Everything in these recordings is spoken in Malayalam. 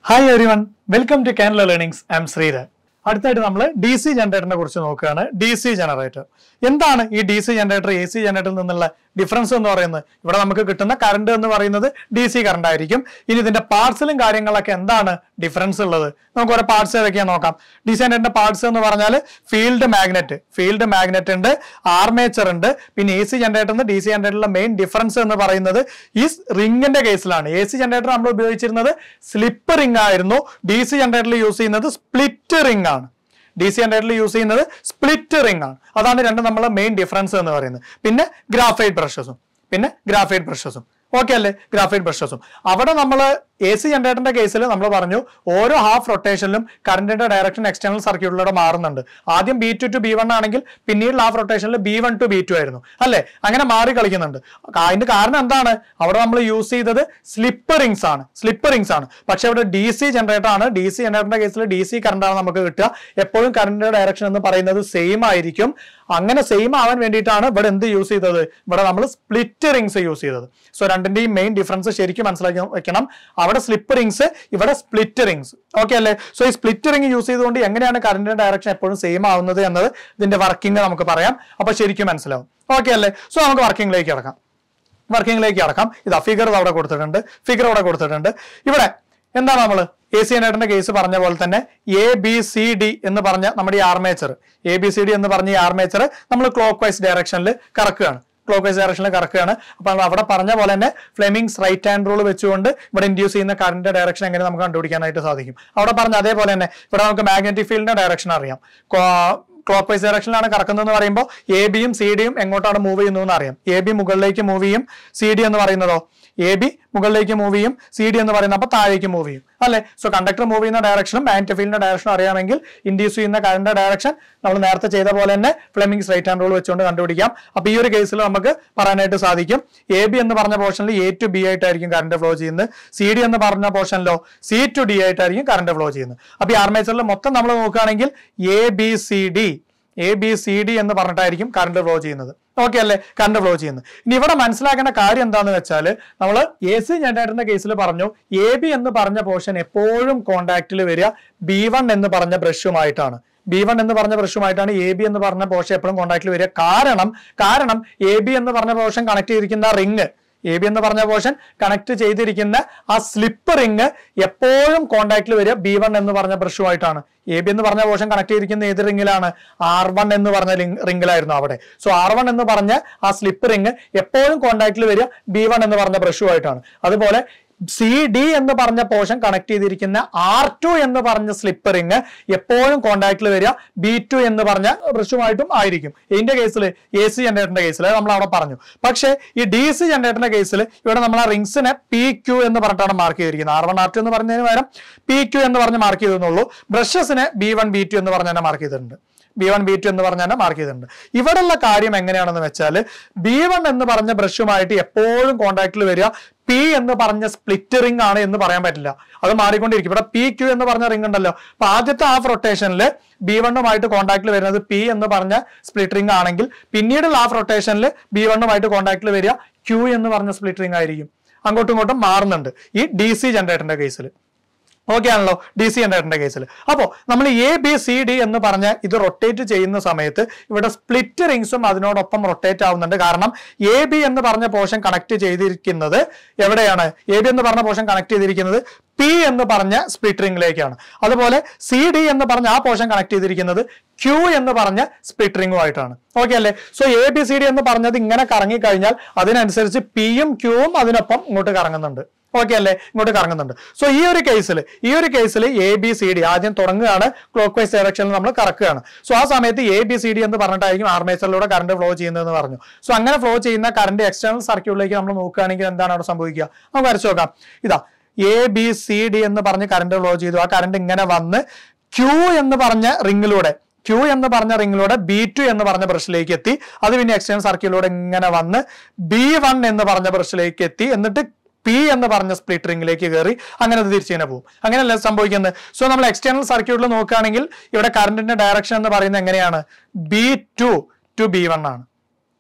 hi everyone welcome to കാനല ലേണിംഗ്സ് ഐ എം ശ്രീധർ അടുത്തായിട്ട് നമ്മൾ ഡി സി ജനറേറ്ററിനെ കുറിച്ച് നോക്കുകയാണ് ഡി സി ജനറേറ്റർ എന്താണ് ഈ D C generator A C ജനറേറ്ററിൽ നിന്നുള്ള ഡിഫറൻസ് എന്ന് പറയുന്നത് ഇവിടെ നമുക്ക് കിട്ടുന്ന കറണ്ട് എന്ന് പറയുന്നത് ഡി സി കറണ്ട് ആയിരിക്കും ഇനി ഇതിന്റെ പാർട്സിലും കാര്യങ്ങളൊക്കെ എന്താണ് ഡിഫറൻസ് ഉള്ളത് നമുക്ക് ഓരോ പാർട്സ് ഏതൊക്കെയാ നോക്കാം ഡി സി ജനറേറ്ററിന്റെ പാർട്സ് എന്ന് പറഞ്ഞാൽ ഫീൽഡ് മാഗ്നറ്റ് ഫീൽഡ് മാഗ്നറ്റ് ഉണ്ട് ആർമേച്ചർ ഉണ്ട് പിന്നെ എ സി ജനറേറ്ററിന് ഡി സി ജനറേറ്ററിലെ മെയിൻ ഡിഫറൻസ് എന്ന് പറയുന്നത് ഈ റിംഗിന്റെ കേസിലാണ് എ സി ജനറേറ്റർ നമ്മൾ ഉപയോഗിച്ചിരുന്നത് സ്ലിപ്പ് റിംഗ് ആയിരുന്നു ഡി സി ജനറേറ്ററിൽ യൂസ് ചെയ്യുന്നത് സ്പ്ലിറ്റ് റിംഗ് ആണ് ഡി സി ജനറേറ്ററിൽ യൂസ് ചെയ്യുന്നത് സ്പ്ലിറ്റ് റിംഗ് ആണ് അതാണ് രണ്ട് നമ്മളെ മെയിൻ ഡിഫറൻസ് എന്ന് പറയുന്നത് പിന്നെ ഗ്രാഫൈറ്റ് ബ്രഷസും പിന്നെ ഗ്രാഫൈറ്റ് ബ്രഷസും ഓക്കെ അല്ലേ ഗ്രാഫൈറ്റ് ബ്രഷസും അവിടെ നമ്മൾ എ സി ജനറേറ്ററിന്റെ കേസിൽ നമ്മൾ പറഞ്ഞു ഓരോ ഹാഫ് റൊട്ടേഷനിലും കറണ്ടിന്റെ ഡയറക്ഷൻ എക്സ്റ്റേണൽ സർക്യൂട്ടിലൂടെ മാറുന്നുണ്ട് ആദ്യം B two to B one ആണെങ്കിൽ പിന്നീട് ഹാഫ് റൊട്ടേഷനിൽ B one two B two ആയിരുന്നു അല്ലേ അങ്ങനെ മാറി കളിക്കുന്നുണ്ട് അതിന്റെ കാരണം എന്താണ് അവിടെ നമ്മൾ യൂസ് ചെയ്തത് സ്ലിപ്പ് റിങ്സ് ആണ് സ്ലിപ്പ് റിങ്സ് ആണ് പക്ഷെ ഇവിടെ ഡി സി ജനറേറ്റർ ആണ് ഡി സി ജനറേറ്ററിന്റെ കേസിൽ ഡി സി കറണ്ടാണ് നമുക്ക് കിട്ടുക എപ്പോഴും കറണ്ടിന്റെ ഡയറക്ഷൻ എന്ന് പറയുന്നത് സെയിം ആയിരിക്കും അങ്ങനെ സെയിം ആവാൻ വേണ്ടിയിട്ടാണ് ഇവിടെ എന്ത് യൂസ് ചെയ്തത് ഇവിടെ നമ്മൾ സ്പ്ലിറ്റ് റിങ്സ് യൂസ് ചെയ്തത് സോ രണ്ടിന്റെയും മെയിൻ ഡിഫറൻസ് ശരിക്കും മനസ്സിലാക്കി വെക്കണം അവിടെ സ്ലിപ്പ് റിങ്സ് ഇവിടെ സ്പ്ലിറ്റ് റിങ്സ് ഓക്കെ അല്ലേ സോ ഈ സ്പ്ലിറ്റ് റിംഗ് യൂസ് ചെയ്തുകൊണ്ട് എങ്ങനെയാണ് കറണ്ടിന്റെ ഡയറക്ഷൻ എപ്പോഴും സെയിം ആവുന്നത് എന്നത് ഇതിന്റെ വർക്കിംഗ് നമുക്ക് പറയാം അപ്പൊ ശരിക്കും മനസ്സിലാവും ഓക്കെ അല്ലേ സോ നമുക്ക് വർക്കിംഗിലേക്ക് കിടക്കാം വർക്കിംഗിലേക്ക് കടക്കാം ഇതാ ഫിഗർ അവിടെ കൊടുത്തിട്ടുണ്ട് ഫിഗർ അവിടെ കൊടുത്തിട്ടുണ്ട് ഇവിടെ എന്താണ് നമ്മൾ എ സി ജനറേറ്ററിന്റെ കേസ് പറഞ്ഞ പോലെ തന്നെ എ ബി സി ഡി എന്ന് പറഞ്ഞ നമ്മുടെ ഈ armature A B C D എന്ന് പറഞ്ഞ ഈ ആർമേച്ചർ നമ്മൾ ക്ലോക്ക് വൈസ് ഡയറക്ഷനിൽ കറക്കുകയാണ് ക്ലോക്ക് വൈസ് ഡയറക്ഷനിൽ കറക്കുകയാണ് അപ്പൊ നമ്മൾ അവിടെ പറഞ്ഞ പോലെ തന്നെ ഫ്ലെമിങ്സ് റൈറ്റ് ഹാൻഡ് റൂൾ വെച്ചുകൊണ്ട് ഇവിടെ ഇൻഡ്യൂസ് ചെയ്യുന്ന കറണ്ട് ഡയറക്ഷൻ എങ്ങനെ നമുക്ക് കണ്ടുപിടിക്കാനായിട്ട് സാധിക്കും അവിടെ പറഞ്ഞ അതേപോലെ തന്നെ ഇവിടെ നമുക്ക് മാഗ്നറ്റിക് ഫീൽഡിന്റെ ഡയറക്ഷൻ അറിയാം ക്ലോക്ക് വൈസ് ഡയറക്ഷനിലാണ് കറക്കുന്നതെന്ന് പറയുമ്പോൾ എ ബിയും സി ഡിയും എങ്ങോട്ടാണ് മൂവ് ചെയ്യുന്നതെന്ന് അറിയാം എ ബി മുകളിലേക്ക് മൂവ് ചെയ്യും സി ഡി എന്ന് പറയുന്നതോ എ ബി മുകളിലേക്ക് മൂവ് ചെയ്യും സി ഡി എന്ന് പറയുന്നത് അപ്പോൾ താഴേക്ക് മൂവ് ചെയ്യും അല്ലെ സോ കണ്ടക്ടർ മൂവ് ചെയ്യുന്ന ഡയറക്ഷനും മാഗ്നറ്റിക് ഫീൽഡിന്റെ ഡയറക്ഷനും അറിയാമെങ്കിൽ ഇൻഡ്യൂസ് ചെയ്യുന്ന കറണ്ട് ഡയറക്ഷൻ നമ്മൾ നേരത്തെ ചെയ്ത പോലെ തന്നെ ഫ്ലെമിങ്സ് റൈറ്റ് ഹാൻഡ് റൂൾ വെച്ചുകൊണ്ട് കണ്ടുപിടിക്കാം അപ്പൊ ഈ ഒരു കേസിൽ നമുക്ക് പറയാനായിട്ട് സാധിക്കും എ ബി എന്ന് പറഞ്ഞ പോർഷനിൽ എ ടു ബി ആയിട്ടായിരിക്കും കറണ്ട് ഫ്ലോ ചെയ്യുന്നത് സി ഡി എന്ന് പറഞ്ഞ പോർഷനിലോ സി ടു ഡി ആയിട്ടായിരിക്കും കറണ്ട് ഫ്ലോ ചെയ്യുന്നത് അപ്പൊ ഈ ആർമേച്ചറിൽ മൊത്തം നമ്മൾ നോക്കുകയാണെങ്കിൽ A B C D A B C D എന്ന് പറഞ്ഞിട്ടായിരിക്കും കറണ്ട് ഫ്ലോ ചെയ്യുന്നത് ഓക്കെ അല്ലേ കറണ്ട് ഫ്ലോ ചെയ്യുന്നത് ഇനി ഇവിടെ മനസ്സിലാക്കേണ്ട കാര്യം എന്താണെന്ന് വെച്ചാൽ നമ്മൾ എ സി ജനറേറ്ററിന്റെ കേസിൽ പറഞ്ഞു എ ബി എന്ന് പറഞ്ഞ പോർഷൻ എപ്പോഴും കോണ്ടാക്റ്റിൽ വരിക ബി വൺ എന്ന് പറഞ്ഞ ബ്രഷുമായിട്ടാണ് ബി വൺ എന്ന് പറഞ്ഞ ബ്രഷുമായിട്ടാണ് എ ബി എന്ന് പറഞ്ഞ പോർഷൻ എപ്പോഴും കോണ്ടാക്റ്റിൽ വരിക കാരണം കാരണം എ ബി എന്ന് പറഞ്ഞ പോർഷൻ കണക്ട് ചെയ്തിരിക്കുന്ന റിങ് എ ബി എന്ന് പറഞ്ഞ പോർഷൻ കണക്ട് ചെയ്തിരിക്കുന്ന ആ സ്ലിപ്പ് റിങ് എപ്പോഴും കോണ്ടാക്റ്റിൽ വരിക ബി വൺ എന്ന് പറഞ്ഞ ബ്രഷുമായിട്ടാണ് എ ബി എന്ന് പറഞ്ഞ പോർഷൻ കണക്ട് ചെയ്തിരിക്കുന്ന ഏത് റിങ്ങിലാണ് ആർ വൺ എന്ന് പറഞ്ഞ റിങ്ങിലായിരുന്നു അവിടെ സോ ആർ വൺ എന്ന് പറഞ്ഞ ആ സ്ലിപ്പ് റിങ് എപ്പോഴും കോണ്ടാക്റ്റിൽ വരിക ബി വൺ എന്ന് പറഞ്ഞ ബ്രഷുമായിട്ടാണ് അതുപോലെ സി ഡി എന്ന് പറഞ്ഞ പോർഷൻ കണക്ട് ചെയ്തിരിക്കുന്ന ആർ ടു എന്ന് പറഞ്ഞ സ്ലിപ്പ് റിങ് എപ്പോഴും കോണ്ടാക്റ്റിൽ വരിക ബി ടു എന്ന് പറഞ്ഞ ബ്രഷുമായിട്ടും ആയിരിക്കും ഇതിന്റെ കേസിൽ എ സി ജനറേറ്ററിന്റെ കേസിൽ നമ്മൾ അവിടെ പറഞ്ഞു പക്ഷേ ഈ ഡി സി ജനറേറ്ററിന്റെ കേസിൽ ഇവിടെ നമ്മൾ ആ റിങ്സിനെ പി ക്യു എന്ന് പറഞ്ഞിട്ടാണ് മാർക്ക് ചെയ്തിരിക്കുന്നത് ആർ വൺ ആർ ടു എന്ന് പറഞ്ഞതിന് പകരം പി ക്യു എന്ന് പറഞ്ഞ് മാർക്ക് ചെയ്തെന്നുള്ളൂ ബ്രഷസിനെ ബി വൺ ബി ടു എന്ന് പറഞ്ഞ് തന്നെ മാർക്ക് ചെയ്തിട്ടുണ്ട് ബി വൺ ബി ടു എന്ന് പറഞ്ഞ തന്നെ മാർക്ക് ചെയ്തിട്ടുണ്ട് ഇവിടെയുള്ള കാര്യം എങ്ങനെയാണെന്ന് വെച്ചാൽ ബി വൺ എന്ന് പറഞ്ഞ ബ്രഷുമായിട്ട് എപ്പോഴും കോണ്ടാക്റ്റിൽ വരിക പി എന്ന് പറഞ്ഞ സ്പ്ലിറ്റ് റിംഗ് ആണ് എന്ന് പറയാൻ പറ്റില്ല അത് മാറിക്കൊണ്ടിരിക്കും ഇവിടെ പി ക്യു എന്ന് പറഞ്ഞ റിംഗ് ഉണ്ടല്ലോ അപ്പൊ ആദ്യത്തെ ഹാഫ് റൊട്ടേഷനിൽ ബി വണ്ണുമായിട്ട് കോണ്ടാക്റ്റിൽ വരുന്നത് പി എന്ന് പറഞ്ഞ സ്പ്ലിറ്റ് റിംഗ് ആണെങ്കിൽ പിന്നീടുള്ള ഹാഫ് റൊട്ടേഷനിൽ ബി വണ്ണുമായിട്ട് കോണ്ടാക്റ്റിൽ വരിക ക്യൂ എന്ന് പറഞ്ഞ സ്പ്ലിറ്റ് റിംഗ് ആയിരിക്കും അങ്ങോട്ടും ഇങ്ങോട്ടും മാറുന്നുണ്ട് ഈ ഡി സി ജനറേറ്ററിന്റെ കേസിൽ ഓക്കെ ആണല്ലോ ഡി സി ജനറേറ്ററിന്റെ കേസിൽ അപ്പോൾ നമ്മൾ എ ബി സി ഡി എന്ന് പറഞ്ഞ ഇത് റൊട്ടേറ്റ് ചെയ്യുന്ന സമയത്ത് ഇവിടെ സ്പ്ലിറ്റ് റിങ്സും അതിനോടൊപ്പം റൊട്ടേറ്റ് ആവുന്നുണ്ട് കാരണം എ ബി എന്ന് പറഞ്ഞ പോർഷൻ കണക്ട് ചെയ്തിരിക്കുന്നത് എവിടെയാണ് എ ബി എന്ന് പറഞ്ഞ പോർഷൻ കണക്ട് ചെയ്തിരിക്കുന്നത് പി എന്ന് പറഞ്ഞ സ്പ്ലിറ്റ് റിംഗിലേക്കാണ് അതുപോലെ സി ഡി എന്ന് പറഞ്ഞ ആ പോർഷൻ കണക്ട് ചെയ്തിരിക്കുന്നത് ക്യൂ എന്ന് പറഞ്ഞ സ്പ്ലിറ്റ് റിംഗുമായിട്ടാണ് ഓക്കെ അല്ലേ so A B C D എന്ന് പറഞ്ഞത് ഇങ്ങനെ കറങ്ങി കഴിഞ്ഞാൽ അതിനനുസരിച്ച് പിയും ക്യൂവും അതിനൊപ്പം ഇങ്ങോട്ട് കറങ്ങുന്നുണ്ട് ഓക്കെ അല്ലേ ഇങ്ങോട്ട് കറങ്ങുന്നുണ്ട് സോ ഈ ഒരു കേസിൽ ഈ ഒരു കേസിൽ എ ബി സി ഡി ആദ്യം തുടങ്ങുകയാണ് ക്ലോക്ക് വൈസ് ഡയറക്ഷനിൽ നമ്മൾ കറക്കുകയാണ് സോ ആ സമയത്ത് എ ബി സി ഡി എന്ന് പറഞ്ഞിട്ടായിരിക്കും ആർമേച്ചറിലൂടെ കറണ്ട് ഫ്ലോ ചെയ്യുന്നതെന്ന് പറഞ്ഞു സോ അങ്ങനെ ഫ്ലോ ചെയ്യുന്ന കറണ്ട് എക്സ്റ്റേണൽ സർക്യൂട്ടിലേക്ക് നമ്മൾ നോക്കുകയാണെങ്കിൽ എന്താണ് അവിടെ സംഭവിക്കുക നമുക്ക് വരച്ചു നോക്കാം ഇതാ എ ബി സി ഡി എന്ന് പറഞ്ഞ് കറണ്ട് ഫ്ലോ ചെയ്തു ആ കറണ്ട് ഇങ്ങനെ വന്ന് ക്യൂ എന്ന് പറഞ്ഞ റിങ്ങിലൂടെ ക്യൂ എന്ന് പറഞ്ഞ റിങ്ങിലൂടെ ബി ടു എന്ന് പറഞ്ഞ ബ്രഷിലേക്ക് എത്തി അത് പിന്നെ എക്സ്റ്റേണൽ സർക്യൂട്ടിലൂടെ ഇങ്ങനെ വന്ന് ബി വൺ എന്ന് പറഞ്ഞ ബ്രഷിലേക്ക് എത്തി എന്നിട്ട് പി എന്ന് പറഞ്ഞ സ്പ്ലിറ്റ് റിംഗിലേക്ക് കയറി അങ്ങനെ അത് തിരിച്ചിങ്ങനെ പോകും അങ്ങനെയല്ല സംഭവിക്കുന്നത് സോ നമ്മൾ എക്സ്റ്റേണൽ സർക്യൂട്ടിൽ നോക്കുകയാണെങ്കിൽ ഇവിടെ കറണ്ടിന്റെ ഡയറക്ഷൻ എന്ന് പറയുന്നത് എങ്ങനെയാണ് B two to B one ആണ്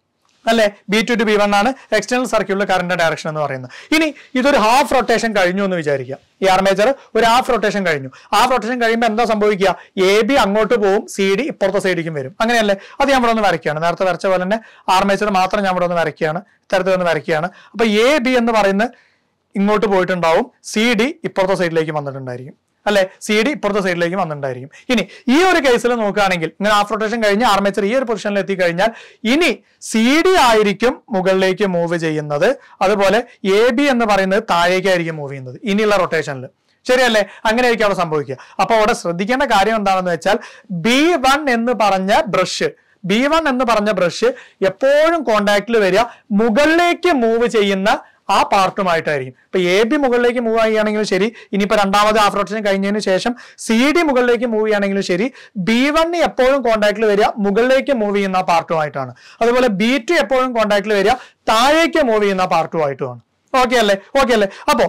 അല്ലെ B two to B one ആണ് എക്സ്റ്റേണൽ സർക്യൂട്ടിൽ കറണ്ട് ഡയറക്ഷൻ എന്ന് പറയുന്നത് ഇനി ഇതൊരു ഹാഫ് റൊട്ടേഷൻ കഴിഞ്ഞു എന്ന് വിചാരിക്കുക ഈ ആർമേച്ചർ ഒരു ഹാഫ് റൊട്ടേഷൻ കഴിഞ്ഞു ഹാഫ് റൊട്ടേഷൻ കഴിയുമ്പോൾ എന്താ സംഭവിക്കുക എ ബി അങ്ങോട്ട് പോകും സി ഡി ഇപ്പുറത്തെ സൈഡിലേക്കും വരും അങ്ങനെയല്ലേ അത് ഞാൻ ഇവിടെ ഒന്ന് വരയ്ക്കുകയാണ് നേരത്തെ വരച്ച പോലെ തന്നെ ആർമേച്ചർ മാത്രം ഞാൻ ഇവിടെ ഒന്ന് വരയ്ക്കുകയാണ് ഇത്തരത്തിൽ ഒന്ന് വരയ്ക്കുകയാണ് അപ്പൊ എ ബി എന്ന് പറയുന്ന ഇങ്ങോട്ട് പോയിട്ടുണ്ടാവും സി ഡി ഇപ്പുറത്തെ സൈഡിലേക്ക് വന്നിട്ടുണ്ടായിരിക്കും അല്ലെ സി ഡി ഇപ്പുറത്തെ സൈഡിലേക്ക് വന്നിട്ടുണ്ടായിരിക്കും ഇനി ഈ ഒരു കേസിൽ നോക്കുകയാണെങ്കിൽ ഇങ്ങനെ ഹാഫ് റൊട്ടേഷൻ കഴിഞ്ഞ് ആർമേച്ചർ ഈ ഒരു പൊസിഷനിൽ എത്തിക്കഴിഞ്ഞാൽ ഇനി സി ഡി ആയിരിക്കും മുകളിലേക്ക് മൂവ് ചെയ്യുന്നത് അതുപോലെ എ ബി എന്ന് പറയുന്നത് താഴേക്കായിരിക്കും മൂവ് ചെയ്യുന്നത് ഇനിയുള്ള റൊട്ടേഷനിൽ ശരിയല്ലേ അങ്ങനെയായിരിക്കും അവിടെ സംഭവിക്കുക അപ്പൊ അവിടെ ശ്രദ്ധിക്കേണ്ട കാര്യം എന്താണെന്ന് വെച്ചാൽ ബി വൺ എന്ന് പറഞ്ഞ ബ്രഷ് ബി വൺ എന്ന് പറഞ്ഞ ബ്രഷ് എപ്പോഴും കോണ്ടാക്റ്റിൽ വരിക മുകളിലേക്ക് മൂവ് ചെയ്യുന്ന ആ പാർട്ടുമായിട്ടായിരിക്കും ഇപ്പൊ എ ബി മുകളിലേക്ക് മൂവ് ചെയ്യുകയാണെങ്കിലും ശരി ഇനിയിപ്പോ രണ്ടാമത് ഹാഫ് റൊട്ടേഷൻ കഴിഞ്ഞതിന് ശേഷം സി ഡി മുകളിലേക്ക് മൂവ് ചെയ്യുകയാണെങ്കിലും ശരി ബി വണ്ണ് എപ്പോഴും കോണ്ടാക്റ്റിൽ വരിക മുകളിലേക്ക് മൂവ് ചെയ്യുന്ന ആ പാർട്ടുമായിട്ടാണ് അതുപോലെ ബി ടു എപ്പോഴും കോണ്ടാക്റ്റിൽ വരിക താഴേക്ക് മൂവ് ചെയ്യുന്ന പാർട്ടുമായിട്ടുമാണ് ഓക്കെ അല്ലേ ഓക്കെ അല്ലേ അപ്പോ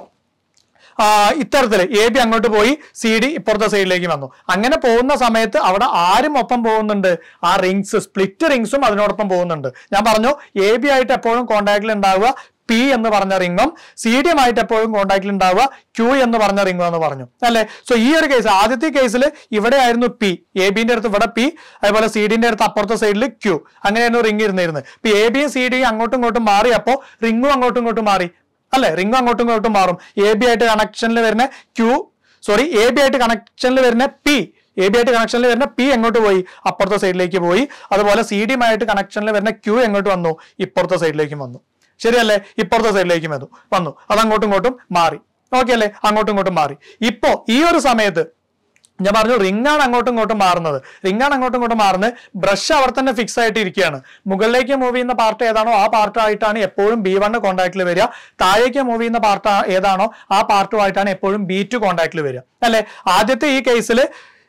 ആ, ഇത്തരത്തില് എ ബി അങ്ങോട്ട് പോയി സി ഡി ഇപ്പുറത്തെ സൈഡിലേക്ക് വന്നു അങ്ങനെ പോകുന്ന സമയത്ത് അവിടെ ആരും ഒപ്പം പോകുന്നുണ്ട് ആ റിങ്സ് സ്പ്ലിറ്റ് റിങ്സും അതിനോടൊപ്പം പോകുന്നുണ്ട് ഞാൻ പറഞ്ഞു എ ബി ആയിട്ട് എപ്പോഴും കോണ്ടാക്റ്റിൽ ഉണ്ടാവുക പി എന്ന് പറഞ്ഞ റിങ്ങും സി ഡി ആയിട്ട് എപ്പോഴും കോണ്ടാക്റ്റിൽ ഉണ്ടാവുക ക്യൂ എന്ന് പറഞ്ഞ റിങ്ങും എന്ന് പറഞ്ഞു അല്ലെ സോ ഈ ഒരു കേസ് ആദ്യത്തെ കേസിൽ ഇവിടെ ആയിരുന്നു പി എ ബിന്റെ അടുത്ത് ഇവിടെ പി അതുപോലെ സി ഡിന്റെ അടുത്ത് അപ്പുറത്തെ സൈഡിൽ ക്യൂ അങ്ങനെയായിരുന്നു റിങ് ഇരുന്നിരുന്നത് ഇപ്പൊ എ ബിയും സി ഡിയും അങ്ങോട്ടും ഇങ്ങോട്ടും മാറിയപ്പോ റിങ്ങും അങ്ങോട്ടും ഇങ്ങോട്ടും മാറി അല്ലെ റിംഗ് അങ്ങോട്ടും ഇങ്ങോട്ടും മാറും എ ബി ആയിട്ട് കണക്ഷനിൽ വരുന്ന ക്യൂ സോറി എ ബി ആയിട്ട് കണക്ഷനിൽ വരുന്ന പി എ ബി ആയിട്ട് കണക്ഷനിൽ വരുന്ന പി എങ്ങോട്ട് പോയി അപ്പുറത്തെ സൈഡിലേക്ക് പോയി അതുപോലെ സി ഡി ആയിട്ട് കണക്ഷനിൽ വരുന്ന ക്യൂ എങ്ങോട്ട് വന്നു ഇപ്പുറത്തെ സൈഡിലേക്കും വന്നു ശരിയല്ലേ ഇപ്പുറത്തെ സൈഡിലേക്കും വന്നു വന്നു അത് അങ്ങോട്ടും ഇങ്ങോട്ടും മാറി ഓക്കെ അല്ലേ അങ്ങോട്ടും ഇങ്ങോട്ടും മാറി ഇപ്പോ ഈ ഒരു സമയത്ത് ഞാൻ പറഞ്ഞു റിംഗ് ആണ് അങ്ങോട്ടും ഇങ്ങോട്ടും മാറുന്നത് റിംഗ് ആണ് അങ്ങോട്ടും ഇങ്ങോട്ടും മാറുന്നത് ബ്രഷ് അവിടെ തന്നെ ഫിക്സ് ആയിട്ട് ഇരിക്കുകയാണ് മുകളിലേക്ക് മൂവ് ചെയ്യുന്ന പാർട്ട് ഏതാണോ ആ പാർട്ടായിട്ടാണ് എപ്പോഴും ബി വണ് കോൺടാക്റ്റിൽ വരിക താഴേക്ക് മൂവ് ചെയ്യുന്ന പാർട്ട് ഏതാണോ ആ പാർട്ടുമായിട്ടാണ് എപ്പോഴും ബി ടു കോൺടാക്റ്റിൽ വരിക അല്ലെ ആദ്യത്തെ ഈ കേസിൽ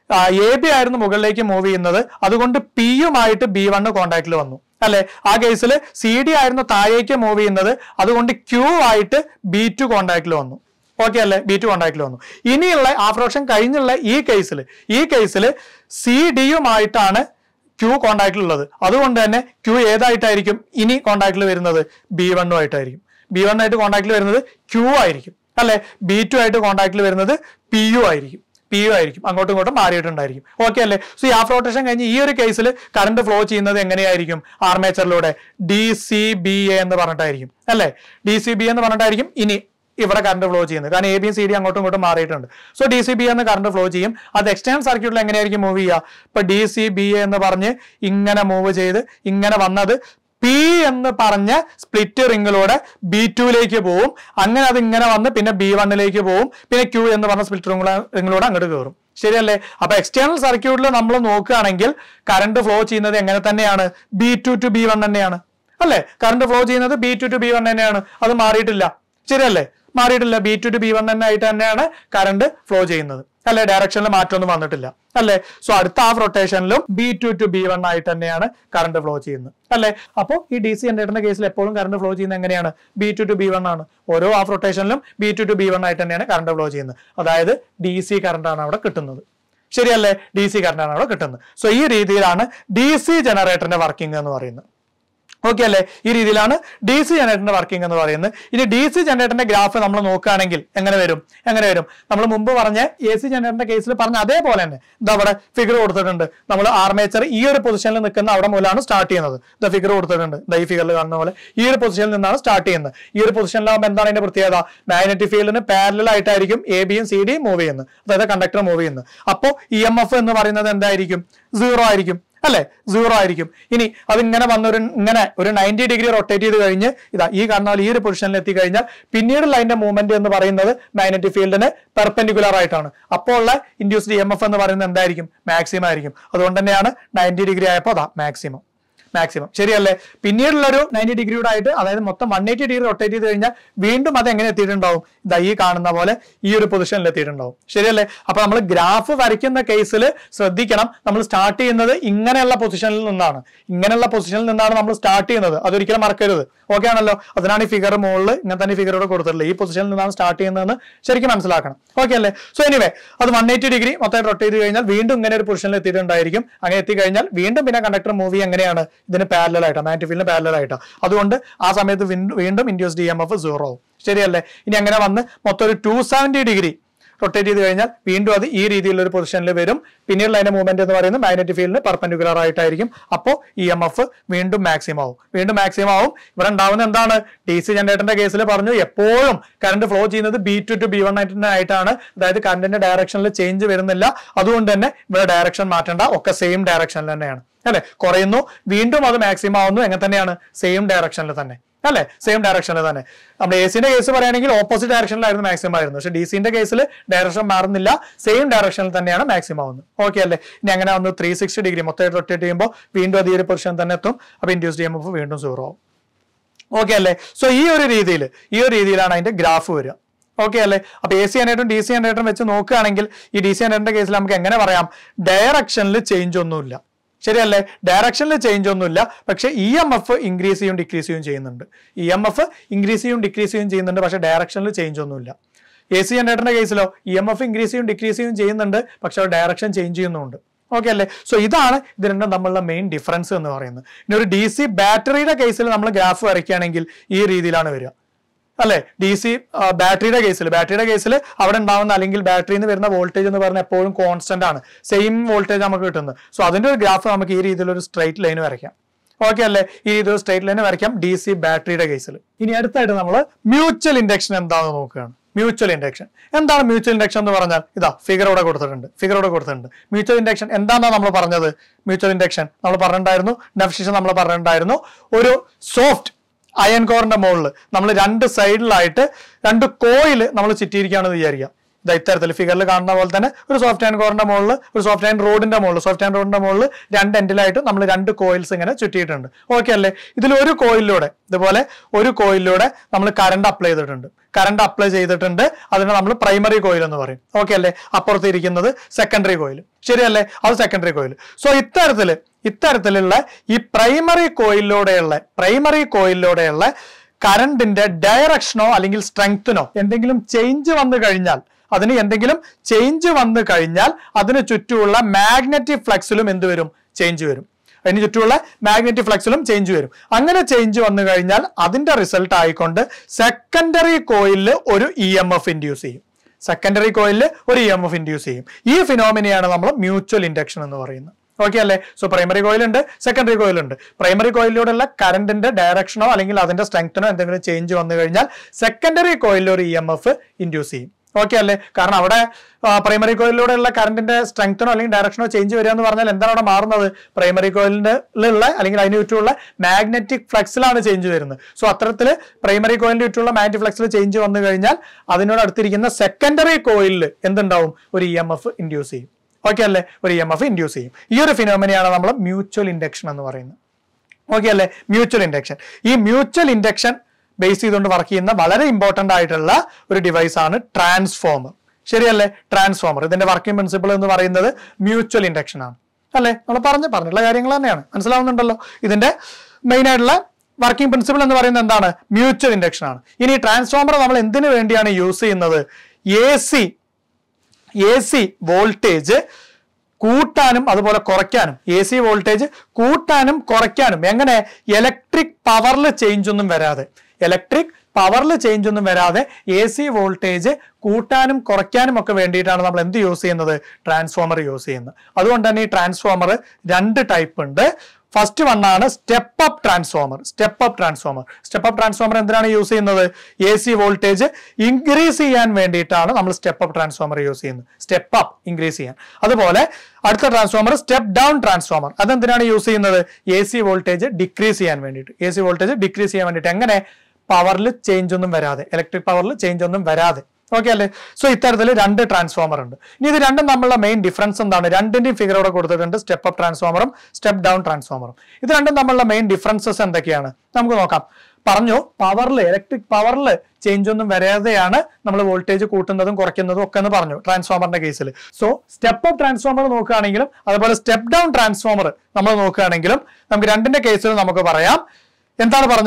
എ ബി ആയിരുന്നു മുകളിലേക്ക് മൂവ് ചെയ്യുന്നത് അതുകൊണ്ട് പിയുമായിട്ട് ബി വണ് കോൺടാക്റ്റിൽ വന്നു അല്ലെ ആ കേസിൽ സി ഡി ആയിരുന്നു താഴേക്ക് മൂവ് ചെയ്യുന്നത് അതുകൊണ്ട് ക്യൂ ആയിട്ട് ബി ടു കോൺടാക്റ്റിൽ വന്നു ഓക്കെ അല്ലേ ബി ടു കോൺടാക്റ്റിൽ വന്നു ഇനിയുള്ള ആഫ്റ്റർ ഓപ്ഷൻ കഴിഞ്ഞുള്ള ഈ കേസിൽ ഈ കേസിൽ സി ഡിയുമായിട്ടാണ് ക്യൂ കോൺടാക്റ്റിൽ ഉള്ളത് അതുകൊണ്ട് തന്നെ ക്യൂ ഏതായിട്ടായിരിക്കും ഇനി കോൺടാക്റ്റിൽ വരുന്നത് ബി വണ്ണും ആയിട്ടായിരിക്കും ബി വൺ ആയിട്ട് കോൺടാക്റ്റിൽ വരുന്നത് ക്യൂ ആയിരിക്കും അല്ലെ ബി ടു ആയിട്ട് കോൺടാക്റ്റിൽ വരുന്നത് പി യു ആയിരിക്കും പി യു ആയിരിക്കും അങ്ങോട്ടും ഇങ്ങോട്ടും മാറിയിട്ടുണ്ടായിരിക്കും ഓക്കെ അല്ലേ സോ ഈ ഹാഫ് റോട്ടേഷൻ കഴിഞ്ഞ് ഈ ഒരു കേസിൽ കറണ്ട് ഫ്ലോ ചെയ്യുന്നത് എങ്ങനെയായിരിക്കും ആർമേച്ചറിലൂടെ ഡി സി ബി എ എന്ന് പറഞ്ഞിട്ടായിരിക്കും അല്ലെ ഡി സി ബി എന്ന് പറഞ്ഞിട്ടായിരിക്കും ഇനി ഇവിടെ കറണ്ട് ഫ്ലോ ചെയ്യുന്നത് കാരണം എ ബി സി ഡി അങ്ങോട്ടും ഇങ്ങോട്ടും മാറിയിട്ടുണ്ട് സോ ഡി സി ബി എന്ന് കറണ്ട് ഫ്ലോ ചെയ്യും അത് എക്സ്റ്റേണൽ സർക്യൂട്ടിൽ എങ്ങനെയായിരിക്കും മൂവ് ചെയ്യുക ഇപ്പൊ ഡി സി ബി എന്ന് പറഞ്ഞ് ഇങ്ങനെ മൂവ് ചെയ്ത് ഇങ്ങനെ വന്നത് പി എന്ന് പറഞ്ഞ സ്പ്ലിറ്റ് റിങ്ങിലൂടെ ബി ടുവിലേക്ക് പോവും അങ്ങനെ അത് ഇങ്ങനെ വന്ന് പിന്നെ ബി വണ്ണിലേക്ക് പോവും പിന്നെ ക്യൂ എന്ന് പറഞ്ഞ സ്പ്ലിറ്റ് റിങ്ങിലൂടെ അങ്ങോട്ട് കയറും ശരിയല്ലേ അപ്പൊ എക്സ്റ്റേണൽ സർക്യൂട്ടിൽ നമ്മൾ നോക്കുകയാണെങ്കിൽ കറണ്ട് ഫ്ലോ ചെയ്യുന്നത് എങ്ങനെ തന്നെയാണ് B two to B one തന്നെയാണ് അല്ലേ കറണ്ട് ഫ്ലോ ചെയ്യുന്നത് B two to B one തന്നെയാണ് അത് മാറിയിട്ടില്ല ശരിയല്ലേ മാറിയിട്ടില്ല B two to B one തന്നെ ആയിട്ട് തന്നെയാണ് കറണ്ട് ഫ്ലോ ചെയ്യുന്നത് അല്ലെ ഡയറക്ഷനിൽ മാറ്റമൊന്നും വന്നിട്ടില്ല അല്ലെ സോ അടുത്ത ഹാഫ് റൊട്ടേഷനിലും B two to B one ആയിട്ട് തന്നെയാണ് കറണ്ട് ഫ്ലോ ചെയ്യുന്നത് അല്ലെ അപ്പോൾ ഈ ഡി സി ജനറേറ്ററിന്റെ കേസിൽ എപ്പോഴും കറണ്ട് ഫ്ലോ ചെയ്യുന്നത് എങ്ങനെയാണ് B two to B one ആണ് ഓരോ ഹാഫ് റൊട്ടേഷനിലും B two to B one ആയിട്ട് തന്നെയാണ് കറണ്ട് ഫ്ലോ ചെയ്യുന്നത് അതായത് ഡി സി കറണ്ട് ആണ് അവിടെ കിട്ടുന്നത് ശരിയല്ലേ ഡി സി കറണ്ട് ആണ് അവിടെ കിട്ടുന്നത് സോ ഈ രീതിയിലാണ് ഡി സി ജനറേറ്ററിന്റെ വർക്കിംഗ് എന്ന് പറയുന്നത് ഓക്കെ അല്ലേ ഈ രീതിയിലാണ് ഡി സി ജനറേറ്ററിന്റെ വർക്കിംഗ് എന്ന് പറയുന്നത് ഇനി ഡി സി ജനറേറ്ററിന്റെ ഗ്രാഫ് നമ്മൾ നോക്കുകയാണെങ്കിൽ എങ്ങനെ വരും എങ്ങനെ വരും നമ്മൾ മുമ്പ് പറഞ്ഞ എ സി ജനറേറ്ററിന്റെ കേസിൽ പറഞ്ഞ അതേപോലെ തന്നെ ഇതാ അവിടെ ഫിഗർ കൊടുത്തിട്ടുണ്ട് നമ്മൾ ആർമേച്ചർ ഈ ഒരു പൊസിഷനിൽ നിൽക്കുന്ന അവിടെ മുതലാണ് സ്റ്റാർട്ട് ചെയ്യുന്നത് ഇതാ ഫിഗർ കൊടുത്തിട്ടുണ്ട് ദാ ഈ ഫിഗറിൽ കാണുന്ന പോലെ ഈ ഒരു പൊസിഷനിൽ നിന്നാണ് സ്റ്റാർട്ട് ചെയ്യുന്നത് ഈ ഒരു പൊസിഷനിലാകുമ്പോൾ എന്താണ് അതിന്റെ പ്രത്യേകത മാഗ്നറ്റിക് ഫീൽഡിന് പാരലൽ ആയിട്ടായിരിക്കും എ ബിയും സി ഡിയും മൂവ് ചെയ്യുന്നത് അതായത് കണ്ടക്ടർ മൂവ് ചെയ്യുന്നത് അപ്പോൾ ഇ എം എഫ് എന്ന് പറയുന്നത് എന്തായിരിക്കും സീറോ ആയിരിക്കും അല്ലെ സീറോ ആയിരിക്കും ഇനി അതിങ്ങനെ വന്നൊരു ഇങ്ങനെ ഒരു നയൻറ്റി ഡിഗ്രി റൊട്ടേറ്റ് ചെയ്ത് കഴിഞ്ഞ് ഇതാ ഈ കാണുന്ന പോലെ ഈ ഒരു പൊസിഷനിൽ എത്തിക്കഴിഞ്ഞാൽ പിന്നീടുള്ള അതിന്റെ മൂവ്മെന്റ് എന്ന് പറയുന്നത് മാഗ്നറ്റിക് ഫീൽഡിന് പെർപെൻഡിക്കുലർ ആയിട്ടാണ് അപ്പോൾ ഉള്ള ഇൻഡ്യൂസ്ഡ് ഇ എം എഫ് എന്ന് പറയുന്നത് എന്തായിരിക്കും മാക്സിമം ആയിരിക്കും അതുകൊണ്ട് തന്നെയാണ് നയൻറ്റി ഡിഗ്രി ആയപ്പോൾ അതാ മാക്സിമം മാക്സിമം ശരിയല്ലേ പിന്നീടുള്ള ഒരു നയൻറ്റി ഡിഗ്രിയുടെ ആയിട്ട് അതായത് മൊത്തം വൺ എയ്റ്റി ഡിഗ്രി റൊട്ടേറ്റ് ചെയ്ത് കഴിഞ്ഞാൽ വീണ്ടും അത് എങ്ങനെ എത്തിയിട്ടുണ്ടാവും ഇതാ ഈ കാണുന്ന പോലെ ഈ ഒരു പൊസിഷനിൽ എത്തിയിട്ടുണ്ടാവും ശരിയല്ലേ അപ്പൊ നമ്മൾ ഗ്രാഫ് വരയ്ക്കുന്ന കേസിൽ ശ്രദ്ധിക്കണം നമ്മൾ സ്റ്റാർട്ട് ചെയ്യുന്നത് ഇങ്ങനെയുള്ള പൊസിഷനിൽ നിന്നാണ് ഇങ്ങനെയുള്ള പൊസിഷനിൽ നിന്നാണ് നമ്മൾ സ്റ്റാർട്ട് ചെയ്യുന്നത് അതൊരിക്കലും മറക്കരുത് ഓക്കെ ആണല്ലോ അതിനാണ് ഈ ഫിഗർ മുകളിൽ ഇങ്ങനെ തന്നെ ഫിഗർ ഇവിടെ കൊടുത്തിട്ടുള്ളത് ഈ പൊസിഷനിൽ നിന്നാണ് സ്റ്റാർട്ട് ചെയ്യുന്നതെന്ന് ശരിക്കും മനസ്സിലാക്കണം ഓക്കെ അല്ലേ സോ എനിവേ അത് വൺ എയ്റ്റി ഡിഗ്രി മൊത്തം റൊട്ടേറ്റ് ചെയ്ത് കഴിഞ്ഞാൽ വീണ്ടും ഇങ്ങനെ ഒരു പൊസിഷനിൽ എത്തിയിട്ടുണ്ടായിരിക്കും അങ്ങനെ എത്തിക്കഴിഞ്ഞാൽ വീണ്ടും പിന്നെ കണ്ടക്ടർ മൂവി എങ്ങനെയാണ് ഇതിന് പാരലായിട്ടാണ് മാഗ്നറ്റിക് ഫീൽഡിന് പാരലായിട്ടാണ് അതുകൊണ്ട് ആ സമയത്ത് വീണ്ടും വീണ്ടും induce D M F zero ആവും ശരിയല്ലേ ഇനി അങ്ങനെ വന്ന് മൊത്തം ഒരു ടു സെവൻറ്റി ഡിഗ്രി റൊട്ടേറ്റ് ചെയ്ത് കഴിഞ്ഞാൽ വീണ്ടും അത് ഈ രീതിയിലുള്ള ഒരു പൊസിഷനിൽ വരും പിന്നീടുള്ള അതിന്റെ മൂവ്മെന്റ് എന്ന് പറയുന്നത് മാഗ്നറ്റിക് ഫീൽഡിന് പെർപെൻഡിക്കുലർ ആയിട്ടായിരിക്കും അപ്പോൾ ഇ എം എഫ് വീണ്ടും മാക്സിമം ആവും വീണ്ടും മാക്സിമം ആവും ഇവിടെ ഉണ്ടാവുന്ന എന്താണ് ഡി സി ജനറേറ്ററിന്റെ കേസിൽ പറഞ്ഞു എപ്പോഴും കറണ്ട് ഫ്ലോ ചെയ്യുന്നത് B two to B one ആയിട്ടാണ് അതായത് കറണ്ടിന്റെ ഡയറക്ഷനിൽ ചേഞ്ച് വരുന്നില്ല അതുകൊണ്ട് തന്നെ ഇവിടെ ഡയറക്ഷൻ മാറ്റേണ്ട ഒക്കെ സെയിം ഡയറക്ഷനിൽ തന്നെയാണ് അല്ലെ കുറയുന്നു വീണ്ടും അത് മാക്സിമം ആവുന്നു എങ്ങനെ തന്നെയാണ് സെയിം ഡയറക്ഷനിൽ തന്നെ അല്ലെ സെയിം ഡയറക്ഷനിൽ തന്നെ നമ്മുടെ എ സിന്റെ കേസ് പറയുകയാണെങ്കിൽ ഓപ്പോസിറ്റ് ഡയറക്ഷനിലായിരുന്നു മാക്സിമം ആയിരുന്നു പക്ഷെ ഡി സിന്റെ കേസിൽ ഡയറക്ഷൻ മാറുന്നില്ല സെയിം ഡയറക്ഷനിൽ തന്നെയാണ് മാക്സിമം ആവുന്നത് ഓക്കെ അല്ലേ ഇനി അങ്ങനെ വന്നു ത്രീ സിക്സ്റ്റി ഡിഗ്രി മൊത്തമായിട്ട് റൊട്ടേറ്റ് ചെയ്യുമ്പോൾ വീണ്ടും അത് ഈ ഒരു പൊസിഷൻ തന്നെ എത്തും അപ്പൊ ഇൻഡ്യൂസ് ചെയ്യുമ്പോൾ വീണ്ടും സീറോ ആവും ഓക്കെ അല്ലേ സോ ഈ ഒരു രീതിയിൽ ഈ ഒരു രീതിയിലാണ് അതിന്റെ ഗ്രാഫ് വരിക ഓക്കെ അല്ലേ അപ്പൊ എ സി ജനറേറ്ററും ഡി സി ജനറേറ്ററും വെച്ച് നോക്കുകയാണെങ്കിൽ ഈ ഡി സി ജനറേറ്ററിന്റെ കേസിൽ നമുക്ക് എങ്ങനെ പറയാം ഡയറക്ഷനിൽ ചേഞ്ച് ഒന്നുമില്ല ശരിയല്ലേ ഡയറക്ഷനിൽ ചേഞ്ച് ഒന്നുമില്ല പക്ഷേ ഇ എം എഫ് ഇൻക്രീസ് ചെയ്യും ഡിക്രീസ് ചെയ്യും ചെയ്യുന്നുണ്ട് ഇ എം എഫ് ഇൻക്രീസ് ചെയ്യും ഡിക്രീസ് ചെയ്യും ചെയ്യുന്നുണ്ട് പക്ഷേ ഡയറക്ഷനിൽ ചേഞ്ച് ഒന്നുമില്ല എ സി ജനറേറ്ററിന്റെ കേസിലോ ഇ എം എഫ് ഇൻക്രീസ് ചെയ്യും ഡിക്രീസ് ചെയ്യും ചെയ്യുന്നുണ്ട് പക്ഷേ ഡയറക്ഷൻ ചേഞ്ച് ചെയ്യുന്നുണ്ട് ഓക്കെ അല്ലേ സോ ഇതാണ് ഇത് രണ്ടും തമ്മിലുള്ള മെയിൻ ഡിഫറൻസ് എന്ന് പറയുന്നത് ഇനി ഒരു ഡി സി ബാറ്ററിയുടെ കേസിൽ നമ്മൾ ഗ്രാഫ് വരയ്ക്കുകയാണെങ്കിൽ ഈ രീതിയിലാണ് വരിക അല്ലെ ഡി സി ബാറ്ററിയുടെ കേസിൽ ബാറ്ററിയുടെ കേസിൽ അവിടെ ഉണ്ടാവുന്ന അല്ലെങ്കിൽ ബാറ്ററിയിൽ നിന്ന് വരുന്ന വോൾട്ടേജ് എന്ന് പറഞ്ഞാൽ എപ്പോഴും കോൺസ്റ്റന്റ് ആണ് സെയിം വോൾട്ടേജ് നമുക്ക് കിട്ടുന്നത് സോ അതിന്റെ ഒരു ഗ്രാഫ് നമുക്ക് ഈ രീതിയിലൊരു സ്ട്രൈറ്റ് ലൈൻ വരയ്ക്കാം ഓക്കെ അല്ലേ ഈ രീതിയിൽ സ്ട്രൈറ്റ് ലൈൻ വരയ്ക്കാം ഡി സി ബാറ്ററിയുടെ കേസിൽ ഇനി അടുത്തായിട്ട് നമ്മൾ മ്യൂച്വൽ ഇൻഡക്ഷൻ എന്താണെന്ന് നോക്കുകയാണ് മ്യൂച്വൽ ഇൻഡക്ഷൻ എന്താണ് മ്യൂച്വൽ ഇൻഡക്ഷൻ എന്ന് പറഞ്ഞാൽ ഇതാ ഫിഗർ ഇവിടെ കൊടുത്തിട്ടുണ്ട് ഫിഗർ ഇവിടെ കൊടുത്തിട്ടുണ്ട് മ്യൂച്വൽ ഇൻഡക്ഷൻ എന്താണെന്നാണ് നമ്മൾ പറഞ്ഞത് മ്യൂച്വൽ ഇൻഡക്ഷൻ നമ്മൾ പറഞ്ഞിട്ടുണ്ടായിരുന്നു ഡെഫിഷൻ നമ്മൾ പറഞ്ഞിട്ടുണ്ടായിരുന്നു ഒരു സോഫ്റ്റ് അയൺ കോറിന്റെ മുകളിൽ നമ്മൾ രണ്ട് സൈഡിലായിട്ട് രണ്ട് കോയിൽ നമ്മൾ ചുറ്റിയിരിക്കുകയാണെന്ന് വിചാരിക്കാം ഇതാ ഇത്തരത്തിൽ ഫിഗറിൽ കാണുന്ന പോലെ തന്നെ ഒരു സോഫ്റ്റ് ആൻഡ് കോറിന്റെ മുകളിൽ ഒരു സോഫ്റ്റ് ആൻഡ് റോഡിന്റെ മുകളിൽ സോഫ്റ്റ് ആൻഡ് റോഡിന്റെ മുകളിൽ രണ്ട് എൻഡിലായിട്ട് നമ്മൾ രണ്ട് കോയിൽസ് ഇങ്ങനെ ചുറ്റിയിട്ടുണ്ട് ഓക്കെ അല്ലേ ഇതിൽ ഒരു കോയിലൂടെ ഇതുപോലെ ഒരു കോയിലൂടെ നമ്മൾ കറണ്ട് അപ്ലൈ ചെയ്തിട്ടുണ്ട് കറണ്ട് അപ്ലൈ ചെയ്തിട്ടുണ്ട് അതിനെ നമ്മൾ പ്രൈമറി കോയിൽ എന്ന് പറയും ഓക്കെ അല്ലേ അപ്പുറത്ത് ഇരിക്കുന്നത് സെക്കൻഡറി കോയിൽ ശരിയല്ലേ അത് സെക്കൻഡറി കോയിൽ സോ ഇത്തരത്തില് ഇത്തരത്തിലുള്ള ഈ പ്രൈമറി കോയിലൂടെയുള്ള പ്രൈമറി കോയിലൂടെയുള്ള കറണ്ടിന്റെ ഡയറക്ഷനോ അല്ലെങ്കിൽ സ്ട്രെങ്ത്തിനോ എന്തെങ്കിലും ചേഞ്ച് വന്നു കഴിഞ്ഞാൽ അതിന് എന്തെങ്കിലും ചേഞ്ച് വന്നു കഴിഞ്ഞാൽ അതിന് ചുറ്റുമുള്ള മാഗ്നറ്റിക് ഫ്ലക്സിലും എന്ത് വരും ചേഞ്ച് വരും അതിന് ചുറ്റുമുള്ള മാഗ്നറ്റിക് ഫ്ലക്സിലും ചേഞ്ച് വരും അങ്ങനെ ചേഞ്ച് വന്നു കഴിഞ്ഞാൽ അതിന്റെ റിസൾട്ട് ആയിക്കൊണ്ട് സെക്കൻഡറി കോയിലിൽ ഒരു ഇ എം എഫ് ഇൻഡ്യൂസ് ചെയ്യും സെക്കൻഡറി കോയിലിൽ ഒരു ഇ എം എഫ് ഇൻഡ്യൂസ് ചെയ്യും ഈ ഫിനോമിനെയാണ് നമ്മൾ മ്യൂച്വൽ ഇൻഡക്ഷൻ എന്ന് പറയുന്നത് ഓക്കെ അല്ലേ സോ പ്രൈമറി കോയിൽ ഉണ്ട് സെക്കൻഡറി കോയിൽ ഉണ്ട് പ്രൈമറി കോയിലൂടെയുള്ള കറണ്ടിന്റെ ഡയറക്ഷനോ അല്ലെങ്കിൽ അതിന്റെ സ്ട്രെങ്ത്തിനോ എന്തെങ്കിലും ചേഞ്ച് വന്നു കഴിഞ്ഞാൽ സെക്കൻഡറി കോയിലിൽ ഒരു ഇ എം എഫ് ഇൻഡ്യൂസ് ചെയ്യും ഓക്കെ അല്ലേ കാരണം അവിടെ പ്രൈമറി കോയിലൂടെയുള്ള കറണ്ടിന്റെ സ്ട്രെങ്ത്തിനോ അല്ലെങ്കിൽ ഡയറക്ഷനോ ചേഞ്ച് വരിക എന്ന് പറഞ്ഞാൽ എന്താണ് അവിടെ മാറുന്നത് പ്രൈമറി കോയിലിന്റെ ഉള്ള അല്ലെങ്കിൽ അതിന് ചുറ്റുമുള്ള മാഗ്നറ്റിക് ഫ്ലക്സിലാണ് ചേഞ്ച് വരുന്നത് സോ അത്തരത്തിൽ പ്രൈമറി കോയിലിന്റെ ചുറ്റുമുള്ള മാഗ്നറ്റിക് ഫ്ലക്സിൽ ചേഞ്ച് വന്നു കഴിഞ്ഞാൽ അതിനോട് അടുത്തിരിക്കുന്ന സെക്കൻഡറി കോയിലിൽ എന്തുണ്ടാവും ഒരു ഇ എം എഫ് ഇൻഡ്യൂസ് ചെയ്യും ഓക്കെ അല്ലേ ഒരു ഇ എം എഫ് ഇൻഡ്യൂസ് ചെയ്യും ഈ ഒരു ഫിനോമിനെയാണ് നമ്മൾ മ്യൂച്വൽ ഇൻഡക്ഷൻ എന്ന് പറയുന്നത് ഓക്കെ അല്ലേ മ്യൂച്വൽ ഇൻഡക്ഷൻ ഈ മ്യൂച്വൽ ഇൻഡക്ഷൻ ബേസ് ചെയ്തുകൊണ്ട് വർക്ക് ചെയ്യുന്ന വളരെ ഇമ്പോർട്ടന്റ് ആയിട്ടുള്ള ഒരു ഡിവൈസ് ആണ് ട്രാൻസ്ഫോമർ ശരിയല്ലേ ട്രാൻസ്ഫോമർ ഇതിന്റെ വർക്കിംഗ് പ്രിൻസിപ്പിൾ എന്ന് പറയുന്നത് മ്യൂച്വൽ ഇൻഡക്ഷൻ ആണ് അല്ലേ നമ്മൾ പറഞ്ഞ് പറഞ്ഞിട്ടുള്ള കാര്യങ്ങൾ തന്നെയാണ് മനസ്സിലാവുന്നുണ്ടല്ലോ ഇതിന്റെ മെയിൻ ആയിട്ടുള്ള വർക്കിംഗ് പ്രിൻസിപ്പിൾ എന്ന് പറയുന്നത് എന്താണ് മ്യൂച്വൽ ഇൻഡക്ഷൻ ആണ് ഇനി ട്രാൻസ്ഫോമർ നമ്മൾ എന്തിനു വേണ്ടിയാണ് യൂസ് ചെയ്യുന്നത് A C A C voltage കൂട്ടാനും അതുപോലെ കുറയ്ക്കാനും എ സി വോൾട്ടേജ് കൂട്ടാനും കുറയ്ക്കാനും എങ്ങനെ ഇലക്ട്രിക് പവറിൽ ചേഞ്ച് ഒന്നും വരാതെ ഇലക്ട്രിക് പവറിൽ ചേഞ്ച് ഒന്നും വരാതെ എ സി വോൾട്ടേജ് കൂട്ടാനും കുറയ്ക്കാനും ഒക്കെ വേണ്ടിയിട്ടാണ് നമ്മൾ എന്ത് യൂസ് ചെയ്യുന്നത് ട്രാൻസ്ഫോമർ യൂസ് ചെയ്യുന്നത് അതുകൊണ്ട് തന്നെ ഈ ട്രാൻസ്ഫോമർ രണ്ട് ടൈപ്പ് ഉണ്ട് ഫസ്റ്റ് വൺ ആണ് step up transformer step up transformer step up transformer എന്തിനാണ് യൂസ് ചെയ്യുന്നത് എ സി വോൾട്ടേജ് ഇൻക്രീസ് ചെയ്യാൻ വേണ്ടിയിട്ടാണ് നമ്മൾ സ്റ്റെപ്പ് അപ്പ് ട്രാൻസ്ഫോമർ യൂസ് ചെയ്യുന്നത് സ്റ്റെപ്പ് അപ്പ് ഇൻക്രീസ് ചെയ്യാൻ അതുപോലെ അടുത്ത ട്രാൻസ്ഫോമർ സ്റ്റെപ്പ് ഡൗൺ ട്രാൻസ്ഫോമർ അതെന്തിനാണ് യൂസ് ചെയ്യുന്നത് എ സി വോൾട്ടേജ് ഡിക്രീസ് ചെയ്യാൻ വേണ്ടിയിട്ട് എ സി വോൾട്ടേജ് ഡിക്രീസ് ചെയ്യാൻ വേണ്ടിയിട്ട് എങ്ങനെ പവറിൽ ചേഞ്ച് ഒന്നും വരാതെ ഇലക്ട്രിക് പവറിൽ ചേഞ്ച് ഒന്നും വരാതെ ഓക്കെ അല്ലേ സോ ഇത്തരത്തിൽ രണ്ട് ട്രാൻസ്ഫോമർ ഉണ്ട് ഇനി ഇത് രണ്ടും തമ്മിലുള്ള മെയിൻ ഡിഫറൻസ് എന്താണ് രണ്ടിന്റെയും ഫിഗർ ഇവിടെ കൊടുത്തിട്ടുണ്ട് സ്റ്റെപ്പ് അപ്പ് ട്രാൻസ്ഫോമറും സ്റ്റെപ്പ് ഡൗൺ ട്രാൻസ്ഫോമറും ഇത് രണ്ടും തമ്മിലുള്ള മെയിൻ ഡിഫറൻസസ് എന്തൊക്കെയാണ് നമുക്ക് നോക്കാം പറഞ്ഞു പവറിൽ ഇലക്ട്രിക് പവറിൽ ചേഞ്ച് ഒന്നും വരാതെയാണ് നമ്മൾ വോൾട്ടേജ് കൂട്ടുന്നതും കുറയ്ക്കുന്നതും ഒക്കെ എന്ന് പറഞ്ഞു ട്രാൻസ്ഫോമറിന്റെ കേസിൽ സോ സ്റ്റെപ്പ് അപ്പ് ട്രാൻസ്ഫോമർ നോക്കുകയാണെങ്കിലും അതുപോലെ സ്റ്റെപ്പ് ഡൗൺ ട്രാൻസ്ഫോമർ നമ്മൾ നോക്കുകയാണെങ്കിലും നമുക്ക് രണ്ടിന്റെ കേസിൽ നമുക്ക് പറയാം എന്താണ് പറഞ്ഞത്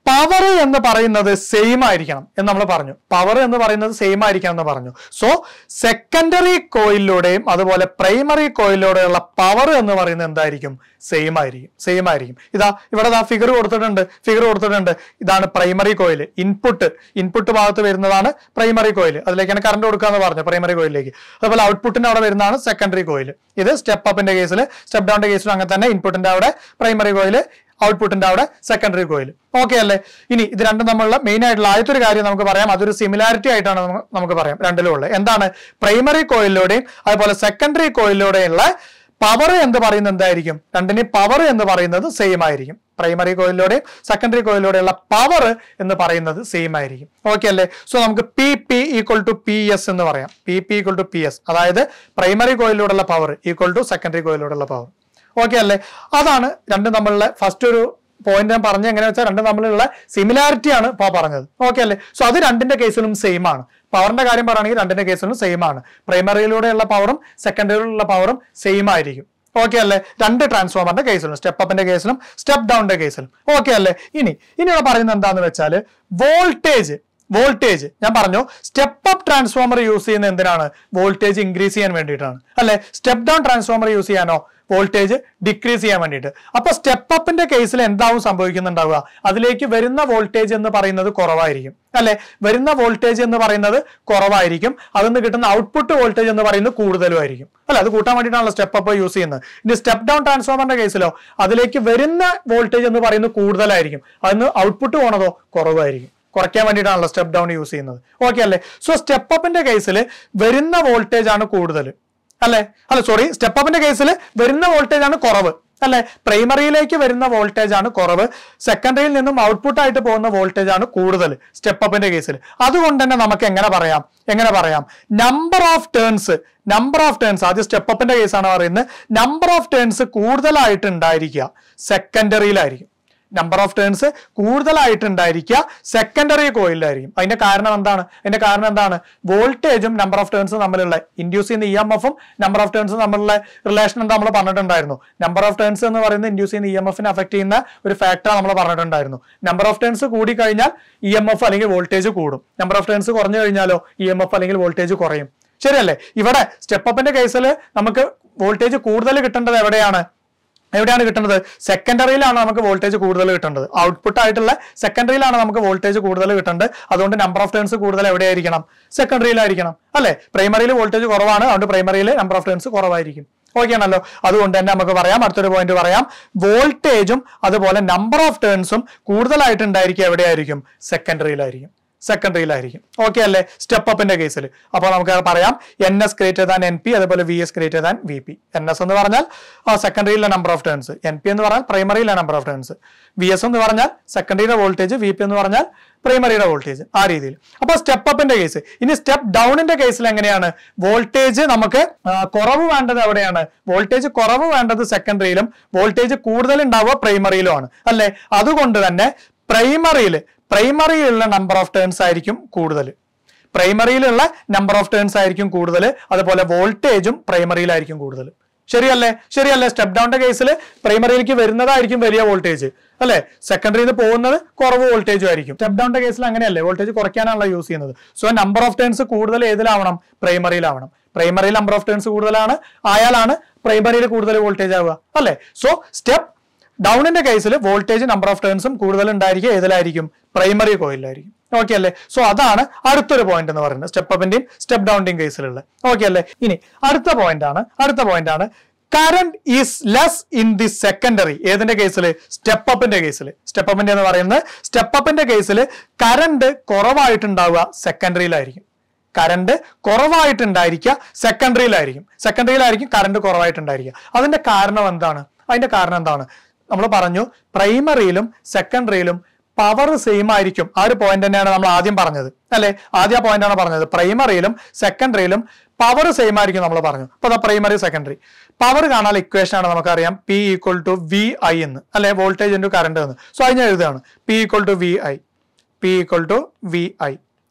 പവർ എന്ന് പറയുന്നത് സെയിം ആയിരിക്കണം എന്ന് നമ്മൾ പറഞ്ഞു പവർ എന്ന് പറയുന്നത് സെയിം ആയിരിക്കണം എന്ന് പറഞ്ഞു സോ സെക്കൻഡറി കോയിലൂടെയും അതുപോലെ പ്രൈമറി കോയിലൂടെയുള്ള പവർ എന്ന് പറയുന്നത് എന്തായിരിക്കും സെയിം ആയിരിക്കും സെയിം ആയിരിക്കും ഇതാ ഇവിടെ ദാ ഫിഗർ കൊടുത്തിട്ടുണ്ട് ഫിഗർ കൊടുത്തിട്ടുണ്ട് ഇതാണ് പ്രൈമറി കോയിൽ ഇൻപുട്ട് ഇൻപുട്ട് ഭാഗത്ത് വരുന്നതാണ് പ്രൈമറി കോയിൽ അതിലേക്കാണ് കറണ്ട് കൊടുക്കുക എന്ന് പറഞ്ഞു പ്രൈമറി കോയിലേക്ക് അതുപോലെ ഔട്ട്പുട്ടിന്റെ അവിടെ വരുന്നതാണ് സെക്കൻഡറി കോയിൽ ഇത് സ്റ്റെപ്പ് അപ്പിന്റെ കേസിൽ സ്റ്റെപ്പ് ഡൗണിന്റെ കേസിലും അങ്ങനെ തന്നെ ഇൻപുട്ടിന്റെ അവിടെ പ്രൈമറി കോയിൽ ഔട്ട്പുട്ടിന്റെ അവിടെ സെക്കൻഡറി കോയിൽ ഓക്കെ അല്ലേ ഇനി ഇത് രണ്ടും തമ്മിലുള്ള മെയിൻ ആയിട്ടുള്ള ആദ്യത്തെ ഒരു കാര്യം നമുക്ക് പറയാം അതൊരു സിമിലാരിറ്റി ആയിട്ടാണ് നമുക്ക് നമുക്ക് പറയാം രണ്ടിലും ഉള്ളത് എന്താണ് പ്രൈമറി കോയിലൂടെയും അതുപോലെ സെക്കൻഡറി കോയിലൂടെയുള്ള പവർ എന്ന് പറയുന്നത് എന്തായിരിക്കും രണ്ടിനെയും പവർ എന്ന് പറയുന്നത് സെയിം ആയിരിക്കും പ്രൈമറി കോയിലൂടെയും സെക്കൻഡറി കോയിലൂടെയുള്ള പവർ എന്ന് പറയുന്നത് സെയിം ആയിരിക്കും ഓക്കെ അല്ലേ സോ നമുക്ക് P P equal to P S എന്ന് പറയാം P P equal to P S അതായത് പ്രൈമറി കോയിലൂടെയുള്ള പവർ ഈക്വൽ ടു സെക്കൻഡറി കോയിലൂടെയുള്ള പവർ ഓക്കെ അല്ലേ അതാണ് രണ്ടും തമ്മിലുള്ള ഫസ്റ്റ് ഒരു പോയിന്റ് ഞാൻ പറഞ്ഞ എങ്ങനെയാ വെച്ചാൽ രണ്ടും തമ്മിലുള്ള സിമിലാരിറ്റി ആണ് ഇപ്പോൾ പറഞ്ഞത് ഓക്കെ അല്ലേ സോ അത് രണ്ടിന്റെ കേസിലും സെയിം ആണ് പവറിന്റെ കാര്യം പറയുകയാണെങ്കിൽ രണ്ടിന്റെ കേസിലും സെയിം ആണ് പ്രൈമറിയിലൂടെയുള്ള പവറും സെക്കൻഡറിയിലുള്ള പവറും സെയിം ആയിരിക്കും ഓക്കെ അല്ലേ രണ്ട് ട്രാൻസ്ഫോമറിന്റെ കേസിലും സ്റ്റെപ്പ് അപ്പിന്റെ കേസിലും സ്റ്റെപ്പ് ഡൗണിന്റെ കേസിലും ഓക്കെ അല്ലേ ഇനി ഇനി ഇവിടെ പറയുന്നത് എന്താന്ന് വെച്ചാൽ വോൾട്ടേജ് വോൾട്ടേജ് ഞാൻ പറഞ്ഞു സ്റ്റെപ്പ് അപ്പ് ട്രാൻസ്ഫോമർ യൂസ് ചെയ്യുന്ന എന്തിനാണ് വോൾട്ടേജ് ഇൻക്രീസ് ചെയ്യാൻ വേണ്ടിയിട്ടാണ് അല്ലെ സ്റ്റെപ്പ് ഡൗൺ ട്രാൻസ്ഫോമർ യൂസ് ചെയ്യാനോ വോൾട്ടേജ് ഡിക്രീസ് ചെയ്യാൻ വേണ്ടിയിട്ട് അപ്പൊ സ്റ്റെപ്പ് അപ്പിന്റെ കേസിൽ എന്താവും സംഭവിക്കുന്നുണ്ടാവുക അതിലേക്ക് വരുന്ന വോൾട്ടേജ് എന്ന് പറയുന്നത് കുറവായിരിക്കും അല്ലെ വരുന്ന വോൾട്ടേജ് എന്ന് പറയുന്നത് കുറവായിരിക്കും അതിൽ കിട്ടുന്ന ഔട്ട്പുട്ട് വോൾട്ടേജ് എന്ന് പറയുന്നത് കൂടുതലുമായിരിക്കും അല്ല അത് കൂട്ടാൻ വേണ്ടിയിട്ടാണല്ലോ സ്റ്റെപ്പ് അപ്പ് യൂസ് ചെയ്യുന്നത് ഇനി സ്റ്റെപ്പ് ഡൗൺ ട്രാൻസ്ഫോമറിന്റെ കേസിലോ അതിലേക്ക് വരുന്ന വോൾട്ടേജ് എന്ന് പറയുന്നത് കൂടുതലായിരിക്കും അതിന് ഔട്ട്പുട്ട് പോണതോ കുറവായിരിക്കും കുറയ്ക്കാൻ വേണ്ടിയിട്ടാണല്ലോ സ്റ്റെപ്പ് ഡൗൺ യൂസ് ചെയ്യുന്നത് ഓക്കെ അല്ലേ സോ സ്റ്റെപ്പ് അപ്പിന്റെ കേസിൽ വരുന്ന വോൾട്ടേജ് ആണ് കൂടുതൽ അല്ലെ അല്ല സോറി സ്റ്റെപ്പ് അപ്പിന്റെ കേസിൽ വരുന്ന വോൾട്ടേജ് ആണ് കുറവ് അല്ലെ പ്രൈമറിയിലേക്ക് വരുന്ന വോൾട്ടേജ് ആണ് കുറവ് സെക്കൻഡറിയിൽ നിന്നും ഔട്ട്പുട്ട് ആയിട്ട് പോകുന്ന വോൾട്ടേജ് ആണ് കൂടുതൽ സ്റ്റെപ്പ് അപ്പിന്റെ കേസിൽ അതുകൊണ്ട് തന്നെ നമുക്ക് എങ്ങനെ പറയാം എങ്ങനെ പറയാം number of turns number of turns ആദ്യം സ്റ്റെപ്പ് അപ്പിന്റെ കേസാണ് പറയുന്നത് നമ്പർ ഓഫ് ടേൺസ് കൂടുതലായിട്ട് ഉണ്ടായിരിക്കുക സെക്കൻഡറിയിലായിരിക്കും നമ്പർ ഓഫ് ടേൺസ് കൂടുതലായിട്ട് ഉണ്ടായിരിക്കുക സെക്കൻഡറി കോയിലായിരിക്കും അതിന്റെ കാരണം എന്താണ് അതിന്റെ കാരണം എന്താണ് വോൾട്ടേജും നമ്പർ ഓഫ് ടേൺസും തമ്മിലുള്ള ഇൻഡ്യൂസ് ചെയ്യുന്ന ഇ എം എഫും നമ്പർ ഓഫ് ടേൺസും തമ്മിലുള്ള റിലേഷൻ എന്താ നമ്മൾ പറഞ്ഞിട്ടുണ്ടായിരുന്നു നമ്പർ ഓഫ് ടേൺസ് എന്ന് പറയുന്നത് ഇൻഡ്യൂസ് ചെയ്യുന്ന ഇ എം എഫിനെ അഫക്ട് ചെയ്യുന്ന ഒരു ഫാക്ടർ നമ്മൾ പറഞ്ഞിട്ടുണ്ടായിരുന്നു നമ്പർ ഓഫ് ടേൺസ് കൂടി കഴിഞ്ഞാൽ ഇ എം എഫ് അല്ലെങ്കിൽ വോൾട്ടേജ് കൂടും നമ്പർ ഓഫ് ടേൺസ് കുറഞ്ഞു കഴിഞ്ഞാലോ ഇ എം എഫ് അല്ലെങ്കിൽ വോൾട്ടേജ് കുറയും ശരിയല്ലേ ഇവിടെ സ്റ്റെപ്പ് അപ്പിന്റെ കേസിൽ നമുക്ക് വോൾട്ടേജ് കൂടുതൽ കിട്ടേണ്ടത് എവിടെയാണ് എവിടെയാണ് കിട്ടുന്നത് സെക്കൻഡറിയിലാണ് നമുക്ക് വോൾട്ടേജ് കൂടുതൽ കിട്ടേണ്ടത് ഔട്ട്പുട്ട് ആയിട്ടുള്ള സെക്കൻഡറിയിലാണ് നമുക്ക് വോൾട്ടേജ് കൂടുതൽ കിട്ടേണ്ടത് അതുകൊണ്ട് നമ്പർ ഓഫ് ടേൺസ് കൂടുതൽ എവിടെയായിരിക്കണം സെക്കൻഡറിയിലായിരിക്കണം അല്ലെ പ്രൈമറിയിൽ വോൾട്ടേജ് കുറവാണ് അതുകൊണ്ട് പ്രൈമറിയിൽ നമ്പർ ഓഫ് ടേൺസ് കുറവായിരിക്കും ഓക്കെ ആണല്ലോ അതുകൊണ്ട് തന്നെ നമുക്ക് പറയാം അടുത്തൊരു പോയിന്റ് പറയാം വോൾട്ടേജും അതുപോലെ നമ്പർ ഓഫ് ടേൺസും കൂടുതലായിട്ട് ഉണ്ടായിരിക്കുക എവിടെയായിരിക്കും സെക്കൻഡറിയിലായിരിക്കും സെക്കൻഡറിയിലായിരിക്കും ഓക്കെ അല്ലേ സ്റ്റെപ്പ് അപ്പിന്റെ കേസിൽ അപ്പോൾ നമുക്ക് പറയാം N S greater than N P അതുപോലെ V S greater than V P N S എന്ന് പറഞ്ഞാൽ സെക്കൻഡറിയിലെ number of turns N P എന്ന് പറഞ്ഞാൽ പ്രൈമറിയിലെ number of turns V S എന്ന് പറഞ്ഞാൽ സെക്കൻഡറിയുടെ വോൾട്ടേജ് വി പി എന്ന് പറഞ്ഞാൽ പ്രൈമറിയുടെ വോൾട്ടേജ് ആ രീതിയിൽ അപ്പോൾ സ്റ്റെപ്പ് അപ്പിന്റെ കേസ് ഇനി സ്റ്റെപ്പ് ഡൗണിന്റെ കേസിൽ എങ്ങനെയാണ് വോൾട്ടേജ് നമുക്ക് ആ, കുറവ് വേണ്ടത് എവിടെയാണ് വോൾട്ടേജ് കുറവ് വേണ്ടത് സെക്കൻഡറിയിലും വോൾട്ടേജ് കൂടുതൽ ഉണ്ടാവുക പ്രൈമറിയിലുമാണ് അല്ലെ അതുകൊണ്ട് തന്നെ പ്രൈമറിയിൽ പ്രൈമറിയിലുള്ള നമ്പർ ഓഫ് ടേൺസ് ആയിരിക്കും കൂടുതൽ പ്രൈമറിയിലുള്ള നമ്പർ ഓഫ് ടേൺസ് ആയിരിക്കും കൂടുതൽ അതുപോലെ വോൾട്ടേജും പ്രൈമറിയിലായിരിക്കും കൂടുതൽ ശരിയല്ലേ ശരിയല്ലേ സ്റ്റെപ്പ് ഡൗണിന്റെ കേസിൽ പ്രൈമറിയിലേക്ക് വരുന്നതായിരിക്കും വലിയ വോൾട്ടേജ് അല്ലെ സെക്കൻഡറിയിൽ നിന്ന് പോകുന്നത് കുറവ് വോൾട്ടേജും ആയിരിക്കും സ്റ്റെപ്പ് ഡൗണിന്റെ കേസിൽ അങ്ങനെയല്ലേ വോൾട്ടേജ് കുറയ്ക്കാനാണല്ലോ യൂസ് ചെയ്യുന്നത് സോ നമ്പർ ഓഫ് ടേൺസ് കൂടുതൽ ഏതിലാവണം പ്രൈമറിയിലാവണം പ്രൈമറിയിൽ നമ്പർ ഓഫ് ടേൺസ് കൂടുതലാണ് ആയാലാണ് പ്രൈമറിയിൽ കൂടുതൽ വോൾട്ടേജ് ആവുക അല്ലെ സോ സ്റ്റെപ്പ് ഡൗണിന്റെ കേസിൽ വോൾട്ടേജ് നമ്പർ ഓഫ് ടേൺസും കൂടുതൽ ഉണ്ടായിരിക്കുക ഏതിലായിരിക്കും പ്രൈമറി കോയിലായിരിക്കും ഓക്കെ അല്ലേ സോ അതാണ് അടുത്തൊരു പോയിന്റ് എന്ന് പറയുന്നത് സ്റ്റെപ്പ് അപ്പിന്റെയും സ്റ്റെപ്പ് ഡൗണിന്റെയും കേസിലുള്ള ഓക്കെ അല്ലേ ഇനി അടുത്ത പോയിന്റ് ആണ് അടുത്ത പോയിന്റ് ആണ് current is less in the secondary ഏതിന്റെ കേസിൽ സ്റ്റെപ്പ് അപ്പിന്റെ കേസിൽ സ്റ്റെപ്പ് അപ്പിന്റെ എന്ന് പറയുന്നത് സ്റ്റെപ്പ് അപ്പിന്റെ കേസിൽ കറണ്ട് കുറവായിട്ടുണ്ടാവുക സെക്കൻഡറിയിലായിരിക്കും കറണ്ട് കുറവായിട്ടുണ്ടായിരിക്കുക സെക്കൻഡറിയിലായിരിക്കും സെക്കൻഡറിയിലായിരിക്കും കറണ്ട് കുറവായിട്ടുണ്ടായിരിക്കുക അതിന്റെ കാരണം എന്താണ് അതിന്റെ കാരണം എന്താണ് നമ്മൾ പറഞ്ഞു പ്രൈമറിയിലും സെക്കൻഡറിയിലും പവർ സെയിം ആയിരിക്കും ആ ഒരു പോയിന്റ് തന്നെയാണ് നമ്മൾ ആദ്യം പറഞ്ഞത് അല്ലെ ആദ്യ പോയിന്റ് ആണ് പറഞ്ഞത് പ്രൈമറിയിലും സെക്കൻഡറിയിലും പവർ സെയിം ആയിരിക്കും നമ്മൾ പറഞ്ഞു അപ്പൊ അതാ പ്രൈമറി സെക്കൻഡറി പവർ കാണാൻ ഇക്വേഷൻ ആണ് നമുക്കറിയാം P equal to V I എന്ന് അല്ലെ വോൾട്ടേജ് ഇൻറ്റു കറണ്ട് എന്ന് സോ അത് ഞാൻ എഴുതുകയാണ് P equal to V I P equal to V I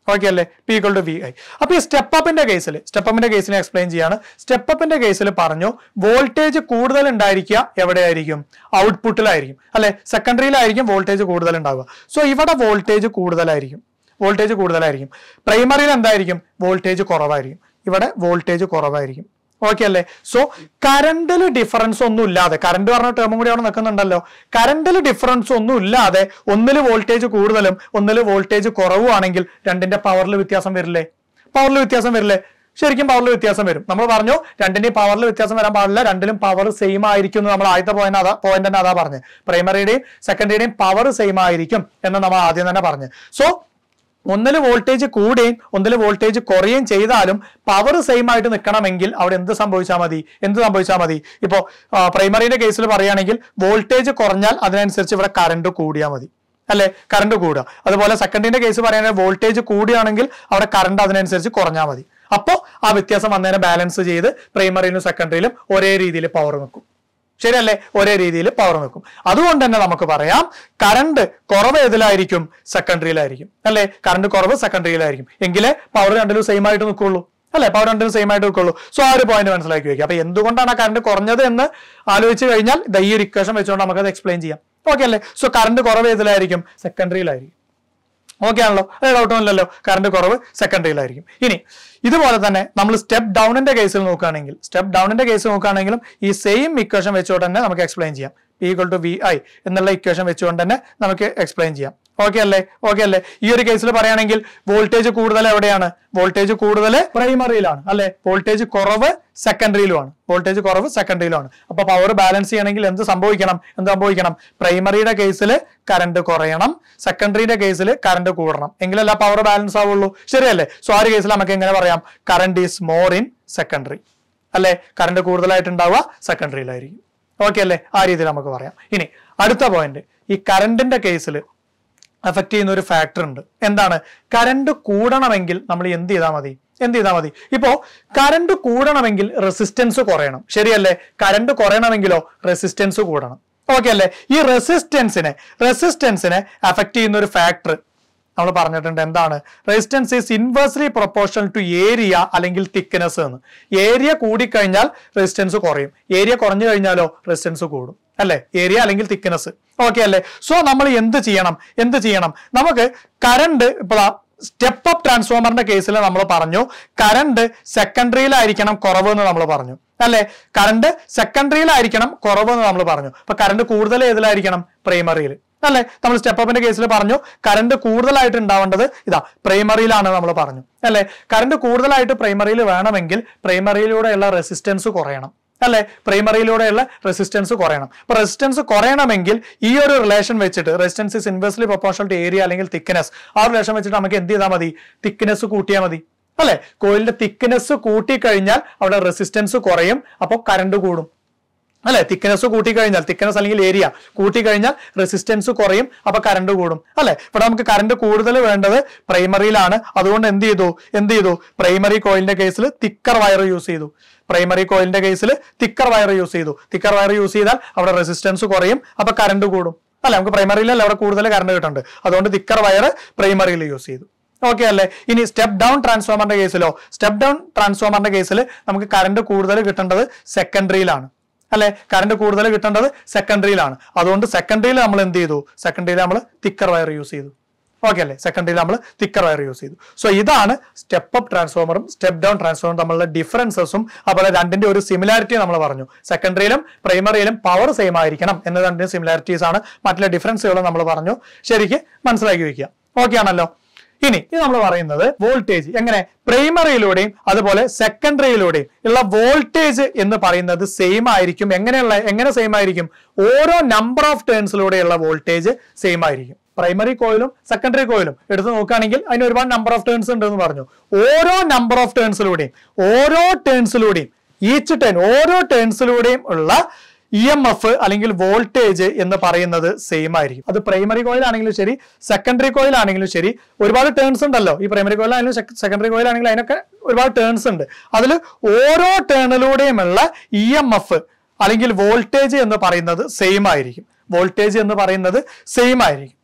okay അല്ലേ P equal to V I അപ്പൊ ഈ സ്റ്റെപ്പ് അപ്പിന്റെ കേസിൽ സ്റ്റെപ്പ് അപ്പിന്റെ കേസിനെ എക്സ്പ്ലെയിൻ ചെയ്യാണ് സ്റ്റെപ്പ് അപ്പിന്റെ കേസിൽ പറഞ്ഞു വോൾട്ടേജ് കൂടുതൽ ഉണ്ടായിരിക്കുക എവിടെയായിരിക്കും ഔട്ട്പുട്ടിലായിരിക്കും അല്ലെ സെക്കൻഡറിയിലായിരിക്കും വോൾട്ടേജ് കൂടുതൽ ഉണ്ടാവുക സോ ഇവിടെ വോൾട്ടേജ് കൂടുതലായിരിക്കും വോൾട്ടേജ് കൂടുതലായിരിക്കും പ്രൈമറിയിൽ എന്തായിരിക്കും വോൾട്ടേജ് കുറവായിരിക്കും ഇവിടെ വോൾട്ടേജ് കുറവായിരിക്കും ഓക്കെ അല്ലേ സോ കറണ്ടിൽ ഡിഫറൻസ് ഒന്നും ഇല്ലാതെ കറണ്ട് പറഞ്ഞ ടേമും കൂടി അവിടെ നിൽക്കുന്നുണ്ടല്ലോ കറണ്ടിൽ ഡിഫറൻസ് ഒന്നും ഇല്ലാതെ ഒന്നിൽ വോൾട്ടേജ് കൂടുതലും ഒന്നിൽ വോൾട്ടേജ് കുറവുമാണെങ്കിൽ രണ്ടിന്റെ പവറിൽ വ്യത്യാസം വരില്ലേ പവറിൽ വ്യത്യാസം വരില്ലേ ശരിക്കും പവറിൽ വ്യത്യാസം വരും നമ്മൾ പറഞ്ഞു രണ്ടിന്റെയും പവറിൽ വ്യത്യാസം വരാൻ പാടില്ല രണ്ടിലും പവർ സെയിം ആയിരിക്കും എന്ന് നമ്മൾ ആദ്യത്തെ പോയിന്റ് അതാ പോയിന്റ് തന്നെ അതാ പറഞ്ഞ് പ്രൈമറിയുടെയും സെക്കൻഡറിയുടെയും പവർ സെയിം ആയിരിക്കും എന്ന് നമ്മൾ ആദ്യം തന്നെ പറഞ്ഞു സോ ഒന്നിൽ വോൾട്ടേജ് കൂടുകയും ഒന്നിൽ വോൾട്ടേജ് കുറയുകയും ചെയ്താലും പവർ സെയിം ആയിട്ട് നിൽക്കണമെങ്കിൽ അവിടെ എന്ത് സംഭവിച്ചാൽ മതി എന്ത് സംഭവിച്ചാൽ മതി ഇപ്പോൾ പ്രൈമറിയുടെ കേസിൽ പറയുകയാണെങ്കിൽ വോൾട്ടേജ് കുറഞ്ഞാൽ അതിനനുസരിച്ച് ഇവിടെ കറണ്ട് കൂടിയാൽ മതി അല്ലെ കറണ്ട് കൂടുക അതുപോലെ സെക്കൻഡിന്റെ കേസ് പറയുകയാണെങ്കിൽ വോൾട്ടേജ് കൂടുകയാണെങ്കിൽ അവിടെ കറണ്ട് അതിനനുസരിച്ച് കുറഞ്ഞാൽ മതി അപ്പോൾ ആ വ്യത്യാസം വന്നതിനെ ബാലൻസ് ചെയ്ത് പ്രൈമറിയിലും സെക്കൻഡറിയിലും ഒരേ രീതിയിൽ പവർ നിൽക്കും ശരിയല്ലേ ഒരേ രീതിയിൽ പവർ നിൽക്കും അതുകൊണ്ട് തന്നെ നമുക്ക് പറയാം കറണ്ട് കുറവ് ഏതിലായിരിക്കും സെക്കൻഡറിയിലായിരിക്കും അല്ലെ കറണ്ട് കുറവ് സെക്കൻഡറിയിലായിരിക്കും എങ്കിലേ പവർ രണ്ടിലും സെയിം ആയിട്ട് നിൽക്കുള്ളൂ അല്ലെ പവർ രണ്ടിലും സെയിം ആയിട്ട് നിൽക്കുള്ളൂ സോ ആ ഒരു പോയിന്റ് മനസ്സിലാക്കി വെക്കുക അപ്പൊ എന്തുകൊണ്ടാണ് ആ കറണ്ട് കുറഞ്ഞത് എന്ന് ആലോചിച്ച് കഴിഞ്ഞാൽ ദാ ഈ ഒരു ഇക്വേഷൻ വെച്ചുകൊണ്ട് നമുക്കത് എക്സ്പ്ലെയിൻ ചെയ്യാം ഓക്കെ അല്ലേ സോ കറണ്ട് കുറവ് ഏതിലായിരിക്കും സെക്കൻഡറിയിലായിരിക്കും ഓക്കെ ആണല്ലോ അത് ഡൗട്ടൊന്നുമില്ലല്ലോ കറണ്ട് കുറവ് സെക്കൻഡറിയിലായിരിക്കും ഇനി ഇതുപോലെ തന്നെ നമ്മൾ സ്റ്റെപ്പ് ഡൗണിന്റെ കേസിൽ നോക്കുകയാണെങ്കിൽ സ്റ്റെപ്പ് ഡൗണിന്റെ കേസ് നോക്കുകയാണെങ്കിലും ഈ സെയിം ഇക്വേഷൻ വെച്ചുകൊണ്ട് തന്നെ നമുക്ക് എക്സ്പ്ലെയിൻ ചെയ്യാം P equal to V I എന്നുള്ള ഇക്വേഷൻ വെച്ചുകൊണ്ട് തന്നെ നമുക്ക് എക്സ്പ്ലെയിൻ ചെയ്യാം ഓക്കെ അല്ലേ ഓക്കെ അല്ലേ ഈ ഒരു കേസിൽ പറയുകയാണെങ്കിൽ വോൾട്ടേജ് കൂടുതൽ എവിടെയാണ് വോൾട്ടേജ് കൂടുതൽ പ്രൈമറിയിലാണ് അല്ലെ വോൾട്ടേജ് കുറവ് സെക്കൻഡറിയിലുമാണ് വോൾട്ടേജ് കുറവ് സെക്കൻഡറിയിലുമാണ് അപ്പൊ പവർ ബാലൻസ് ചെയ്യണമെങ്കിൽ എന്ത് സംഭവിക്കണം എന്ത് സംഭവിക്കണം പ്രൈമറിയുടെ കേസിൽ കറണ്ട് കുറയണം സെക്കൻഡറിയുടെ കേസിൽ കറണ്ട് കൂടണം എങ്കിലല്ല പവർ ബാലൻസ് ആവുള്ളൂ ശരിയല്ലേ സോ ആ ഒരു കേസിൽ നമുക്ക് എങ്ങനെ പറയാം current is more in secondary അല്ലെ കറണ്ട് കൂടുതലായിട്ടുണ്ടാവുക സെക്കൻഡറിയിലായിരിക്കും ഓക്കെ അല്ലേ ആ രീതിയിൽ നമുക്ക് പറയാം ഇനി അടുത്ത പോയിന്റ് ഈ കറണ്ടിന്റെ കേസിൽ അഫക്റ്റ് ചെയ്യുന്ന ഒരു ഫാക്ടർ ഉണ്ട് എന്താണ് കറണ്ട് കൂടണമെങ്കിൽ നമ്മൾ എന്ത് ചെയ്താൽ മതി എന്ത് ചെയ്താൽ മതി ഇപ്പോ കറണ്ട് കൂടണമെങ്കിൽ റെസിസ്റ്റൻസ് കുറയണം ശരിയല്ലേ കറണ്ട് കുറയണമെങ്കിലോ റെസിസ്റ്റൻസ് കൂടണം ഓക്കെ അല്ലേ ഈ റെസിസ്റ്റൻസിനെ റെസിസ്റ്റൻസിനെ അഫക്റ്റ് ചെയ്യുന്ന ഒരു ഫാക്ടർ നമ്മൾ പറഞ്ഞിട്ടുണ്ട് എന്താണ് resistance is inversely proportional to area അല്ലെങ്കിൽ തിക്നെസ് എന്ന് ഏരിയ കൂടിക്കഴിഞ്ഞാൽ റെസിസ്റ്റൻസ് കുറയും ഏരിയ കുറഞ്ഞു കഴിഞ്ഞാലോ റെസിസ്റ്റൻസ് കൂടും അല്ലെ ഏരിയ അല്ലെങ്കിൽ തിക്നെസ് ഓക്കെ അല്ലേ സോ നമ്മൾ എന്ത് ചെയ്യണം എന്ത് ചെയ്യണം നമുക്ക് കറണ്ട് ഇപ്പോൾ സ്റ്റെപ്പ് അപ്പ് ട്രാൻസ്ഫോമറിന്റെ കേസിൽ നമ്മൾ പറഞ്ഞു കറണ്ട് സെക്കൻഡറിയിലായിരിക്കണം കുറവ് എന്ന് നമ്മൾ പറഞ്ഞു അല്ലെ കറണ്ട് സെക്കൻഡറിയിലായിരിക്കണം കുറവ് എന്ന് നമ്മൾ പറഞ്ഞു അപ്പൊ കറണ്ട് കൂടുതൽ ഏതിലായിരിക്കണം പ്രൈമറിയിൽ അല്ലെ നമ്മൾ സ്റ്റെപ്പ് അപ്പിന്റെ കേസിൽ പറഞ്ഞു കറണ്ട് കൂടുതലായിട്ട് ഉണ്ടാവേണ്ടത് ഇതാ പ്രൈമറിയിലാണ് നമ്മൾ പറഞ്ഞു അല്ലെ കറണ്ട് കൂടുതലായിട്ട് പ്രൈമറിയിൽ വേണമെങ്കിൽ പ്രൈമറിയിലൂടെയുള്ള റെസിസ്റ്റൻസ് കുറയണം അല്ലെ പ്രൈമറിയിലൂടെയുള്ള റെസിസ്റ്റൻസ് കുറയണം അപ്പൊ റെസിസ്റ്റൻസ് കുറയണമെങ്കിൽ ഈ ഒരു റിലേഷൻ വെച്ചിട്ട് resistance is inversely proportional to area അല്ലെങ്കിൽ തിക്നെസ് ആ റിലേഷൻ വെച്ചിട്ട് നമുക്ക് എന്ത് ചെയ്താൽ മതി തിക്നെസ് കൂട്ടിയാൽ മതി അല്ലെ കോയിലിന്റെ തിക്നെസ് കൂട്ടിക്കഴിഞ്ഞാൽ അവിടെ റെസിസ്റ്റൻസ് കുറയും അപ്പോൾ കറണ്ട് കൂടും അല്ലെ തിക്നെസ് കൂട്ടിക്കഴിഞ്ഞാൽ തിക്നെസ് അല്ലെങ്കിൽ ഏരിയ കൂട്ടിക്കഴിഞ്ഞാൽ റെസിസ്റ്റൻസ് കുറയും അപ്പൊ കറണ്ട് കൂടും അല്ലെ ഇവിടെ നമുക്ക് കറണ്ട് കൂടുതൽ വേണ്ടത് പ്രൈമറിയിലാണ് അതുകൊണ്ട് എന്ത് ചെയ്തു എന്ത് ചെയ്തു പ്രൈമറി കോയിലിന്റെ കേസിൽ തിക്കർ വയർ യൂസ് ചെയ്തു പ്രൈമറി കോയിലിന്റെ കേസിൽ തിക്കർ വയർ യൂസ് ചെയ്തു തിക്കർ വയർ യൂസ് ചെയ്താൽ അവിടെ റെസിസ്റ്റൻസ് കുറയും അപ്പൊ കറണ്ട് കൂടും അല്ലെ നമുക്ക് പ്രൈമറിയിലല്ല അവിടെ കൂടുതൽ കറണ്ട് കിട്ടുന്നുണ്ട് അതുകൊണ്ട് തിക്കർ വയർ പ്രൈമറിയിൽ യൂസ് ചെയ്തു ഓക്കെ അല്ലേ ഇനി സ്റ്റെപ്പ് ഡൗൺ ട്രാൻസ്ഫോമറിന്റെ കേസിലോ സ്റ്റെപ്പ് ഡൗൺ ട്രാൻസ്ഫോമറിന്റെ കേസിൽ നമുക്ക് കറണ്ട് കൂടുതൽ കിട്ടേണ്ടത് സെക്കൻഡറിയിലാണ് അല്ലെ കറണ്ട് കൂടുതൽ കിട്ടേണ്ടത് സെക്കൻഡറിയിലാണ് അതുകൊണ്ട് സെക്കൻഡറിയിൽ നമ്മൾ എന്ത് ചെയ്തു സെക്കൻഡറിയിൽ നമ്മൾ തിക്കർ വയർ യൂസ് ചെയ്തു ഓക്കെ അല്ലേ സെക്കൻഡറിയിൽ നമ്മൾ തിക്കർ വയർ യൂസ് ചെയ്തു സോ ഇതാണ് സ്റ്റെപ്പ് അപ്പ് ട്രാൻസ്ഫോമറും സ്റ്റെപ്പ് ഡൗൺ ട്രാൻസ്ഫോമറും തമ്മിലുള്ള ഡിഫറൻസസും അതുപോലെ രണ്ടിന്റെ ഒരു സിമിലാരിറ്റി നമ്മൾ പറഞ്ഞു സെക്കൻഡറിയിലും പ്രൈമറിയിലും പവർ സെയിം ആയിരിക്കണം എന്ന രണ്ടിന്റെ സിമിലാരിറ്റീസ് ആണ് മറ്റുള്ള ഡിഫറൻസുകളും നമ്മൾ പറഞ്ഞു ശരിക്ക് മനസ്സിലാക്കി വെക്കുക ഓക്കെ ആണല്ലോ ഇനി ഇത് നമ്മൾ പറയുന്നത് വോൾട്ടേജ് എങ്ങനെ പ്രൈമറിയിലൂടെയും അതുപോലെ സെക്കൻഡറിയിലൂടെയും ഉള്ള വോൾട്ടേജ് എന്ന് പറയുന്നത് സെയിം ആയിരിക്കും എങ്ങനെയുള്ള എങ്ങനെ സെയിം ആയിരിക്കും ഓരോ നമ്പർ ഓഫ് ടേൺസിലൂടെയുള്ള വോൾട്ടേജ് സെയിം ആയിരിക്കും പ്രൈമറി കോയിലും സെക്കൻഡറി കോയിലും എടുത്ത് നോക്കുകയാണെങ്കിൽ അതിന് ഒരുപാട് നമ്പർ ഓഫ് ടേൺസ് ഉണ്ട് എന്ന് പറഞ്ഞു ഓരോ നമ്പർ ഓഫ് ടേൺസിലൂടെയും ഓരോ ടേൺസിലൂടെയും ഈച്ച് ടേൺ ഓരോ ടേൺസിലൂടെയും ഉള്ള ഇ എം എഫ് അല്ലെങ്കിൽ വോൾട്ടേജ് എന്ന് പറയുന്നത് സെയിം ആയിരിക്കും അത് പ്രൈമറി കോയിൽ ആണെങ്കിലും ശരി സെക്കൻഡറി കോയിൽ ആണെങ്കിലും ശരി ഒരുപാട് ടേൺസ് ഉണ്ടല്ലോ ഈ പ്രൈമറി കോയിൽ ആണെങ്കിലും സെക്കൻഡറി കോയിൽ ആണെങ്കിലും അതിനൊക്കെ ഒരുപാട് ടേൺസ് ഉണ്ട് അതിൽ ഓരോ ടേണിലൂടെയുമുള്ള ഇ എം എഫ് അല്ലെങ്കിൽ വോൾട്ടേജ് എന്ന് പറയുന്നത് സെയിം ആയിരിക്കും വോൾട്ടേജ് എന്ന് പറയുന്നത് സെയിം ആയിരിക്കും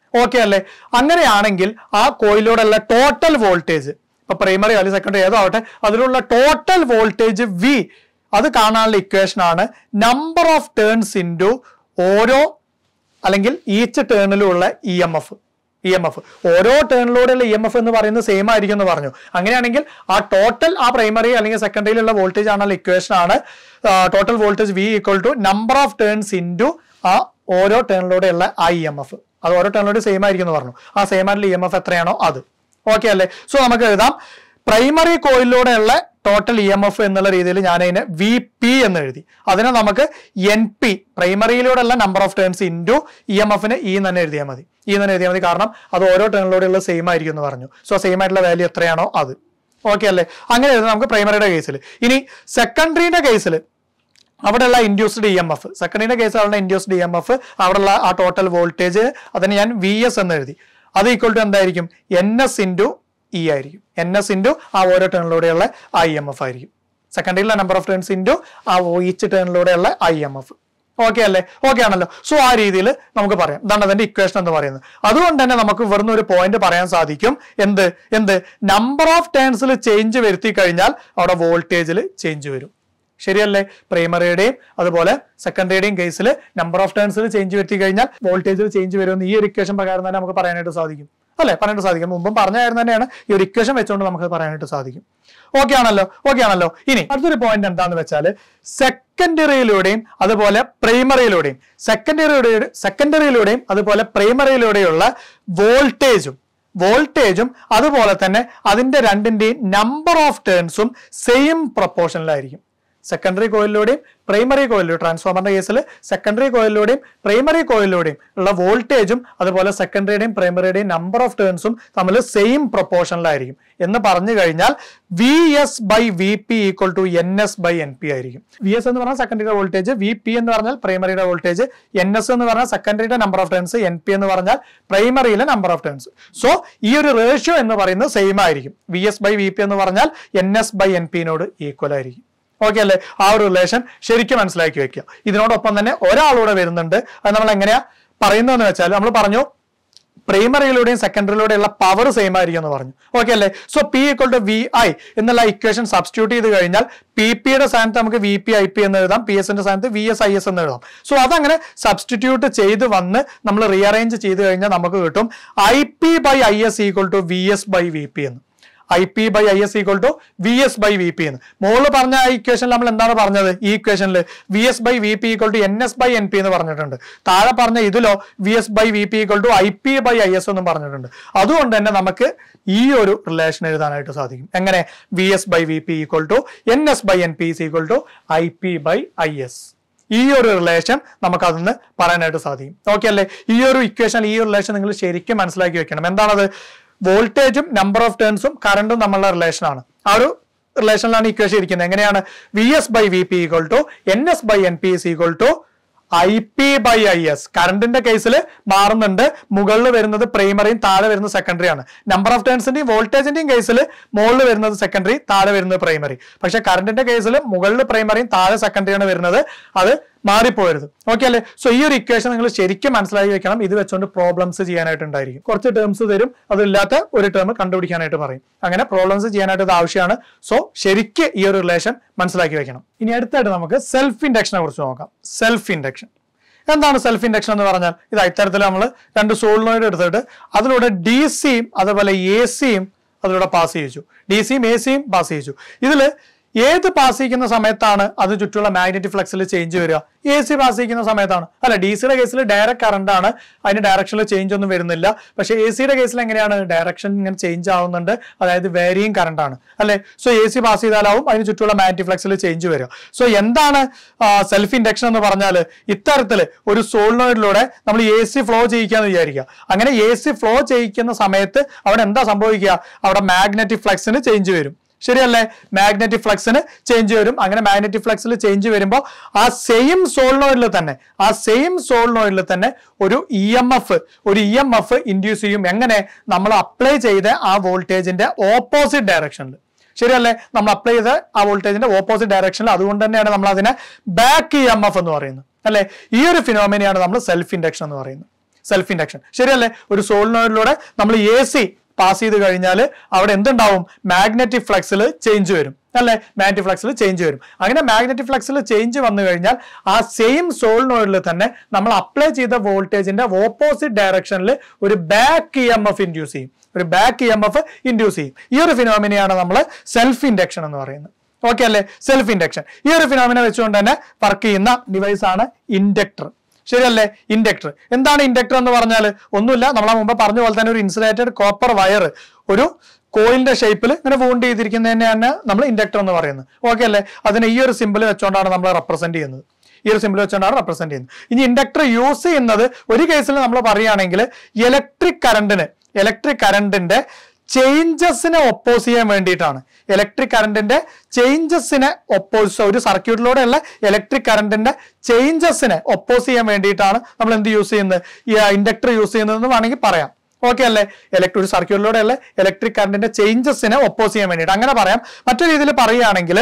ഓക്കെ അല്ലേ അങ്ങനെയാണെങ്കിൽ ആ കോയിലൂടെയുള്ള ടോട്ടൽ വോൾട്ടേജ് ഇപ്പൊ പ്രൈമറി അല്ലെങ്കിൽ സെക്കൻഡറി ഏതോ ആവട്ടെ അതിലുള്ള ടോട്ടൽ വോൾട്ടേജ് വി അത് കാണാനുള്ള ഇക്വേഷൻ ആണ് നമ്പർ ഓഫ് ടേൺസ് ഇൻറ്റു ഓരോ അല്ലെങ്കിൽ ഈച്ച് ടേണിലുള്ള E M F E M F ഓരോ ടേണിലൂടെയുള്ള ഇ എം എഫ് എന്ന് പറയുന്നത് സെയിം ആയിരിക്കും എന്ന് പറഞ്ഞു അങ്ങനെയാണെങ്കിൽ ആ ടോട്ടൽ ആ പ്രൈമറി അല്ലെങ്കിൽ സെക്കൻഡറിയിലുള്ള വോൾട്ടേജ് ആണുള്ള ഇക്വേഷൻ ആണ് total voltage V equal to number of turns into ആ ഓരോ ടേണിലൂടെയുള്ള ആ ഇ എം എഫ് അത് ഓരോ ടേണിലൂടെ സെയിം ആയിരിക്കും എന്ന് പറഞ്ഞു ആ സെയിം ആയിട്ടുള്ള ഇ എം എഫ് എത്രയാണോ അത് ഓക്കെ അല്ലേ സോ നമുക്ക് എഴുതാം പ്രൈമറി കോയിലൂടെയുള്ള ടോട്ടൽ ഇ എം എഫ് എന്നുള്ള രീതിയിൽ ഞാൻ അതിനെ വി പി എന്ന് എഴുതി അതിനെ നമുക്ക് എൻ പി പ്രൈമറിയിലൂടെയുള്ള number of turns into E M എഫിന് ഇ തന്നെ എഴുതിയാൽ മതി ഇ തന്നെ എഴുതിയാൽ മതി കാരണം അത് ഓരോ ടേണിലൂടെയുള്ള സെയിം ആയിരിക്കും എന്ന് പറഞ്ഞു സോ സെയിം ആയിട്ടുള്ള വാല്യൂ എത്രയാണോ അത് ഓക്കെ അല്ലേ അങ്ങനെ എഴുതാം നമുക്ക് പ്രൈമറിയുടെ കേസിൽ ഇനി സെക്കൻഡറിയുടെ കേസിൽ അവിടെയുള്ള ഇൻഡ്യൂസ്ഡ് ഇ എം എഫ് സെക്കൻഡിന്റെ കേസ് അവിടെ ഇൻഡ്യൂസ്ഡ് ഇ എം എഫ് അവിടെയുള്ള ആ ടോട്ടൽ വോൾട്ടേജ് അതിന് ഞാൻ വി എസ് എന്ന് എഴുതി അത് ഈക്വൽ ടു എന്തായിരിക്കും എൻ എസ് ഇൻറ്റു ഇ ആയിരിക്കും എൻ എസ് ഇൻറ്റു ആ ഓരോ ടേണിലൂടെയുള്ള ഐ എം എഫ് ആയിരിക്കും സെക്കൻഡറിയിലെ നമ്പർ ഓഫ് ടേൺസ് ഇൻറ്റു ആ ഈച്ച് ടേണിലൂടെയുള്ള ഐ എം എഫ് ഓക്കെ അല്ലേ ഓക്കെ ആണല്ലോ സോ ആ രീതിയിൽ നമുക്ക് പറയാം ഇതാണ് അതിന്റെ ഇക്വേഷൻ എന്ന് പറയുന്നത് അതുകൊണ്ട് തന്നെ നമുക്ക് ഇവിടുന്ന് ഒരു പോയിന്റ് പറയാൻ സാധിക്കും എന്ത് എന്ത് നമ്പർ ഓഫ് ടേൺസിൽ ചേഞ്ച് വരുത്തി കഴിഞ്ഞാൽ അവിടെ വോൾട്ടേജിൽ ചേഞ്ച് വരും ശരിയല്ലേ പ്രൈമറിയുടെയും അതുപോലെ സെക്കൻഡറിയുടെയും കേസിൽ നമ്പർ ഓഫ് ടേൺസിൽ ചേഞ്ച് വരുത്തി കഴിഞ്ഞാൽ വോൾട്ടേജിൽ ചേഞ്ച് വരുമെന്ന് ഈ ഒരു ഇക്വേഷൻ പ്രകാരം തന്നെ നമുക്ക് പറയാനായിട്ട് സാധിക്കും അല്ലെ പറയാനായിട്ട് സാധിക്കും മുമ്പും പറഞ്ഞ കാര്യം തന്നെയാണ് ഈ ഒരു ഇക്വേഷൻ വെച്ചുകൊണ്ട് നമുക്ക് പറയാനായിട്ട് സാധിക്കും ഓക്കെ ആണല്ലോ ഓക്കെ ആണല്ലോ ഇനി അടുത്തൊരു പോയിന്റ് എന്താന്ന് വെച്ചാൽ സെക്കൻഡറിയിലൂടെയും അതുപോലെ പ്രൈമറിയിലൂടെയും സെക്കൻഡറിയുടെ സെക്കൻഡറിയിലൂടെയും അതുപോലെ പ്രൈമറിയിലൂടെയുള്ള വോൾട്ടേജും വോൾട്ടേജും അതുപോലെ തന്നെ അതിന്റെ രണ്ടിന്റെയും നമ്പർ ഓഫ് ടേൺസും സെയിം പ്രൊപ്പോർഷനിലായിരിക്കും സെക്കൻഡറി കോയിലൂടെയും പ്രൈമറി കോയിലൂടെയും ട്രാൻസ്ഫോമറിന്റെ കേസിൽ സെക്കൻഡറി കോയിലൂടെയും പ്രൈമറി കോയിലൂടെയും ഉള്ള വോൾട്ടേജും അതുപോലെ സെക്കൻഡറിയുടെയും പ്രൈമറിയുടെയും നമ്പർ ഓഫ് ടേൺസും തമ്മിൽ സെയിം പ്രൊപ്പോർഷനിലായിരിക്കും എന്ന് പറഞ്ഞു കഴിഞ്ഞാൽ V S by V P equal to N S by N P ആയിരിക്കും വി എസ് എന്ന് പറഞ്ഞാൽ സെക്കൻഡറിയുടെ വോൾട്ടേജ് വി പി എന്ന് പറഞ്ഞാൽ പ്രൈമറിയുടെ വോൾട്ടേജ് എൻ എസ് എന്ന് പറഞ്ഞാൽ സെക്കൻഡറിയുടെ number of turns N P എന്ന് പറഞ്ഞാൽ പ്രൈമറിയിലെ നമ്പർ ഓഫ് ടേൺസ് സോ ഈ ഒരു റേഷ്യോ എന്ന് പറയുന്നത് സെയിം ആയിരിക്കും V S by V P എന്ന് പറഞ്ഞാൽ എൻ എസ് ബൈ എൻ പിനോട് ഈക്വൽ ആയിരിക്കും ഓക്കെ അല്ലേ ആ ഒരു റിലേഷൻ ശരിക്കും മനസ്സിലാക്കി വെക്കുക ഇതിനോടൊപ്പം തന്നെ ഒരാളൂടെ വരുന്നുണ്ട് അത് നമ്മൾ എങ്ങനെയാ പറയുന്നതെന്ന് വെച്ചാൽ നമ്മൾ പറഞ്ഞു പ്രൈമറിയിലൂടെയും സെക്കൻഡറിയിലൂടെയുള്ള പവർ സെയിം ആയിരിക്കും എന്ന് പറഞ്ഞു ഓക്കെ അല്ലേ so P equal to V I എന്നുള്ള ഇക്വേഷൻ സബ്സ്റ്റിറ്റ്യൂട്ട് ചെയ്ത് കഴിഞ്ഞാൽ പി പിയുടെ സ്ഥാനത്ത് നമുക്ക് വി പി ഐ പി എന്ന് എഴുതാം പി എസിന്റെ സ്ഥാനത്ത് വി എസ് ഐ എസ് എന്ന് എഴുതാം സോ അതങ്ങനെ സബ്സ്റ്റിറ്റ്യൂട്ട് ചെയ്ത് വന്ന് നമ്മൾ റീഅറേഞ്ച് ചെയ്ത് കഴിഞ്ഞാൽ നമുക്ക് കിട്ടും I P by I S equal to V S by V P എന്ന് I P by I S equal to V S by V P എന്ന് മുകളിൽ പറഞ്ഞ ആ ഇക്വേഷനിൽ നമ്മൾ എന്താണ് പറഞ്ഞത് ഈ ഇക്വേഷനിൽ V S by V P equal to N S by N P എന്ന് പറഞ്ഞിട്ടുണ്ട് താഴെ പറഞ്ഞ ഇതിലോ V S by V P equal to I P by I S എന്നും പറഞ്ഞിട്ടുണ്ട് അതുകൊണ്ട് തന്നെ നമുക്ക് ഈ ഒരു റിലേഷൻ എഴുതാനായിട്ട് സാധിക്കും എങ്ങനെ V S by V P equal to N S by N P is equal to I P by I S ഈ ഒരു റിലേഷൻ നമുക്ക് അതിന്ന് പറയാനായിട്ട് സാധിക്കും ഓക്കെ അല്ലേ ഈ ഒരു ഇക്വേഷൻ ഈ ഒരു റിലേഷൻ നിങ്ങൾ ശരിക്കും മനസ്സിലാക്കി വെക്കണം എന്താണത് വോൾട്ടേജും നമ്പർ ഓഫ് ടേൺസും കറണ്ടും തമ്മിലുള്ള റിലേഷനാണ് ആ ഒരു റിലേഷനിലാണ് ഇക്വേഷൻ ഇരിക്കുന്നത് എങ്ങനെയാണ് V S by V P equal to N S by N P is equal to I P by I S കറണ്ടിന്റെ കേസിൽ മാറുന്നുണ്ട് മുകളിൽ വരുന്നത് പ്രൈമറിയും താഴെ വരുന്നത് സെക്കൻഡറിയാണ് നമ്പർ ഓഫ് ടേൺസിന്റെയും വോൾട്ടേജിന്റെയും കേസിൽ മുകളിൽ വരുന്നത് സെക്കൻഡറി താഴെ വരുന്നത് പ്രൈമറി പക്ഷെ കറണ്ടിന്റെ കേസിൽ മുകളിൽ പ്രൈമറിയും താഴെ സെക്കൻഡറിയാണ് വരുന്നത് അത് മാറിപ്പോരുത് ഓക്കെ അല്ലേ സോ ഈ ഒരു ഇക്വേഷൻ നിങ്ങൾ ശരിക്കും മനസ്സിലാക്കി വെക്കണം ഇത് വെച്ചുകൊണ്ട് പ്രോബ്ലംസ് ചെയ്യാനായിട്ടുണ്ടായിരിക്കും കുറച്ച് ടേംസ് തരും അതില്ലാത്ത ഒരു ടേം കണ്ടുപിടിക്കാനായിട്ട് പറയും അങ്ങനെ പ്രോബ്ലംസ് ചെയ്യാനായിട്ട് ഇത് ആവശ്യമാണ് സോ ശരിക്ക് ഈ ഒരു റിലേഷൻ മനസ്സിലാക്കി വെക്കണം ഇനി അടുത്തായിട്ട് നമുക്ക് സെൽഫ് ഇൻഡക്ഷനെ കുറിച്ച് നോക്കാം സെൽഫ് ഇൻഡക്ഷൻ എന്താണ് സെൽഫ് ഇൻഡക്ഷൻ എന്ന് പറഞ്ഞാൽ ഇത് ഇത്തരത്തിൽ നമ്മൾ രണ്ട് സോളിനോയിഡ് എടുത്തിട്ട് അതിലൂടെ ഡി സിയും അതുപോലെ എ സിയും അതിലൂടെ പാസ് ചെയ്യിച്ചു ഡി സിയും എ സിയും പാസ് ചെയ്യിച്ചു ഇതിൽ ഏത് പാസ് ചെയ്യുന്ന സമയത്താണ് അത് ചുറ്റുള്ള മാഗ്നറ്റിക് ഫ്ലക്സിൽ ചേഞ്ച് വരിക എ സി പാസ് ചെയ്യുന്ന സമയത്താണ് അല്ല ഡി സിയുടെ കേസിൽ ഡയറക്റ്റ് കറണ്ട് ആണ് അതിന് ഡയറക്ഷനിൽ ചേഞ്ച് ഒന്നും വരുന്നില്ല പക്ഷേ എ സിയുടെ കേസിൽ എങ്ങനെയാണ് ഡയറക്ഷൻ ഇങ്ങനെ ചേഞ്ച് ആവുന്നുണ്ട് അതായത് വേരിയും കറണ്ട് ആണ് അല്ലെ സോ എ സി പാസ് ചെയ്താലാവും അതിന് ചുറ്റുള്ള മാഗ്നറ്റിക് ഫ്ലക്സിൽ ചേഞ്ച് വരിക സോ എന്താണ് സെൽഫ് ഇൻഡക്ഷൻ എന്ന് പറഞ്ഞാൽ ഇത്തരത്തിൽ ഒരു സോളിനോയിഡിലൂടെ നമ്മൾ എ സി ഫ്ലോ ചെയ്യിക്കാന്ന് വിചാരിക്കുക അങ്ങനെ എ സി ഫ്ലോ ചെയ്യിക്കുന്ന സമയത്ത് അവിടെ എന്താ സംഭവിക്കുക അവിടെ മാഗ്നറ്റിക് ഫ്ലക്സിന് ചേഞ്ച് വരും ശരിയല്ലേ മാഗ്നറ്റിക് ഫ്ലക്സിന് ചേഞ്ച് വരും അങ്ങനെ മാഗ്നറ്റിക് ഫ്ലക്സിൽ ചേഞ്ച് വരുമ്പോൾ ആ സെയിം സോളിനോയിഡിൽ തന്നെ ആ സെയിം സോളിനോയിഡിൽ തന്നെ ഒരു ഇ എം എഫ് ഒരു ഇ എം എഫ് ഇൻഡ്യൂസ് ചെയ്യും എങ്ങനെ നമ്മൾ അപ്ലൈ ചെയ്ത ആ വോൾട്ടേജിന്റെ ഓപ്പോസിറ്റ് ഡയറക്ഷനിൽ ശരിയല്ലേ നമ്മൾ അപ്ലൈ ചെയ്ത ആ വോൾട്ടേജിന്റെ ഓപ്പോസിറ്റ് ഡയറക്ഷനിൽ അതുകൊണ്ട് തന്നെയാണ് നമ്മൾ അതിനെ ബാക്ക് ഇ എം എഫ് എന്ന് പറയുന്നത് അല്ലെ ഈ ഒരു ഫിനോമിനെയാണ് നമ്മൾ സെൽഫ് ഇൻഡക്ഷൻ എന്ന് പറയുന്നത് സെൽഫ് ഇൻഡക്ഷൻ ശരിയല്ലേ ഒരു സോളിനോയിഡിലൂടെ നമ്മൾ എ സി പാസ് ചെയ്ത് കഴിഞ്ഞാൽ അവിടെ എന്തുണ്ടാവും മാഗ്നറ്റിക് ഫ്ലക്സിൽ ചേഞ്ച് വരും അല്ലെ മാഗ്നറ്റിക് ഫ്ലക്സിൽ ചേഞ്ച് വരും അങ്ങനെ മാഗ്നറ്റിക് ഫ്ലക്സിൽ ചേഞ്ച് വന്നു കഴിഞ്ഞാൽ ആ സെയിം സോളിനോയിഡിൽ തന്നെ നമ്മൾ അപ്ലൈ ചെയ്ത വോൾട്ടേജിന്റെ ഓപ്പോസിറ്റ് ഡയറക്ഷനിൽ ഒരു back E M F induce ചെയ്യും ഒരു back E M F induce ചെയ്യും ഈ ഒരു ഫിനോമിനെയാണ് നമ്മൾ സെൽഫ് ഇൻഡക്ഷൻ എന്ന് പറയുന്നത് ഓക്കെ അല്ലേ സെൽഫ് ഇൻഡക്ഷൻ ഈ ഒരു ഫിനോമിന വെച്ചുകൊണ്ട് തന്നെ വർക്ക് ചെയ്യുന്ന ഡിവൈസ് ആണ് ഇൻഡക്ടർ ശരിയല്ലേ ഇൻഡക്ടർ എന്താണ് ഇൻഡക്ടർ എന്ന് പറഞ്ഞാൽ ഒന്നുമില്ല നമ്മളെ മുമ്പ് പറഞ്ഞ പോലെ തന്നെ ഒരു ഇൻസുലേറ്റഡ് കോപ്പർ വയർ ഒരു കോയിലിന്റെ ഷേപ്പിൽ ഇങ്ങനെ വൂണ്ട് ചെയ്തിരിക്കുന്നതിനെയാണ് നമ്മൾ ഇൻഡക്ടർ എന്ന് പറയുന്നത് ഓക്കെ അല്ലേ അതിനെ ഈ ഒരു സിമ്പിൾ വെച്ചുകൊണ്ടാണ് നമ്മൾ റെപ്രസെന്റ് ചെയ്യുന്നത് ഈ ഒരു സിമ്പിൾ വെച്ചുകൊണ്ടാണ് റെപ്രസെന്റ് ചെയ്യുന്നത് ഇനി ഇൻഡക്ടർ യൂസ് ചെയ്യുന്നത് ഒരു കേസിൽ നമ്മൾ പറയുകയാണെങ്കിൽ ഇലക്ട്രിക് കറണ്ടിന് ഇലക്ട്രിക് കറണ്ടിന്റെ ചേഞ്ചസിനെ ഒപ്പോസ് ചെയ്യാൻ വേണ്ടിയിട്ടാണ് ഇലക്ട്രിക് കറണ്ടിന്റെ ചേഞ്ചസിനെ ഒപ്പോസ് ഒരു സർക്യൂട്ടിലൂടെയുള്ള ഇലക്ട്രിക് കറണ്ടിന്റെ ചേഞ്ചസിനെ ഒപ്പോസ് ചെയ്യാൻ വേണ്ടിയിട്ടാണ് നമ്മൾ എന്ത് യൂസ് ചെയ്യുന്നത് ഈ ഇൻഡക്ടർ യൂസ് ചെയ്യുന്നതെന്ന് വേണമെങ്കിൽ പറയാം ഓക്കെ അല്ലേ ഇലക്ട്രിക് ഒരു സർക്യൂട്ടിലൂടെയുള്ള ഇലക്ട്രിക് കറണ്ടിന്റെ ചേഞ്ചസിനെ ഒപ്പോസ് ചെയ്യാൻ വേണ്ടിയിട്ട് അങ്ങനെ പറയാം മറ്റൊരു രീതിയിൽ പറയുകയാണെങ്കിൽ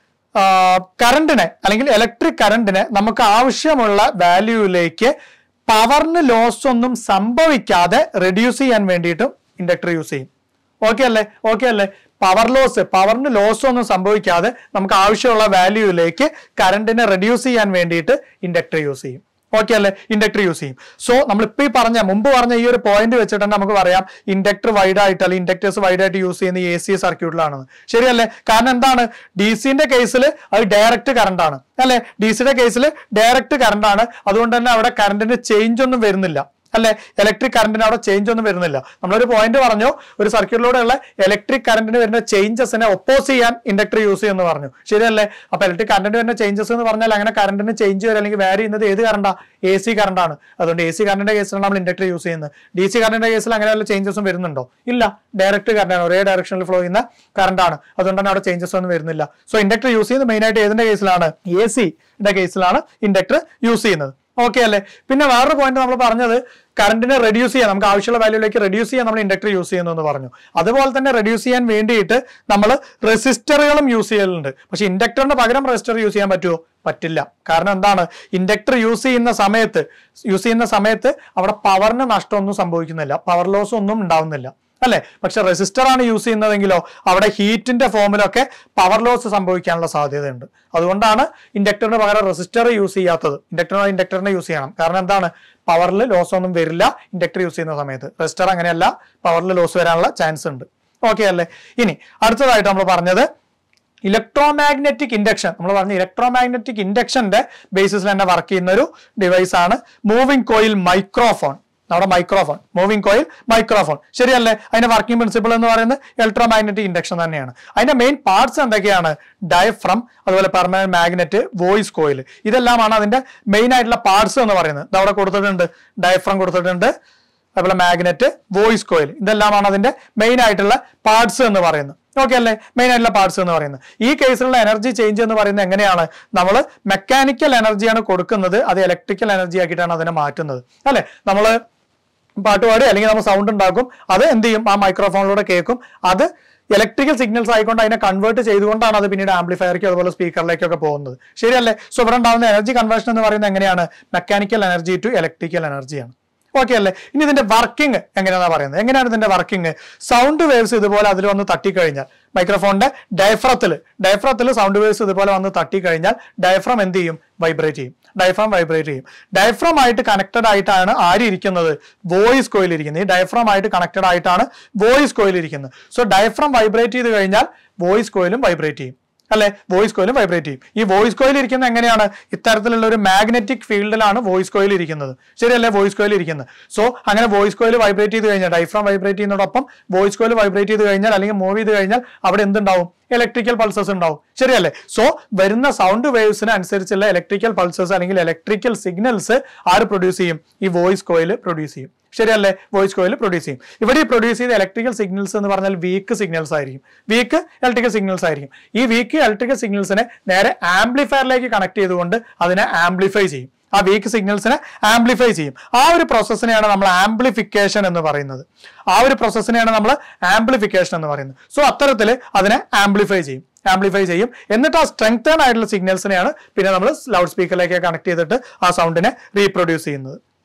കറണ്ടിനെ അല്ലെങ്കിൽ ഇലക്ട്രിക് കറണ്ടിനെ നമുക്ക് ആവശ്യമുള്ള വാല്യൂവിലേക്ക് പവറിന് ലോസ് ഒന്നും സംഭവിക്കാതെ റെഡ്യൂസ് ചെയ്യാൻ വേണ്ടിയിട്ടും ഇൻഡക്ടർ യൂസ് ചെയ്യും ഓക്കെ അല്ലേ ഓക്കെ അല്ലേ പവർ ലോസ് പവറിന് ലോസ് ഒന്നും സംഭവിക്കാതെ നമുക്ക് ആവശ്യമുള്ള വാല്യൂവിലേക്ക് കറണ്ടിനെ റെഡ്യൂസ് ചെയ്യാൻ വേണ്ടിയിട്ട് ഇൻഡക്ടർ യൂസ് ചെയ്യും ഓക്കെ അല്ലേ ഇൻഡക്ടർ യൂസ് ചെയ്യും സോ നമ്മൾ ഇപ്പൊ ഈ പറഞ്ഞ മുമ്പ് പറഞ്ഞ ഈ ഒരു പോയിന്റ് വെച്ചിട്ട് തന്നെ നമുക്ക് പറയാം ഇൻഡക്ടർ വൈഡ് ആയിട്ട് അല്ലെങ്കിൽ ഇൻഡക്ടേഴ്സ് വൈഡ് ആയിട്ട് യൂസ് ചെയ്യുന്ന എ സി സർക്യൂട്ടിലാണെന്ന് ശരിയല്ലേ കാരണം എന്താണ് ഡി സിന്റെ കേസിൽ അത് ഡയറക്റ്റ് കറണ്ട് ആണ് അല്ലെ ഡി സിയുടെ കേസിൽ ഡയറക്റ്റ് കറണ്ട് ആണ് അതുകൊണ്ട് തന്നെ അവിടെ കറണ്ടിന് ചേഞ്ച് ഒന്നും വരുന്നില്ല അല്ലെ ഇലക്ട്രിക് കറണ്ടിന് അവിടെ ചേഞ്ച് ഒന്നും വരുന്നില്ല നമ്മളൊരു പോയിന്റ് പറഞ്ഞു ഒരു സർക്യൂട്ടിലൂടെയുള്ള ഇലക്ട്രിക് കറണ്ടിന് വരുന്ന ചേഞ്ചസിനെ ഒപ്പോസ് ചെയ്യാൻ ഇൻഡക്ടർ യൂസ് ചെയ്യുമെന്ന് പറഞ്ഞു ശരിയല്ലേ അപ്പൊ ഇലക്ട്രിക് കറണ്ടിന് വരുന്ന ചേഞ്ചസ് എന്ന് പറഞ്ഞാൽ അങ്ങനെ കറണ്ടിന് ചേഞ്ച് വരും അല്ലെങ്കിൽ വാരി ചെയ്യുന്നത് ഏത് കറണ്ടാ എ സി കറണ്ടാണ് അതുകൊണ്ട് എ സി കറണ്ടിന്റെ കേസിലാണ് നമ്മൾ ഇൻഡക്ടർ യൂസ് ചെയ്യുന്നത് ഡി സി കറണ്ടിന്റെ കേസിൽ അങ്ങനെ വല്ല ചേഞ്ചസും വരുന്നുണ്ടോ ഇല്ല ഡയറക്റ്റ് കറണ്ടാണ് ഒരേ ഡയറക്ഷനിൽ ഫ്ലോ ചെയ്യുന്ന കറണ്ടാണ് അതുകൊണ്ട് തന്നെ അവിടെ ചേഞ്ചസ് ഒന്നും വരുന്നില്ല സോ ഇൻഡക്ടർ യൂസ് ചെയ്യുന്നത് മെയിൻ ആയിട്ട് ഏതിന്റെ കേസിലാണ് എ സിയുടെ കേസിലാണ് ഇൻഡക്ടർ യൂസ് ചെയ്യുന്നത് ഓക്കെ അല്ലേ പിന്നെ വേറൊരു പോയിന്റ് നമ്മൾ പറഞ്ഞത് കറണ്ടിനെ റെഡ്യൂസ് ചെയ്യാൻ നമുക്ക് ആവശ്യമുള്ള വാല്യൂലേക്ക് റെഡ്യൂസ് ചെയ്യാൻ നമ്മൾ ഇൻഡക്ടർ യൂസ് ചെയ്യുന്നു എന്ന് പറഞ്ഞു അതുപോലെ തന്നെ റെഡ്യൂസ് ചെയ്യാൻ വേണ്ടിയിട്ട് നമ്മൾ റെസിസ്റ്ററുകളും യൂസ് ചെയ്യലുണ്ട് പക്ഷെ ഇൻഡക്ടറിന് പകരം റെസിസ്റ്റർ യൂസ് ചെയ്യാൻ പറ്റുമോ പറ്റില്ല കാരണം എന്താണ് ഇൻഡക്ടർ യൂസ് ചെയ്യുന്ന സമയത്ത് യൂസ് ചെയ്യുന്ന സമയത്ത് അവിടെ പവറിന് നഷ്ടമൊന്നും സംഭവിക്കുന്നില്ല പവർ ലോസ് ഒന്നും ഉണ്ടാവുന്നില്ല അല്ലെ പക്ഷെ റെസിസ്റ്റർ ആണ് യൂസ് ചെയ്യുന്നതെങ്കിലോ അവിടെ ഹീറ്റിന്റെ ഫോമിലൊക്കെ പവർ ലോസ് സംഭവിക്കാനുള്ള സാധ്യതയുണ്ട് അതുകൊണ്ടാണ് ഇൻഡക്ടറിന് പകരം റെസിസ്റ്റർ യൂസ് ചെയ്യാത്തത് ഇൻഡക്ടറിന് ഇൻഡക്ടറിനെ യൂസ് ചെയ്യണം കാരണം എന്താണ് പവറിൽ ലോസ് ഒന്നും വരില്ല ഇൻഡക്ടർ യൂസ് ചെയ്യുന്ന സമയത്ത് റെസിസ്റ്റർ അങ്ങനെയല്ല പവറിൽ ലോസ് വരാനുള്ള ചാൻസ് ഉണ്ട് ഓക്കെ അല്ലേ ഇനി അടുത്തതായിട്ട് നമ്മൾ പറഞ്ഞത് ഇലക്ട്രോമാഗ്നറ്റിക് ഇൻഡക്ഷൻ നമ്മൾ പറഞ്ഞ ഇലക്ട്രോമാഗ്നറ്റിക് ഇൻഡക്ഷന്റെ ബേസിസിൽ തന്നെ വർക്ക് ചെയ്യുന്ന ഒരു ഡിവൈസ് ആണ് മൂവിംഗ് കോയിൽ മൈക്രോഫോൺ നമ്മുടെ മൈക്രോഫോൺ മൂവിംഗ് കോയിൽ മൈക്രോഫോൺ ശരിയല്ലേ അതിന്റെ വർക്കിംഗ് പ്രിൻസിപ്പിൾ എന്ന് പറയുന്നത് ഇലക്ട്രോമാഗ്നറ്റിക് ഇൻഡക്ഷൻ തന്നെയാണ് അതിന്റെ മെയിൻ പാർട്സ് എന്തൊക്കെയാണ് ഡയഫ്രം അതുപോലെ പെർമനന്റ് മാഗ്നറ്റ് വോയിസ് കോയിൽ ഇതെല്ലാമാണ് അതിന്റെ മെയിൻ ആയിട്ടുള്ള പാർട്സ് എന്ന് പറയുന്നത് ഇത് അവിടെ കൊടുത്തിട്ടുണ്ട് ഡയഫ്രം കൊടുത്തിട്ടുണ്ട് അതുപോലെ മാഗ്നറ്റ് വോയിസ് കോയിൽ ഇതെല്ലാമാണ് അതിന്റെ മെയിൻ ആയിട്ടുള്ള പാർട്സ് എന്ന് പറയുന്നത് ഓക്കെ അല്ലേ മെയിൻ ആയിട്ടുള്ള പാർട്സ് എന്ന് പറയുന്നത് ഈ കേസിലുള്ള എനർജി ചേഞ്ച് എന്ന് പറയുന്നത് എങ്ങനെയാണ് നമ്മൾ മെക്കാനിക്കൽ എനർജിയാണ് കൊടുക്കുന്നത് അത് ഇലക്ട്രിക്കൽ എനർജി ആക്കിയിട്ടാണ് അതിനെ മാറ്റുന്നത് അല്ലെ നമ്മൾ പാട്ട് പാടി അല്ലെങ്കിൽ നമ്മൾ സൗണ്ട് ഉണ്ടാക്കും അത് എന്ത് ചെയ്യും ആ മൈക്രോഫോണിലൂടെ കേൾക്കും അത് ഇലക്ട്രിക്കൽ സിഗ്നൽസ് ആയിക്കൊണ്ട് അതിനെ കൺവേർട്ട് ചെയ്തുകൊണ്ടാണ് അത് പിന്നീട് ആംപ്ലിഫയർക്ക് അതുപോലെ സ്പീക്കറിലേക്കൊക്കെ പോകുന്നത് ശരിയല്ലേ സോ ഇവിടെ ഉണ്ടാകുന്ന എനർജി കൺവേർഷൻ എന്ന് പറയുന്നത് എങ്ങനെയാണ് മെക്കാനിക്കൽ എനർജി ടു ഇലക്ട്രിക്കൽ എനർജിയാണ് ഓക്കെ അല്ലേ ഇനി ഇതിന്റെ വർക്കിംഗ് എങ്ങനെയാണെന്ന് പറയുന്നത് എങ്ങനെയാണ് ഇതിന്റെ വർക്കിംഗ് സൗണ്ട് വേവ്സ് ഇതുപോലെ അതിൽ വന്ന് തട്ടിക്കഴിഞ്ഞാൽ മൈക്രോഫോണിന്റെ ഡയഫ്രത്തിൽ ഡയഫ്രത്തിൽ സൗണ്ട് വേവ്സ് ഇതുപോലെ വന്ന് തട്ടിക്കഴിഞ്ഞാൽ ഡയഫ്രം എന്ത് ചെയ്യും വൈബ്രേറ്റ് ചെയ്യും ഡയഫ്രം വൈബ്രേറ്റ് ചെയ്യും ഡയഫ്രം ആയിട്ട് കണക്റ്റഡ് ആയിട്ടാണ് ആര് ഇരിക്കുന്നത് വോയിസ് കോയിൽ ഇരിക്കുന്നത് ഈ ഡയഫ്രം ആയിട്ട് കണക്റ്റഡ് ആയിട്ടാണ് വോയിസ് കോയിൽ ഇരിക്കുന്നത് സോ ഡയഫ്രം വൈബ്രേറ്റ് ചെയ്ത് കഴിഞ്ഞാൽ വോയിസ് കോയിലും വൈബ്രേറ്റ് ചെയ്യും അല്ലെ വോയിസ് കോയിലും വൈബ്രേറ്റ് ചെയ്യും ഈ വോയിസ് കോയിൽ ഇരിക്കുന്നത് എങ്ങനെയാണ് ഇത്തരത്തിലുള്ള ഒരു മാഗ്നറ്റിക് ഫീൽഡിലാണ് വോയിസ് കോയിൽ ഇരിക്കുന്നത് ശരിയല്ലേ വോയിസ് കോയിൽ ഇരിക്കുന്നത് സോ അങ്ങനെ വോയിസ് കോയിൽ വൈബ്രേറ്റ് ചെയ്ത് കഴിഞ്ഞാൽ ഡൈഫ്രം വൈബ്രേറ്റ് ചെയ്യുന്നതോടൊപ്പം വോയിസ് കോയിൽ വൈബ്രേറ്റ് ചെയ്ത് കഴിഞ്ഞാൽ അല്ലെങ്കിൽ മൂവ് ചെയ്ത് കഴിഞ്ഞാൽ അവിടെ എന്തുണ്ടാവും ഇലക്ട്രിക്കൽ പൾസസ് ഉണ്ടാവും ശരിയല്ലേ സോ വരുന്ന സൗണ്ട് വേവ്സിന് അനുസരിച്ചുള്ള ഇലക്ട്രിക്കൽ പൾസസ് അല്ലെങ്കിൽ ഇലക്ട്രിക്കൽ സിഗ്നൽസ് ആര് പ്രൊഡ്യൂസ് ചെയ്യും ഈ വോയിസ് കോയിൽ പ്രൊഡ്യൂസ് ചെയ്യും ശരിയല്ലേ വോയിസ് കോയിൽ പ്രൊഡ്യൂസ് ചെയ്യും ഇവിടെ ഈ പ്രൊഡ്യൂസ് ചെയ്ത ഇലക്ട്രിക്കൽ സിഗ്നൽസ് എന്ന് പറഞ്ഞാൽ വീക്ക് സിഗ്നൽസ് ആയിരിക്കും വീക്ക് ഇലക്ട്രിക്കൽ സിഗ്നൽസ് ആയിരിക്കും ഈ വീക്ക് ഇലക്ട്രിക്കൽ സിഗ്നൽസിനെ നേരെ ആംപ്ലിഫയറിലേക്ക് കണക്ട് ചെയ്തുകൊണ്ട് അതിനെ ആംപ്ലിഫൈ ചെയ്യും ആ വീക്ക് സിഗ്നൽസിനെ ആംപ്ലിഫൈ ചെയ്യും ആ ഒരു പ്രോസസ്സിനെയാണ് നമ്മൾ ആംപ്ലിഫിക്കേഷൻ എന്ന് പറയുന്നത് ആ ഒരു പ്രോസസ്സിനെയാണ് നമ്മൾ ആംപ്ലിഫിക്കേഷൻ എന്ന് പറയുന്നത് സോ അത്തരത്തിൽ അതിനെ ആംപ്ലിഫൈ ചെയ്യും ആംപ്ലിഫൈ ചെയ്യും എന്നിട്ട് ആ സ്ട്രെങ്തേൺ ആയിട്ടുള്ള സിഗ്നൽസിനെയാണ് പിന്നെ നമ്മൾ ലൗഡ് സ്പീക്കറിലേക്ക് കണക്ട് ചെയ്തിട്ട് ആ സൗണ്ടിനെ റീപ്രൊഡ്യൂസ് ചെയ്യുന്നത്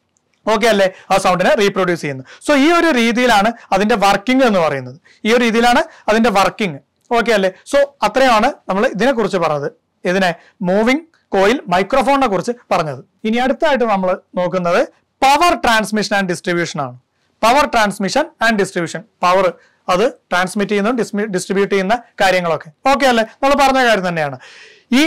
ഓക്കെ അല്ലേ ആ സൗണ്ടിനെ റീപ്രൊഡ്യൂസ് ചെയ്യുന്നത് സോ ഈ ഒരു രീതിയിലാണ് അതിന്റെ വർക്കിംഗ് എന്ന് പറയുന്നത് ഈ ഒരു രീതിയിലാണ് അതിന്റെ വർക്കിംഗ് ഓക്കെ അല്ലേ സോ അത്രയാണ് നമ്മൾ ഇതിനെക്കുറിച്ച് പറഞ്ഞത് ഇതിനെ മൂവിംഗ് കോയിൽ മൈക്രോഫോണിനെ കുറിച്ച് പറഞ്ഞത് ഇനി അടുത്തായിട്ട് നമ്മൾ നോക്കുന്നത് പവർ ട്രാൻസ്മിഷൻ ആൻഡ് ഡിസ്ട്രിബ്യൂഷൻ ആണ് power transmission and distribution power അത് ട്രാൻസ്മിറ്റ് ചെയ്യുന്നതും ഡിസ്ട്രിബ്യൂട്ട് ചെയ്യുന്ന കാര്യങ്ങളൊക്കെ ഓക്കെ അല്ലേ നമ്മൾ പറഞ്ഞ കാര്യം തന്നെയാണ് ഈ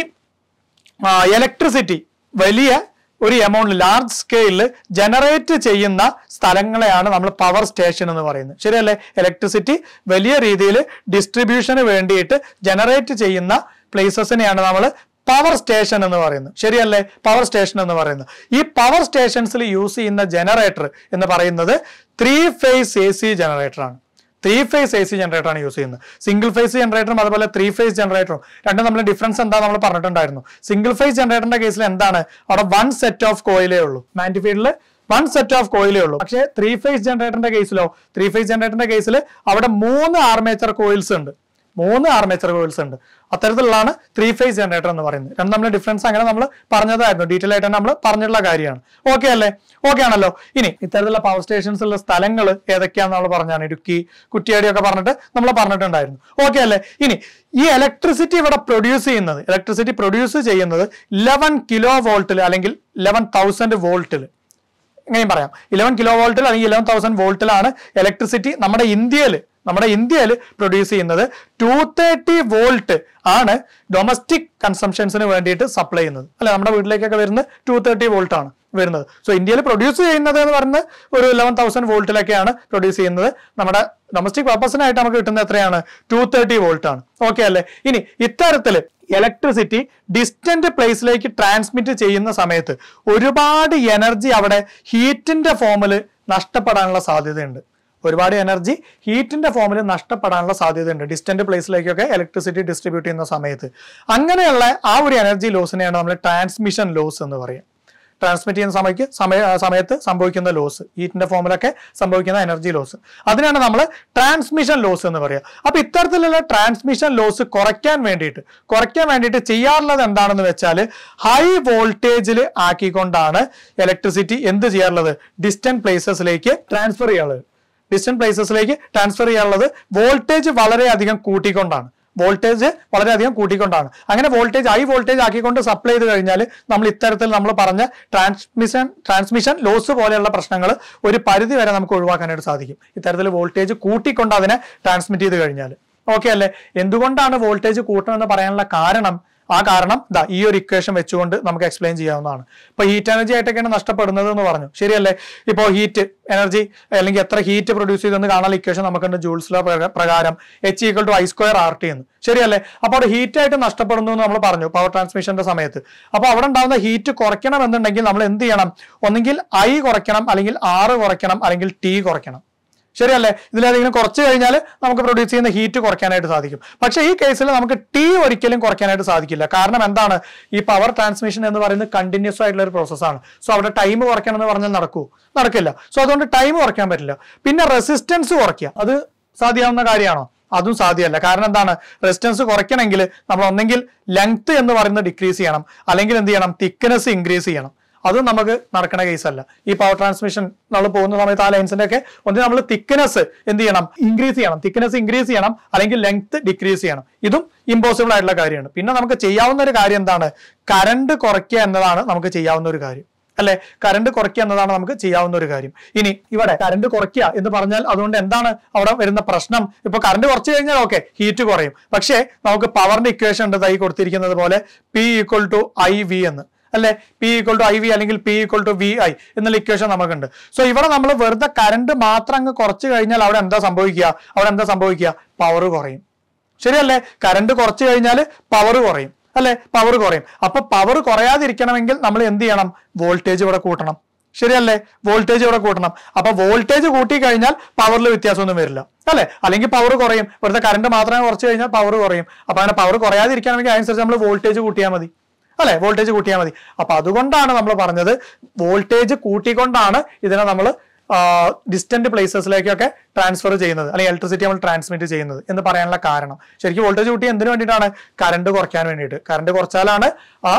ഇലക്ട്രിസിറ്റി വലിയ ഒരു എമൗണ്ട് ലാർജ് സ്കെയിലിൽ ജനറേറ്റ് ചെയ്യുന്ന സ്ഥലങ്ങളെയാണ് നമ്മൾ പവർ സ്റ്റേഷൻ എന്ന് പറയുന്നത് ശരിയല്ലേ ഇലക്ട്രിസിറ്റി വലിയ രീതിയിൽ ഡിസ്ട്രിബ്യൂഷന് വേണ്ടിയിട്ട് ജനറേറ്റ് ചെയ്യുന്ന പ്ലേസസിനെയാണ് നമ്മൾ പവർ സ്റ്റേഷൻ എന്ന് പറയുന്നത് ശരിയല്ലേ പവർ സ്റ്റേഷൻ എന്ന് പറയുന്നത് ഈ പവർ സ്റ്റേഷൻസിൽ യൂസ് ചെയ്യുന്ന ജനറേറ്റർ എന്ന് പറയുന്നത് three phase A C generator ആണ് three phase A C generator ആണ് യൂസ് ചെയ്യുന്നത് സിംഗിൾ ഫേസ് ജനറേറ്ററും അതുപോലെ ത്രീ ഫേസ് ജനറേറ്ററും രണ്ടും തമ്മിൽ ഡിഫറൻസ് എന്താ നമ്മൾ പറഞ്ഞിട്ടുണ്ടായിരുന്നു സിംഗിൾ ഫേസ് ജനറേറ്ററിന്റെ കേസിൽ എന്താണ് അവിടെ വൺ സെറ്റ് ഓഫ് കോയിലേ ഉള്ളൂ മാൻറ്റി ഫീൽഡിൽ വൺ സെറ്റ് ഓഫ് കോയിലേ ഉള്ളൂ പക്ഷേ ത്രീ ഫേസ് ജനറേറ്ററിന്റെ കേസിലോ ത്രീ ഫേസ് ജനറേറ്ററിന്റെ കേസിൽ അവിടെ മൂന്ന് ആർമേച്ചർ കോയിൽസ് ഉണ്ട് മൂന്ന് ആർമേച്ചർ കോയിൽസ് ഉണ്ട് അത്തരത്തിലുള്ളതാണ് ത്രീ ഫേസ് ജനറേറ്റർ എന്ന് പറയുന്നത് രണ്ടും തമ്മിൽ ഡിഫറൻസ് അങ്ങനെ നമ്മൾ പറഞ്ഞതായിരുന്നു ഡീറ്റെയിൽ ആയിട്ട് നമ്മൾ പറഞ്ഞിട്ടുള്ള കാര്യമാണ് ഓക്കെ അല്ലേ ഓക്കെ ആണല്ലോ ഇനി ഇത്തരത്തിലുള്ള പവർ സ്റ്റേഷൻസിലുള്ള സ്ഥലങ്ങൾ ഏതൊക്കെയാണെന്ന് നമ്മൾ പറഞ്ഞാണ് ഇടുക്കി കുറ്റിയാടി ഒക്കെ പറഞ്ഞിട്ട് നമ്മൾ പറഞ്ഞിട്ടുണ്ടായിരുന്നു ഓക്കെ അല്ലേ ഇനി ഈ ഇലക്ട്രിസിറ്റി ഇവിടെ പ്രൊഡ്യൂസ് ചെയ്യുന്നത് ഇലക്ട്രിസിറ്റി പ്രൊഡ്യൂസ് ചെയ്യുന്നത് ഇലവൻ കിലോ വോൾട്ടിൽ അല്ലെങ്കിൽ ഇലവൻ തൗസൻഡ് വോൾട്ടിൽ എങ്ങനെയും പറയാം ഇലവൻ കിലോ വോൾട്ടിൽ അല്ലെങ്കിൽ ഇലവൻ തൗസൻഡ് വോൾട്ടിലാണ് ഇലക്ട്രിസിറ്റി നമ്മുടെ ഇന്ത്യയിൽ നമ്മുടെ ഇന്ത്യയിൽ പ്രൊഡ്യൂസ് ചെയ്യുന്നത് ടു തേർട്ടി വോൾട്ട് ആണ് ഡൊമസ്റ്റിക് കൺസംഷൻസിന് വേണ്ടിയിട്ട് സപ്ലൈ ചെയ്യുന്നത് അല്ലെ നമ്മുടെ വീട്ടിലേക്കൊക്കെ വരുന്നത് ടു തേർട്ടി വോൾട്ട് ആണ് വരുന്നത് സോ ഇന്ത്യയിൽ പ്രൊഡ്യൂസ് ചെയ്യുന്നത് എന്ന് പറയുന്നത് ഒരു ഇലവൻ തൗസൻഡ് വോൾട്ടിലൊക്കെയാണ് പ്രൊഡ്യൂസ് ചെയ്യുന്നത് നമ്മുടെ ഡൊമസ്റ്റിക് പർപ്പസിനായിട്ട് നമുക്ക് കിട്ടുന്നത് എത്രയാണ് ടു തേർട്ടി വോൾട്ട് ആണ് ഓക്കെ അല്ലേ ഇനി ഇത്തരത്തില് ഇലക്ട്രിസിറ്റി ഡിസ്റ്റന്റ് പ്ലേസിലേക്ക് ട്രാൻസ്മിറ്റ് ചെയ്യുന്ന സമയത്ത് ഒരുപാട് എനർജി അവിടെ ഹീറ്റിന്റെ ഫോമിൽ നഷ്ടപ്പെടാനുള്ള സാധ്യതയുണ്ട് ഒരുപാട് എനർജി ഹീറ്റിന്റെ ഫോമിൽ നഷ്ടപ്പെടാനുള്ള സാധ്യതയുണ്ട് ഡിസ്റ്റന്റ് പ്ലേസിലേക്കൊക്കെ ഇലക്ട്രിസിറ്റി ഡിസ്ട്രിബ്യൂട്ട് ചെയ്യുന്ന സമയത്ത് അങ്ങനെയുള്ള ആ ഒരു എനർജി ലോസിനെയാണ് നമ്മൾ ട്രാൻസ്മിഷൻ ലോസ് എന്ന് പറയുക ട്രാൻസ്മിറ്റ് ചെയ്യുന്ന സമയത്ത് സമയ സമയത്ത് സംഭവിക്കുന്ന ലോസ് ഹീറ്റിന്റെ ഫോമിലൊക്കെ സംഭവിക്കുന്ന എനർജി ലോസ് അതിനാണ് നമ്മൾ ട്രാൻസ്മിഷൻ ലോസ് എന്ന് പറയുക അപ്പൊ ഇത്തരത്തിലുള്ള ട്രാൻസ്മിഷൻ ലോസ് കുറയ്ക്കാൻ വേണ്ടിയിട്ട് കുറയ്ക്കാൻ വേണ്ടിയിട്ട് ചെയ്യാറുള്ളത് എന്താണെന്ന് വെച്ചാൽ ഹൈ വോൾട്ടേജിൽ ആക്കിക്കൊണ്ടാണ് ഇലക്ട്രിസിറ്റി എന്ത് ചെയ്യാറുള്ളത് ഡിസ്റ്റന്റ് പ്ലേസസിലേക്ക് ട്രാൻസ്ഫർ ചെയ്യാറുള്ളത് ഡിസ്റ്റന്റ് പ്ലേസസിലേക്ക് ട്രാൻസ്ഫർ ചെയ്യാനുള്ളത് വോൾട്ടേജ് വളരെയധികം കൂട്ടിക്കൊണ്ടാണ് വോൾട്ടേജ് വളരെയധികം കൂട്ടിക്കൊണ്ടാണ് അങ്ങനെ വോൾട്ടേജ് ഹൈ വോൾട്ടേജ് ആക്കിക്കൊണ്ട് സപ്ലൈ ചെയ്ത് കഴിഞ്ഞാൽ നമ്മൾ ഇത്തരത്തിൽ നമ്മൾ പറഞ്ഞ ട്രാൻസ്മിഷൻ ട്രാൻസ്മിഷൻ ലോസ് പോലെയുള്ള പ്രശ്നങ്ങൾ ഒരു പരിധി വരെ നമുക്ക് ഒഴിവാക്കാനായിട്ട് സാധിക്കും ഇത്തരത്തിൽ വോൾട്ടേജ് കൂട്ടിക്കൊണ്ട് അതിനെ ട്രാൻസ്മിറ്റ് ചെയ്ത് കഴിഞ്ഞാൽ ഓക്കെ അല്ലേ എന്തുകൊണ്ടാണ് വോൾട്ടേജ് കൂട്ടണമെന്ന് പറയാനുള്ള കാരണം ആ കാരണം ദാ ഈ ഒരു ഇക്വേഷൻ വെച്ചുകൊണ്ട് നമുക്ക് എക്സ്പ്ലെയിൻ ചെയ്യാവുന്നതാണ് ഇപ്പൊ ഹീറ്റ് എനർജി ആയിട്ടൊക്കെയാണ് നഷ്ടപ്പെടുന്നത് എന്ന് പറഞ്ഞു ശരിയല്ലേ ഇപ്പോൾ ഹീറ്റ് എനർജി അല്ലെങ്കിൽ എത്ര ഹീറ്റ് പ്രൊഡ്യൂസ് ചെയ്തെന്ന് കാണാൻ ഇക്വേഷൻ നമുക്കുണ്ട് ജൂൾസ് ലോ പ്രകാരം H equal to I square R T എന്ന് ശരിയല്ലേ അപ്പോൾ അവിടെ ഹീറ്റ് ആയിട്ട് നഷ്ടപ്പെടുന്നു എന്ന് നമ്മൾ പറഞ്ഞു പവർ ട്രാൻസ്മിഷന്റെ സമയത്ത് അപ്പോൾ അവിടെ ഉണ്ടാകുന്ന ഹീറ്റ് കുറയ്ക്കണം എന്നുണ്ടെങ്കിൽ നമ്മൾ എന്ത് ചെയ്യണം ഒന്നെങ്കിൽ ഐ കുറയ്ക്കണം അല്ലെങ്കിൽ ആറ് കുറയ്ക്കണം അല്ലെങ്കിൽ ടി കുറയ്ക്കണം ശരിയല്ലേ ഇതിലേതെങ്കിലും കുറച്ച് കഴിഞ്ഞാൽ നമുക്ക് പ്രൊഡ്യൂസ് ചെയ്യുന്ന ഹീറ്റ് കുറയ്ക്കാനായിട്ട് സാധിക്കും പക്ഷേ ഈ കേസിൽ നമുക്ക് ടി ഒരിക്കലും കുറയ്ക്കാനായിട്ട് സാധിക്കില്ല കാരണം എന്താണ് ഈ പവർ ട്രാൻസ്മിഷൻ എന്ന് പറയുന്നത് കണ്ടിന്യൂസ് ആയിട്ടുള്ള ഒരു പ്രോസസ്സാണ് സോ അവിടെ ടൈം കുറയ്ക്കണം എന്ന് പറഞ്ഞാൽ നടക്കൂ നടക്കില്ല സോ അതുകൊണ്ട് ടൈം കുറയ്ക്കാൻ പറ്റില്ല പിന്നെ റെസിസ്റ്റൻസ് കുറയ്ക്കുക അത് സാധ്യമാവുന്ന കാര്യമാണോ അതും സാധ്യമല്ല കാരണം എന്താണ് റെസിസ്റ്റൻസ് കുറയ്ക്കണമെങ്കിൽ നമ്മൾ ഒന്നെങ്കിൽ ലെങ്ത് എന്ന് പറയുന്നത് ഡിക്രീസ് ചെയ്യണം അല്ലെങ്കിൽ എന്ത് ചെയ്യണം തിക്നെസ് ഇൻക്രീസ് ചെയ്യണം അതും നമുക്ക് നടക്കുന്ന കേസല്ല ഈ പവർ ട്രാൻസ്മിഷൻ നമ്മൾ പോകുന്ന സമയത്ത് ആ ലൈൻസിന്റെ ഒക്കെ ഒന്ന് നമ്മൾ തിക്നെസ് എന്ത് ചെയ്യണം ഇൻക്രീസ് ചെയ്യണം തിക്നെസ് ഇൻക്രീസ് ചെയ്യണം അല്ലെങ്കിൽ ലെങ്ത് ഡിക്രീസ് ചെയ്യണം ഇതും ഇമ്പോസിബിൾ ആയിട്ടുള്ള കാര്യമാണ് പിന്നെ നമുക്ക് ചെയ്യാവുന്ന ഒരു കാര്യം എന്താണ് കറണ്ട് കുറയ്ക്കുക എന്നതാണ് നമുക്ക് ചെയ്യാവുന്ന ഒരു കാര്യം അല്ലെ കറണ്ട് കുറയ്ക്കുക എന്നതാണ് നമുക്ക് ചെയ്യാവുന്ന ഒരു കാര്യം ഇനി ഇവിടെ കറണ്ട് കുറയ്ക്കുക എന്ന് പറഞ്ഞാൽ അതുകൊണ്ട് എന്താണ് അവിടെ വരുന്ന പ്രശ്നം ഇപ്പൊ കറണ്ട് കുറച്ച് കഴിഞ്ഞാൽ ഓക്കെ ഹീറ്റ് കുറയും പക്ഷേ നമുക്ക് പവറിന്റെ ഇക്വേഷൻ ഉണ്ട് തൈ കൊടുത്തിരിക്കുന്നത് പോലെ P equal to I V എന്ന് അല്ലെ P equal to I V അല്ലെങ്കിൽ P equal to V I എന്നുള്ള ഇക്വേഷൻ നമുക്കുണ്ട് സോ ഇവിടെ നമ്മൾ വെറുതെ കറണ്ട് മാത്രം അങ്ങ് കുറച്ച് കഴിഞ്ഞാൽ അവിടെ എന്താ സംഭവിക്കുക അവിടെ എന്താ സംഭവിക്കുക പവർ കുറയും ശരിയല്ലേ കറണ്ട് കുറച്ച് കഴിഞ്ഞാൽ പവർ കുറയും അല്ലെ പവർ കുറയും അപ്പൊ പവർ കുറയാതിരിക്കണമെങ്കിൽ നമ്മൾ എന്ത് ചെയ്യണം വോൾട്ടേജ് ഇവിടെ കൂട്ടണം ശരിയല്ലേ വോൾട്ടേജ് ഇവിടെ കൂട്ടണം അപ്പൊ വോൾട്ടേജ് കൂട്ടി കഴിഞ്ഞാൽ പവറിൽ വ്യത്യാസമൊന്നും വരില്ല അല്ലെ അല്ലെങ്കിൽ പവർ കുറയും വെറുതെ കറണ്ട് മാത്രമേ കുറച്ച് കഴിഞ്ഞാൽ പവർ കുറയും അപ്പൊ അങ്ങനെ പവർ കുറയാതിരിക്കണമെങ്കിൽ അതനുസരിച്ച് നമ്മൾ വോൾട്ടേജ് കൂട്ടിയാൽ മതി അല്ലെ വോൾട്ടേജ് കൂട്ടിയാൽ മതി അപ്പൊ അതുകൊണ്ടാണ് നമ്മൾ പറഞ്ഞത് വോൾട്ടേജ് കൂട്ടിക്കൊണ്ടാണ് ഇതിനെ നമ്മൾ ഡിസ്റ്റന്റ് പ്ലേസസിലേക്കൊക്കെ ട്രാൻസ്ഫർ ചെയ്യുന്നത് അല്ലെങ്കിൽ ഇലക്ട്രിസിറ്റി നമ്മൾ ട്രാൻസ്മിറ്റ് ചെയ്യുന്നത് എന്ന് പറയാനുള്ള കാരണം ശരിക്കും വോൾട്ടേജ് കൂട്ടി എന്തിനു വേണ്ടിയിട്ടാണ് കറണ്ട് കുറയ്ക്കാൻ വേണ്ടിയിട്ട് കറണ്ട് കുറച്ചാലാണ് ആ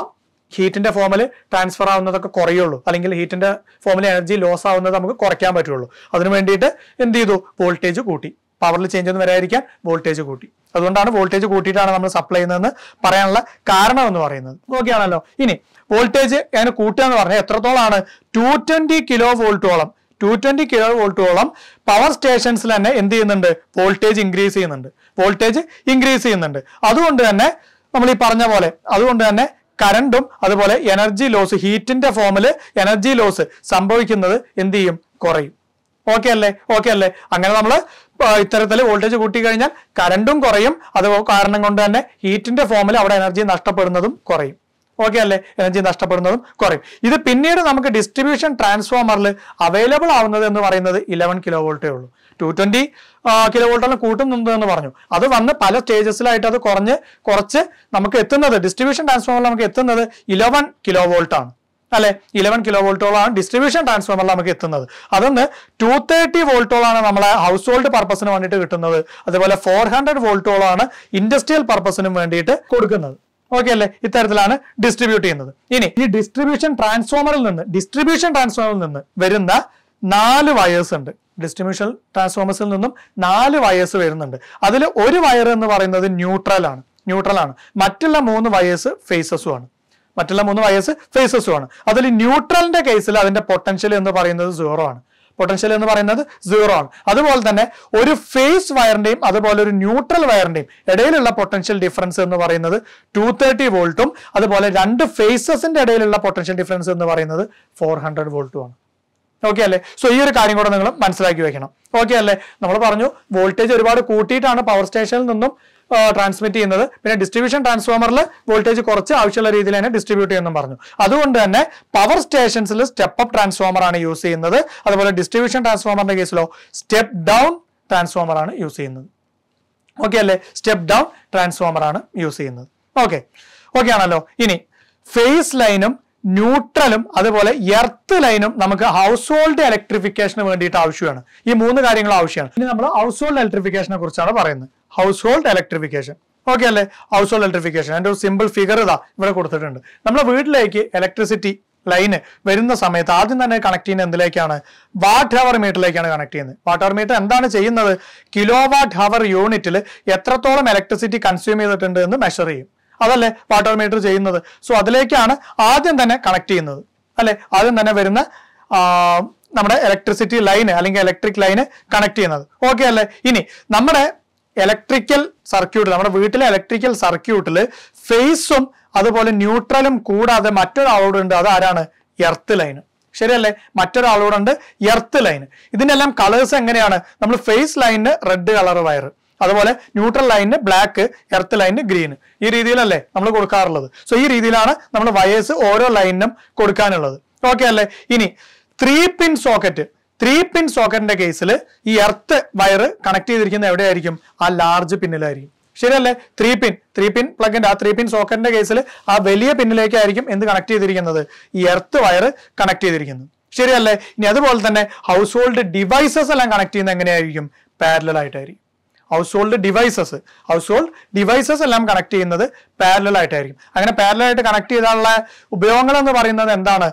ഹീറ്റിന്റെ ഫോമിൽ ട്രാൻസ്ഫർ ആവുന്നതൊക്കെ കുറയുള്ളൂ അല്ലെങ്കിൽ ഹീറ്റിന്റെ ഫോമിൽ എനർജി ലോസ് ആവുന്നത് നമുക്ക് കുറയ്ക്കാൻ പറ്റുള്ളൂ അതിനു വേണ്ടിയിട്ട് എന്ത് ചെയ്തു വോൾട്ടേജ് കൂട്ടി പവറിൽ ചേഞ്ച് ഒന്നും വരാതിരിക്കാൻ വോൾട്ടേജ് കൂട്ടി അതുകൊണ്ടാണ് വോൾട്ടേജ് കൂട്ടിയിട്ടാണ് നമ്മൾ സപ്ലൈ ചെയ്യുന്നതെന്ന് പറയാനുള്ള കാരണം എന്ന് പറയുന്നത് ഓക്കെ ആണല്ലോ ഇനി വോൾട്ടേജ് അങ്ങനെ കൂട്ടുക എന്ന് പറഞ്ഞാൽ എത്രത്തോളമാണ് ടു ട്വന്റി കിലോ വോൾട്ടോളം ടു ട്വന്റി കിലോ വോൾട്ടോളം പവർ സ്റ്റേഷൻസിൽ തന്നെ എന്ത് ചെയ്യുന്നുണ്ട് വോൾട്ടേജ് ഇൻക്രീസ് ചെയ്യുന്നുണ്ട് വോൾട്ടേജ് ഇൻക്രീസ് ചെയ്യുന്നുണ്ട് അതുകൊണ്ട് തന്നെ നമ്മൾ ഈ പറഞ്ഞ പോലെ അതുകൊണ്ട് തന്നെ കറണ്ടും അതുപോലെ എനർജി ലോസ് ഹീറ്റിന്റെ ഫോമിൽ എനർജി ലോസ് സംഭവിക്കുന്നത് എന്ത് ചെയ്യും കുറയും ഓക്കെ അല്ലേ ഓക്കെ അല്ലേ അങ്ങനെ നമ്മൾ ഇത്തരത്തിൽ വോൾട്ടേജ് കൂട്ടി കഴിഞ്ഞാൽ കറണ്ടും കുറയും അത് കാരണം കൊണ്ട് തന്നെ ഹീറ്റിന്റെ ഫോമിൽ അവിടെ എനർജി നഷ്ടപ്പെടുന്നതും കുറയും ഓക്കെ അല്ലേ എനർജി നഷ്ടപ്പെടുന്നതും കുറയും ഇത് പിന്നീട് നമുക്ക് ഡിസ്ട്രിബ്യൂഷൻ ട്രാൻസ്ഫോമറിൽ അവൈലബിൾ ആവുന്നത് എന്ന് പറയുന്നത് ഇലവൻ കിലോ വോൾട്ടേ ഉള്ളൂ ടു ട്വന്റി കിലോ വോൾട്ടെല്ലാം കൂട്ടുന്നുണ്ട് എന്ന് പറഞ്ഞു അത് വന്ന് പല സ്റ്റേജസിലായിട്ട് അത് കുറഞ്ഞ് കുറച്ച് നമുക്ക് എത്തുന്നത് ഡിസ്ട്രിബ്യൂഷൻ ട്രാൻസ്ഫോമറിൽ നമുക്ക് എത്തുന്നത് ഇലവൻ കിലോ വോൾട്ട് ആണ് അല്ലെ ഇലവൻ കിലോ വോൾട്ടോളാണ് ഡിസ്ട്രിബ്യൂഷൻ ട്രാൻസ്ഫോമറിൽ നമുക്ക് എത്തുന്നത് അതൊന്ന് ടു തേർട്ടി വോൾട്ടോളാണ് നമ്മളെ ഹൗസ് ഹോൾഡ് പർപ്പസിന് വേണ്ടിയിട്ട് കിട്ടുന്നത് അതുപോലെ ഫോർ ഹൺഡ്രഡ് വോൾട്ടോളാണ് ഇൻഡസ്ട്രിയൽ പർപ്പസിനും വേണ്ടിയിട്ട് കൊടുക്കുന്നത് ഓക്കെ അല്ലേ ഇത്തരത്തിലാണ് ഡിസ്ട്രിബ്യൂട്ട് ചെയ്യുന്നത് ഇനി ഈ ഡിസ്ട്രിബ്യൂഷൻ ട്രാൻസ്ഫോമറിൽ നിന്ന് ഡിസ്ട്രിബ്യൂഷൻ ട്രാൻസ്ഫോമറിൽ നിന്ന് വരുന്ന നാല് വയേഴ്സ് ഉണ്ട് ഡിസ്ട്രിബ്യൂഷൻ ട്രാൻസ്ഫോമേഴ്സിൽ നിന്നും നാല് വയേഴ്സ് വരുന്നുണ്ട് അതിൽ ഒരു വയർ എന്ന് പറയുന്നത് ന്യൂട്രൽ ആണ് ന്യൂട്രൽ ആണ് മറ്റുള്ള മൂന്ന് വയേഴ്സ് ഫേസസും ആണ് മറ്റുള്ള മൂന്ന് വയസ്സ് ഫേസസും ആണ് അതിൽ ന്യൂട്രലിന്റെ കേസിൽ അതിന്റെ പൊട്ടൻഷ്യൽ എന്ന് പറയുന്നത് സീറോ ആണ് പൊട്ടൻഷ്യൽ എന്ന് പറയുന്നത് സീറോ ആണ് അതുപോലെ തന്നെ ഒരു ഫേസ് വയറിന്റെയും അതുപോലെ ഒരു ന്യൂട്രൽ വയറിന്റെയും ഇടയിലുള്ള പൊട്ടൻഷ്യൽ ഡിഫറൻസ് എന്ന് പറയുന്നത് ടു തേർട്ടി വോൾട്ടും അതുപോലെ രണ്ട് ഫേസസിന്റെ ഇടയിലുള്ള പൊട്ടൻഷ്യൽ ഡിഫറൻസ് എന്ന് പറയുന്നത് ഫോർ ഹൺഡ്രഡ് വോൾട്ടും ആണ് ഓക്കെ അല്ലേ സോ ഈ ഒരു കാര്യം കൂടെ നിങ്ങൾ മനസ്സിലാക്കി വെക്കണം ഓക്കെ അല്ലേ നമ്മൾ പറഞ്ഞു വോൾട്ടേജ് ഒരുപാട് കൂട്ടിയിട്ടാണ് പവർ സ്റ്റേഷനിൽ നിന്നും ട്രാൻസ്മിറ്റ് ചെയ്യുന്നത് പിന്നെ ഡിസ്ട്രിബ്യൂഷൻ ട്രാൻസ്ഫോമറിൽ വോൾട്ടേജ് കുറച്ച് ആവശ്യമുള്ള രീതിയിൽ തന്നെ ഡിസ്ട്രിബ്യൂട്ട് ചെയ്യുന്നു പറഞ്ഞു അതുകൊണ്ട് തന്നെ പവർ സ്റ്റേഷൻസിൽ സ്റ്റെപ്പ് അപ്പ് ട്രാൻസ്ഫോമർ ആണ് യൂസ് ചെയ്യുന്നത് അതുപോലെ ഡിസ്ട്രിബ്യൂഷൻ ട്രാൻസ്ഫോമറിന്റെ കേസിലോ സ്റ്റെപ്പ് ഡൗൺ ട്രാൻസ്ഫോമർ ആണ് യൂസ് ചെയ്യുന്നത് ഓക്കെ അല്ലേ സ്റ്റെപ്പ് ഡൗൺ ട്രാൻസ്ഫോമർ ആണ് യൂസ് ചെയ്യുന്നത് ഓക്കെ ഓക്കെ ആണല്ലോ ഇനി ഫേസ് ലൈനും ന്യൂട്രലും അതുപോലെ എർത്ത് ലൈനും നമുക്ക് ഹൗസ് ഹോൾഡ് ഇലക്ട്രിഫിക്കേഷന് വേണ്ടിയിട്ട് ആവശ്യമാണ് ഈ മൂന്ന് കാര്യങ്ങൾ ആവശ്യമാണ് ഇനി നമ്മൾ ഹൗസ് ഹോൾഡ് ഇലക്ട്രിഫിക്കേഷനെ കുറിച്ചാണ് പറയുന്നത് ഹൗസ് ഹോൾഡ് ഇലക്ട്രിഫിക്കേഷൻ ഓക്കെ അല്ലേ ഹൗസ് ഹോൾഡ് ഇലക്ട്രിഫിക്കേഷൻ അതിന്റെ ഒരു സിമ്പിൾ ഫിഗർ ഇതാ ഇവിടെ കൊടുത്തിട്ടുണ്ട് നമ്മുടെ വീട്ടിലേക്ക് ഇലക്ട്രിസിറ്റി ലൈന് വരുന്ന സമയത്ത് ആദ്യം തന്നെ കണക്ട് ചെയ്യുന്നത് എന്തിലേക്കാണ് വാട്ട് ഹവർ മീറ്ററിലേക്കാണ് കണക്ട് ചെയ്യുന്നത് വാട്ട് ഹവർ മീറ്റർ എന്താണ് ചെയ്യുന്നത് കിലോ വാട്ട് ഹവർ യൂണിറ്റിൽ എത്രത്തോളം ഇലക്ട്രിസിറ്റി കൺസ്യൂം ചെയ്തിട്ടുണ്ട് എന്ന് മെഷർ ചെയ്യും അതല്ലേ വാട്ടർ മീറ്റർ ചെയ്യുന്നത് സോ അതിലേക്കാണ് ആദ്യം തന്നെ കണക്ട് ചെയ്യുന്നത് അല്ലെ ആദ്യം തന്നെ വരുന്ന ആ, നമ്മുടെ ഇലക്ട്രിസിറ്റി ലൈന് അല്ലെങ്കിൽ ഇലക്ട്രിക് ലൈന് കണക്ട് ചെയ്യുന്നത് ഓക്കെ അല്ലേ ഇനി നമ്മുടെ ഇലക്ട്രിക്കൽ സർക്യൂട്ടിൽ നമ്മുടെ വീട്ടിലെ ഇലക്ട്രിക്കൽ സർക്യൂട്ടിൽ ഫേസും അതുപോലെ ന്യൂട്രലും കൂടാതെ മറ്റൊരാളോടുണ്ട് അത് ആരാണ് എർത്ത് ലൈന് ശരിയല്ലേ മറ്റൊരാളോടുണ്ട് എർത്ത് ലൈന് ഇതിനെല്ലാം കളേഴ്സ് എങ്ങനെയാണ് നമ്മൾ ഫേസ് ലൈനിന് റെഡ് കളർ വയർ അതുപോലെ ന്യൂട്രൽ ലൈനിന് ബ്ലാക്ക് എർത്ത് ലൈനിന് ഗ്രീൻ ഈ രീതിയിലല്ലേ നമ്മൾ കൊടുക്കാറുള്ളത് സോ ഈ രീതിയിലാണ് നമ്മൾ വയേഴ്സ് ഓരോ ലൈനിനും കൊടുക്കാനുള്ളത് ഓക്കെ അല്ലേ ഇനി three pin socket three pin സോക്കറ്റിന്റെ കേസിൽ ഈ എർത്ത് വയർ കണക്ട് ചെയ്തിരിക്കുന്നത് എവിടെയായിരിക്കും ആ ലാർജ് പിന്നിലായിരിക്കും ശരിയല്ലേ ത്രീ പിൻ ത്രീ പിൻ പ്ലഗിന്റെ ആ ത്രീ പിൻ സോക്കറ്റിന്റെ കേസിൽ ആ വലിയ പിന്നിലേക്കായിരിക്കും എന്ത് കണക്ട് ചെയ്തിരിക്കുന്നത് ഈ എർത്ത് വയർ കണക്ട് ചെയ്തിരിക്കുന്നത് ശരിയല്ലേ ഇനി അതുപോലെ തന്നെ ഹൗസ് ഹോൾഡ് ഡിവൈസസ് എല്ലാം കണക്ട് ചെയ്യുന്നത് എങ്ങനെയായിരിക്കും പാരലൽ ആയിട്ടായിരിക്കും household devices household devices എല്ലാം കണക്ട് ചെയ്യുന്നത് പാരലൽ ആയിട്ടായിരിക്കും അങ്ങനെ പാരലൽ ആയിട്ട് കണക്ട് ചെയ്താലുള്ള ഉപയോഗങ്ങൾ എന്ന് പറയുന്നത് എന്താണ്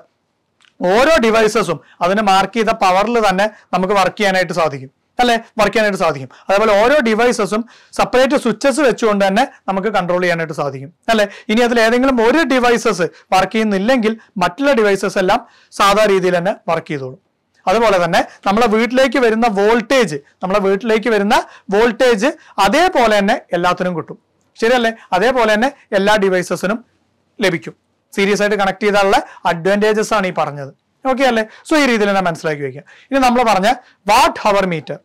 ഓരോ ഡിവൈസസും അതിന് മാർക്ക് ചെയ്ത പവറിൽ തന്നെ നമുക്ക് വർക്ക് ചെയ്യാനായിട്ട് സാധിക്കും അല്ലെ വർക്ക് ചെയ്യാനായിട്ട് സാധിക്കും അതേപോലെ ഓരോ ഡിവൈസസും സെപ്പറേറ്റ് സ്വിച്ചസ് വെച്ചുകൊണ്ട് തന്നെ നമുക്ക് കൺട്രോൾ ചെയ്യാനായിട്ട് സാധിക്കും അല്ലെ ഇനി അതിൽ ഏതെങ്കിലും ഒരു ഡിവൈസസ് വർക്ക് ചെയ്യുന്നില്ലെങ്കിൽ മറ്റുള്ള ഡിവൈസസ് എല്ലാം സാധാ രീതിയിൽ തന്നെ വർക്ക് ചെയ്തോളും അതുപോലെ തന്നെ നമ്മളെ വീട്ടിലേക്ക് വരുന്ന വോൾട്ടേജ് നമ്മളെ വീട്ടിലേക്ക് വരുന്ന വോൾട്ടേജ് അതേപോലെ തന്നെ എല്ലാത്തിനും കിട്ടും ശരിയല്ലേ അതേപോലെ തന്നെ എല്ലാ ഡിവൈസസിനും ലഭിക്കും സീരിയസ് ആയിട്ട് കണക്ട് ചെയ്താലുള്ള അഡ്വാൻറ്റേജസ് ആണ് ഈ പറഞ്ഞത് ഓക്കെ അല്ലേ സോ ഈ രീതിയിൽ തന്നെ മനസ്സിലാക്കി വയ്ക്കുക ഇനി നമ്മൾ പറഞ്ഞ watt hour meter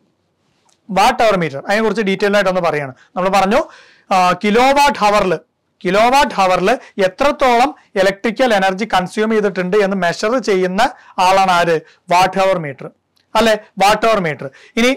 watt hour meter അതിനെ കുറിച്ച് ഡീറ്റെയിൽ ആയിട്ടൊന്ന് പറയാണ് നമ്മൾ പറഞ്ഞു കിലോ വാട്ട് ഹവറിൽ കിലോ വാട്ട് ഹവറിൽ എത്രത്തോളം ഇലക്ട്രിക്കൽ എനർജി കൺസ്യൂം ചെയ്തിട്ടുണ്ട് എന്ന് മെഷർ ചെയ്യുന്ന ആളാണ് ആര് വാട്ട് ഹവർ മീറ്റർ അല്ലെ വാട്ട് ഹവർ മീറ്റർ ഇനി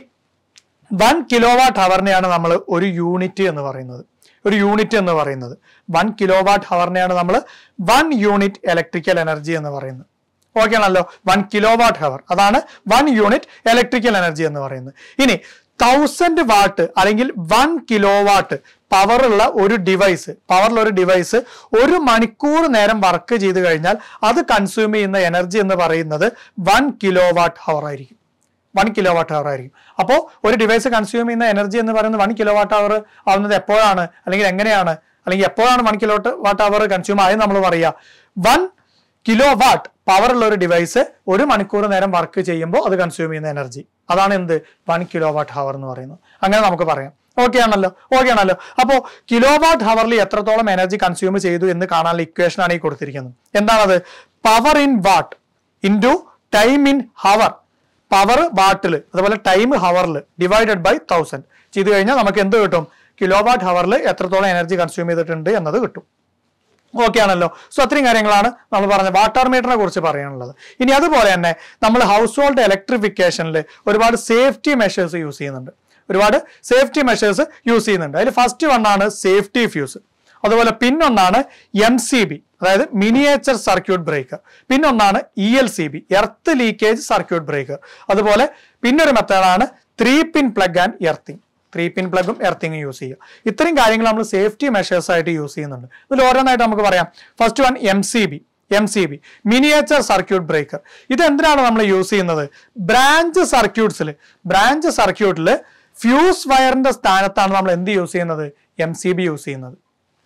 വൺ കിലോ വാട്ട് ഹവറിനെയാണ് നമ്മൾ ഒരു യൂണിറ്റ് എന്ന് പറയുന്നത് ഒരു യൂണിറ്റ് എന്ന് പറയുന്നത് വൺ കിലോ വാട്ട് ഹവറിനെയാണ് നമ്മൾ വൺ യൂണിറ്റ് ഇലക്ട്രിക്കൽ എനർജി എന്ന് പറയുന്നത് ഓക്കെ ആണല്ലോ വൺ കിലോ വാട്ട് ഹവർ അതാണ് വൺ യൂണിറ്റ് ഇലക്ട്രിക്കൽ എനർജി എന്ന് പറയുന്നത് ഇനി തൗസൻഡ് വാട്ട് അല്ലെങ്കിൽ വൺ കിലോ വാട്ട് പവറുള്ള ഒരു ഡിവൈസ് പവറുള്ള ഒരു ഡിവൈസ് ഒരു മണിക്കൂർ നേരം വർക്ക് ചെയ്ത് കഴിഞ്ഞാൽ അത് കൺസ്യൂം ചെയ്യുന്ന എനർജി എന്ന് പറയുന്നത് വൺ കിലോ വാട്ട് ഹവർ ആയിരിക്കും വൺ കിലോ വാട്ട് അവർ ആയിരിക്കും അപ്പോൾ ഒരു ഡിവൈസ് കൺസ്യൂം ചെയ്യുന്ന എനർജി എന്ന് പറയുന്നത് വൺ കിലോ വാട്ട് അവർ ആവുന്നത് എപ്പോഴാണ് അല്ലെങ്കിൽ എങ്ങനെയാണ് അല്ലെങ്കിൽ എപ്പോഴാണ് one kilo watt hour consume ആയത് നമ്മൾ പറയുക വൺ കിലോ വാട്ട് പവറുള്ള ഒരു ഡിവൈസ് ഒരു മണിക്കൂർ നേരം വർക്ക് ചെയ്യുമ്പോൾ അത് കൺസ്യൂം ചെയ്യുന്ന എനർജി അതാണ് എന്ത് വൺ കിലോ വാട്ട് ഹവർ എന്ന് പറയുന്നത് അങ്ങനെ നമുക്ക് പറയാം ഓക്കെ ആണല്ലോ ഓക്കെ ആണല്ലോ അപ്പോൾ കിലോ വാട്ട് ഹവറിൽ എത്രത്തോളം എനർജി കൺസ്യൂം ചെയ്തു എന്ന് കാണാനുള്ള ഇക്വേഷൻ ആണ് ഈ കൊടുത്തിരിക്കുന്നത് എന്താണത് power in watt into time in hour power വാട്ടിൽ അതുപോലെ ടൈം ഹവറിൽ ഡിവൈഡഡ് ബൈ തൗസൻഡ് ചെയ്ത് കഴിഞ്ഞാൽ നമുക്ക് എന്ത് കിട്ടും കിലോ വാട്ട് ഹവറിൽ എത്രത്തോളം എനർജി കൺസ്യൂം ചെയ്തിട്ടുണ്ട് എന്നത് കിട്ടും ഓക്കെ ആണല്ലോ സോ അത്രയും കാര്യങ്ങളാണ് നമ്മൾ പറഞ്ഞ വാട്ടർ മീറ്ററിനെ കുറിച്ച് പറയാനുള്ളത് ഇനി അതുപോലെ തന്നെ നമ്മൾ ഹൗസ് ഹോൾഡ് ഇലക്ട്രിഫിക്കേഷനിൽ ഒരുപാട് സേഫ്റ്റി മെഷേഴ്സ് യൂസ് ചെയ്യുന്നുണ്ട് ഒരുപാട് സേഫ്റ്റി മെഷേഴ്സ് യൂസ് ചെയ്യുന്നുണ്ട് അതിൽ ഫസ്റ്റ് വണ്ണാണ് സേഫ്റ്റി ഫ്യൂസ് അതുപോലെ പിന്നൊന്നാണ് എം സി ബി അതായത് മിനിയേച്ചർ സർക്യൂട്ട് ബ്രേക്കർ പിന്നൊന്നാണ് E L C B earth leakage circuit breaker അതുപോലെ പിന്നൊരു മെത്തേഡാണ് three pin plug and earthing three pin പ്ലഗും എർത്തിങ്ങും യൂസ് ചെയ്യുക ഇത്രയും കാര്യങ്ങൾ നമ്മൾ സേഫ്റ്റി മെഷേഴ്സ് ആയിട്ട് യൂസ് ചെയ്യുന്നുണ്ട് ഇതിൽ ഓരോന്നായിട്ട് നമുക്ക് പറയാം first one M C B M C B miniature circuit breaker ഇത് എന്തിനാണ് നമ്മൾ യൂസ് ചെയ്യുന്നത് ബ്രാഞ്ച് സർക്യൂട്ട്സിൽ ബ്രാഞ്ച് സർക്യൂട്ടിൽ ഫ്യൂസ് വയറിന്റെ സ്ഥാനത്താണ് നമ്മൾ എന്ത് യൂസ് ചെയ്യുന്നത് എം സി ബി യൂസ് ചെയ്യുന്നത്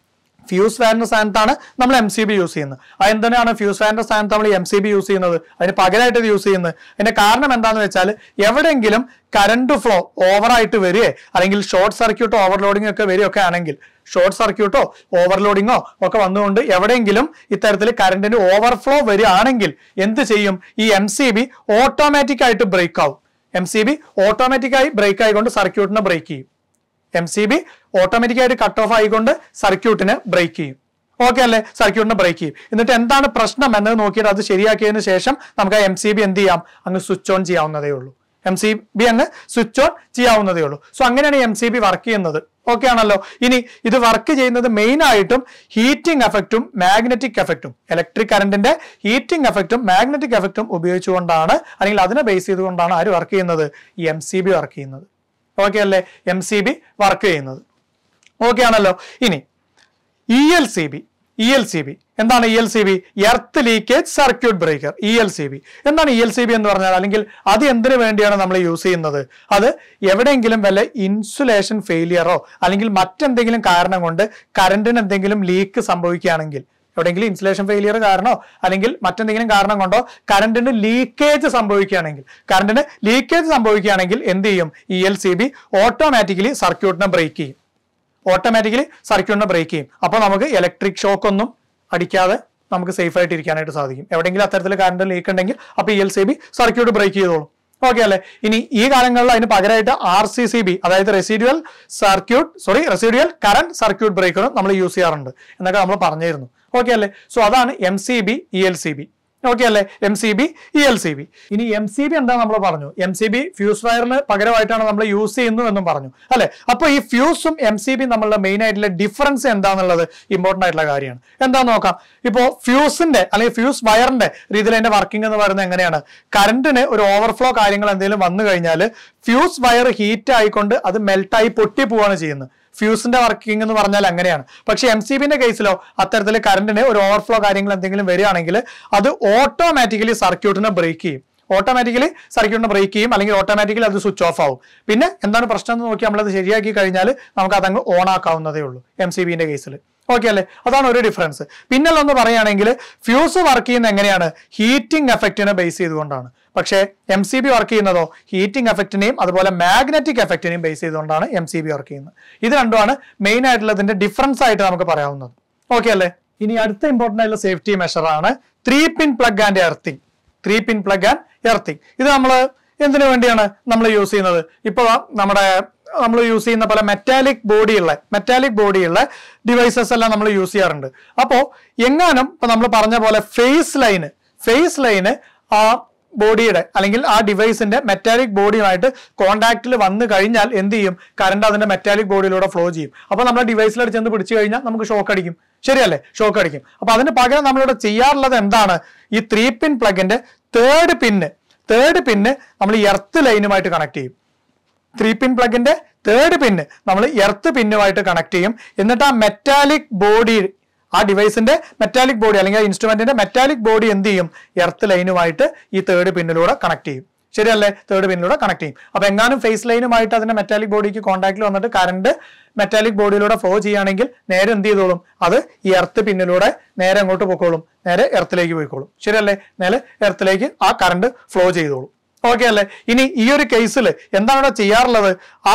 ഫ്യൂസ് ഫാനിന്റെ സ്ഥാനത്താണ് നമ്മൾ എം സി ബി യൂസ് ചെയ്യുന്നത് അത് എന്തിനാണ് ഫ്യൂസ് ഫാനിന്റെ സ്ഥാനത്ത് നമ്മൾ എം സി ബി യൂസ് ചെയ്യുന്നത് അതിന് പകരമായിട്ട് ഇത് യൂസ് ചെയ്യുന്നത് അതിന്റെ കാരണം എന്താണെന്ന് വെച്ചാൽ എവിടെയെങ്കിലും കറണ്ട് ഫ്ലോ ഓവറായിട്ട് വരികയെ അല്ലെങ്കിൽ ഷോർട്ട് സർക്യൂട്ടോ ഓവർലോഡിംഗ് ഒക്കെ വരികയൊക്കെ ആണെങ്കിൽ ഷോർട്ട് സർക്യൂട്ടോ ഓവർലോഡിങ്ങോ ഒക്കെ വന്നുകൊണ്ട് എവിടെയെങ്കിലും ഇത്തരത്തിൽ കറണ്ടിന് ഓവർഫ്ലോ വരികയാണെങ്കിൽ എന്ത് ചെയ്യും ഈ എം സി ബി ഓട്ടോമാറ്റിക് ആയിട്ട് ബ്രേക്ക് ആവും എം സി ബി ഓട്ടോമാറ്റിക്കായി ബ്രേക്ക് ആയിക്കൊണ്ട് സർക്യൂട്ടിനെ ബ്രേക്ക് ചെയ്യും എം സി ബി ഓട്ടോമാറ്റിക്കായിട്ട് കട്ട് ഓഫ് ആയിക്കൊണ്ട് സർക്യൂട്ടിനെ ബ്രേക്ക് ചെയ്യും ഓക്കെ അല്ലേ സർക്യൂട്ടിനെ ബ്രേക്ക് ചെയ്യും എന്നിട്ട് എന്താണ് പ്രശ്നം എന്നത് നോക്കിയിട്ട് അത് ശരിയാക്കിയതിന് ശേഷം നമുക്ക് ആ എം സി ബി എന്ത് ചെയ്യാം അങ്ങ് സ്വിച്ച് ഓൺ ചെയ്യാവുന്നതേ ഉള്ളൂ എം സി ബി അങ്ങ് സ്വിച്ച് ഓൺ ചെയ്യാവുന്നതേ ഉള്ളൂ സോ അങ്ങനെയാണ് എം സി ബി വർക്ക് ചെയ്യുന്നത് ഓക്കെ ആണല്ലോ ഇനി ഇത് വർക്ക് ചെയ്യുന്നത് മെയിൻ ആയിട്ടും ഹീറ്റിംഗ് എഫക്റ്റും മാഗ്നറ്റിക് എഫക്റ്റും ഇലക്ട്രിക് കറണ്ടിന്റെ ഹീറ്റിംഗ് എഫക്റ്റും മാഗ്നറ്റിക് എഫക്റ്റും ഉപയോഗിച്ചുകൊണ്ടാണ് അല്ലെങ്കിൽ അതിനെ ബേസ് ചെയ്തുകൊണ്ടാണ് ആര് വർക്ക് ചെയ്യുന്നത് ഈ എം സി ബി വർക്ക് ചെയ്യുന്നത് ഓക്കെ അല്ലേ എം സി ബി വർക്ക് ചെയ്യുന്നത് ഓക്കെ ആണല്ലോ ഇനി E L C B E L C B എന്താണ് E L C B earth leakage circuit breaker E L C B എന്താണ് ഇ എൽ സി ബി എന്ന് പറഞ്ഞാൽ അല്ലെങ്കിൽ അത് എന്തിനു വേണ്ടിയാണ് നമ്മൾ യൂസ് ചെയ്യുന്നത് അത് എവിടെയെങ്കിലും വല്ല ഇൻസുലേഷൻ ഫെയിലിയറോ അല്ലെങ്കിൽ മറ്റെന്തെങ്കിലും കാരണം കൊണ്ട് കറണ്ടിന് എന്തെങ്കിലും ലീക്ക് സംഭവിക്കുകയാണെങ്കിൽ എവിടെയെങ്കിലും ഇൻസുലേഷൻ ഫെയിലിയർ കാരണോ അല്ലെങ്കിൽ മറ്റെന്തെങ്കിലും കാരണം കൊണ്ടോ കറണ്ടിന് ലീക്കേജ് സംഭവിക്കുകയാണെങ്കിൽ കറണ്ടിന് ലീക്കേജ് സംഭവിക്കുകയാണെങ്കിൽ എന്ത് ചെയ്യും E L C B automatically സർക്യൂട്ടിനെ ബ്രേക്ക് ചെയ്യും ഓട്ടോമാറ്റിക്കലി സർക്യൂട്ടിനെ ബ്രേക്ക് ചെയ്യും അപ്പോൾ നമുക്ക് ഇലക്ട്രിക് ഷോക്ക് ഒന്നും അടിക്കാതെ നമുക്ക് സേഫ് ആയിട്ട് ഇരിക്കാനായിട്ട് സാധിക്കും എവിടെയെങ്കിലും അത്തരത്തിൽ കറണ്ട് ലീക്ക് ഉണ്ടെങ്കിൽ അപ്പോൾ E L C B circuit break ചെയ്തോളും ഓക്കെ അല്ലേ ഇനി ഈ കാലങ്ങളിൽ അതിന് പകരമായിട്ട് ആർ സി സി ബി അതായത് residual circuit sorry residual current circuit ബ്രേക്കറും നമ്മൾ യൂസ് ചെയ്യാറുണ്ട് എന്നൊക്കെ നമ്മൾ പറഞ്ഞിരുന്നു ഓക്കെ അല്ലേ സോ അതാണ് M C B E L C B okay അല്ലേ M C B E L C B ഇനി എം സി ബി എന്താ നമ്മൾ പറഞ്ഞു എം സി ബി ഫ്യൂസ് വയറിന് പകരമായിട്ടാണ് നമ്മൾ യൂസ് ചെയ്യുന്നു എന്നും പറഞ്ഞു അല്ലെ അപ്പൊ ഈ ഫ്യൂസും എം സി ബി നമ്മളുടെ മെയിൻ ആയിട്ടുള്ള ഡിഫറൻസ് എന്താണെന്നുള്ളത് ഇമ്പോർട്ടന്റ് ആയിട്ടുള്ള കാര്യമാണ് എന്താന്ന് നോക്കാം ഇപ്പോ ഫ്യൂസിന്റെ അല്ലെങ്കിൽ ഫ്യൂസ് വയറിന്റെ രീതിയിൽ അതിന്റെ വർക്കിംഗ് എന്ന് പറയുന്നത് എങ്ങനെയാണ് കറണ്ടിന് ഒരു ഓവർഫ്ലോ കാര്യങ്ങൾ എന്തെങ്കിലും വന്നു കഴിഞ്ഞാൽ ഫ്യൂസ് വയർ ഹീറ്റ് ആയിക്കൊണ്ട് അത് മെൽട്ടായി പൊട്ടി പോവാണ് ചെയ്യുന്നത് ഫ്യൂസിന്റെ വർക്കിംഗ് എന്ന് പറഞ്ഞാൽ അങ്ങനെയാണ് പക്ഷേ എം സി ബിന്റെ കേസിലോ അത്തരത്തിൽ കറണ്ടിന് ഒരു ഓവർഫ്ലോ കാര്യങ്ങൾ എന്തെങ്കിലും വരികയാണെങ്കിൽ അത് ഓട്ടോമാറ്റിക്കലി സർക്യൂട്ടിനെ ബ്രേക്ക് ചെയ്യും ഓട്ടോമാറ്റിക്കലി സർക്യൂട്ടിനെ ബ്രേക്ക് ചെയ്യും അല്ലെങ്കിൽ ഓട്ടോമാറ്റിക്കലി അത് സ്വിച്ച് ഓഫ് ആവും പിന്നെ എന്താണ് പ്രശ്നം എന്ന് നോക്കി നമ്മളത് ശരിയാക്കി കഴിഞ്ഞാൽ നമുക്ക് അതങ്ങ് ഓൺ ആക്കാവുന്നതേ ഉള്ളൂ എം സി ബിന്റെ കേസിൽ ഓക്കെ അല്ലേ അതാണ് ഒരു ഡിഫറൻസ് പിന്നല്ല ഒന്ന് പറയുകയാണെങ്കിൽ ഫ്യൂസ് വർക്ക് ചെയ്യുന്നത് എങ്ങനെയാണ് ഹീറ്റിംഗ് എഫക്റ്റിനെ ബേസ് ചെയ്തുകൊണ്ടാണ് പക്ഷേ എം സി ബി വർക്ക് ചെയ്യുന്നതോ ഹീറ്റിംഗ് എഫക്റ്റിനെയും അതുപോലെ മാഗ്നറ്റിക് എഫക്റ്റിനെയും ബേസ് ചെയ്തുകൊണ്ടാണ് എം സി ബി വർക്ക് ചെയ്യുന്നത് ഇത് രണ്ടുമാണ് മെയിൻ ആയിട്ടുള്ളതിന്റെ ഡിഫറൻസ് ആയിട്ട് നമുക്ക് പറയാവുന്നത് ഓക്കെ അല്ലേ ഇനി അടുത്ത ഇമ്പോർട്ടൻ്റ് ആയിട്ടുള്ള സേഫ്റ്റി മെഷറാണ് three pin plug and earthing three pin plug and earthing ഇത് നമ്മൾ എന്തിനു വേണ്ടിയാണ് നമ്മൾ യൂസ് ചെയ്യുന്നത് ഇപ്പോൾ നമ്മുടെ നമ്മൾ യൂസ് ചെയ്യുന്ന പല മെറ്റാലിക് ബോഡിയുള്ള മെറ്റാലിക് ബോഡിയുള്ള ഡിവൈസസ് എല്ലാം നമ്മൾ യൂസ് ചെയ്യാറുണ്ട് അപ്പോൾ എങ്ങാനും ഇപ്പൊ നമ്മൾ പറഞ്ഞ പോലെ ഫേസ് ലൈന് ഫേസ് ലൈന് ആ ബോഡിയുടെ അല്ലെങ്കിൽ ആ ഡിവൈസിന്റെ മെറ്റാലിക് ബോഡിയുമായിട്ട് കോൺടാക്റ്റിൽ വന്നു കഴിഞ്ഞാൽ എന്ത് ചെയ്യും കറണ്ട് അതിന്റെ മെറ്റാലിക് ബോഡിയിലൂടെ ഫ്ലോ ചെയ്യും അപ്പൊ നമ്മൾ ഡിവൈസിലോട് ചെന്ന് പിടിച്ചു കഴിഞ്ഞാൽ നമുക്ക് ഷോക്ക് അടിക്കും ശരിയല്ലേ ഷോക്ക് അടിക്കും അപ്പൊ അതിന് പകരം നമ്മളിവിടെ ചെയ്യാറുള്ളത് എന്താണ് ഈ ത്രീ പിൻ പ്ലഗിന്റെ തേർഡ് പിന്ന് തേർഡ് പിന്ന് നമ്മൾ എർത്ത് ലൈനുമായിട്ട് കണക്ട് ചെയ്യും ത്രീ പിൻ പ്ലഗിന്റെ തേർഡ് പിന്ന് നമ്മൾ എർത്ത് പിന്നുമായിട്ട് കണക്ട് ചെയ്യും എന്നിട്ട് ആ മെറ്റാലിക് ബോഡി ആ ഡിവൈസിന്റെ മെറ്റാലിക് ബോഡി അല്ലെങ്കിൽ ഇൻസ്ട്രുമെന്റിന്റെ മെറ്റാലിക് ബോഡി എന്ത് ചെയ്യും എർത്ത് ലൈനുമായിട്ട് ഈ തേർഡ് പിന്നിലൂടെ കണക്ട് ചെയ്യും ശരിയല്ലേ തേർഡ് പിന്നിലൂടെ കണക്ട് ചെയ്യും അപ്പൊ എങ്ങാനും ഫേസ് ലൈനുമായിട്ട് അതിന്റെ മെറ്റാലിക് ബോഡിക്ക് കോൺടാക്റ്റിൽ വന്നിട്ട് കറണ്ട് മെറ്റാലിക് ബോഡിയിലൂടെ ഫ്ലോ ചെയ്യുകയാണെങ്കിൽ നേരെ എന്ത് ചെയ്തോളും അത് ഈ എർത്ത് പിന്നിലൂടെ നേരെ അങ്ങോട്ട് പോയിക്കോളും നേരെ എർത്തിലേക്ക് പോയിക്കോളും ശരിയല്ലേ നേരെ എർത്തിലേക്ക് ആ കറണ്ട് ഫ്ലോ ചെയ്തോളും ഓക്കെ അല്ലേ ഇനി ഈ ഒരു കേസിൽ എന്താണ് ഇവിടെ ചെയ്യാറുള്ളത് ആ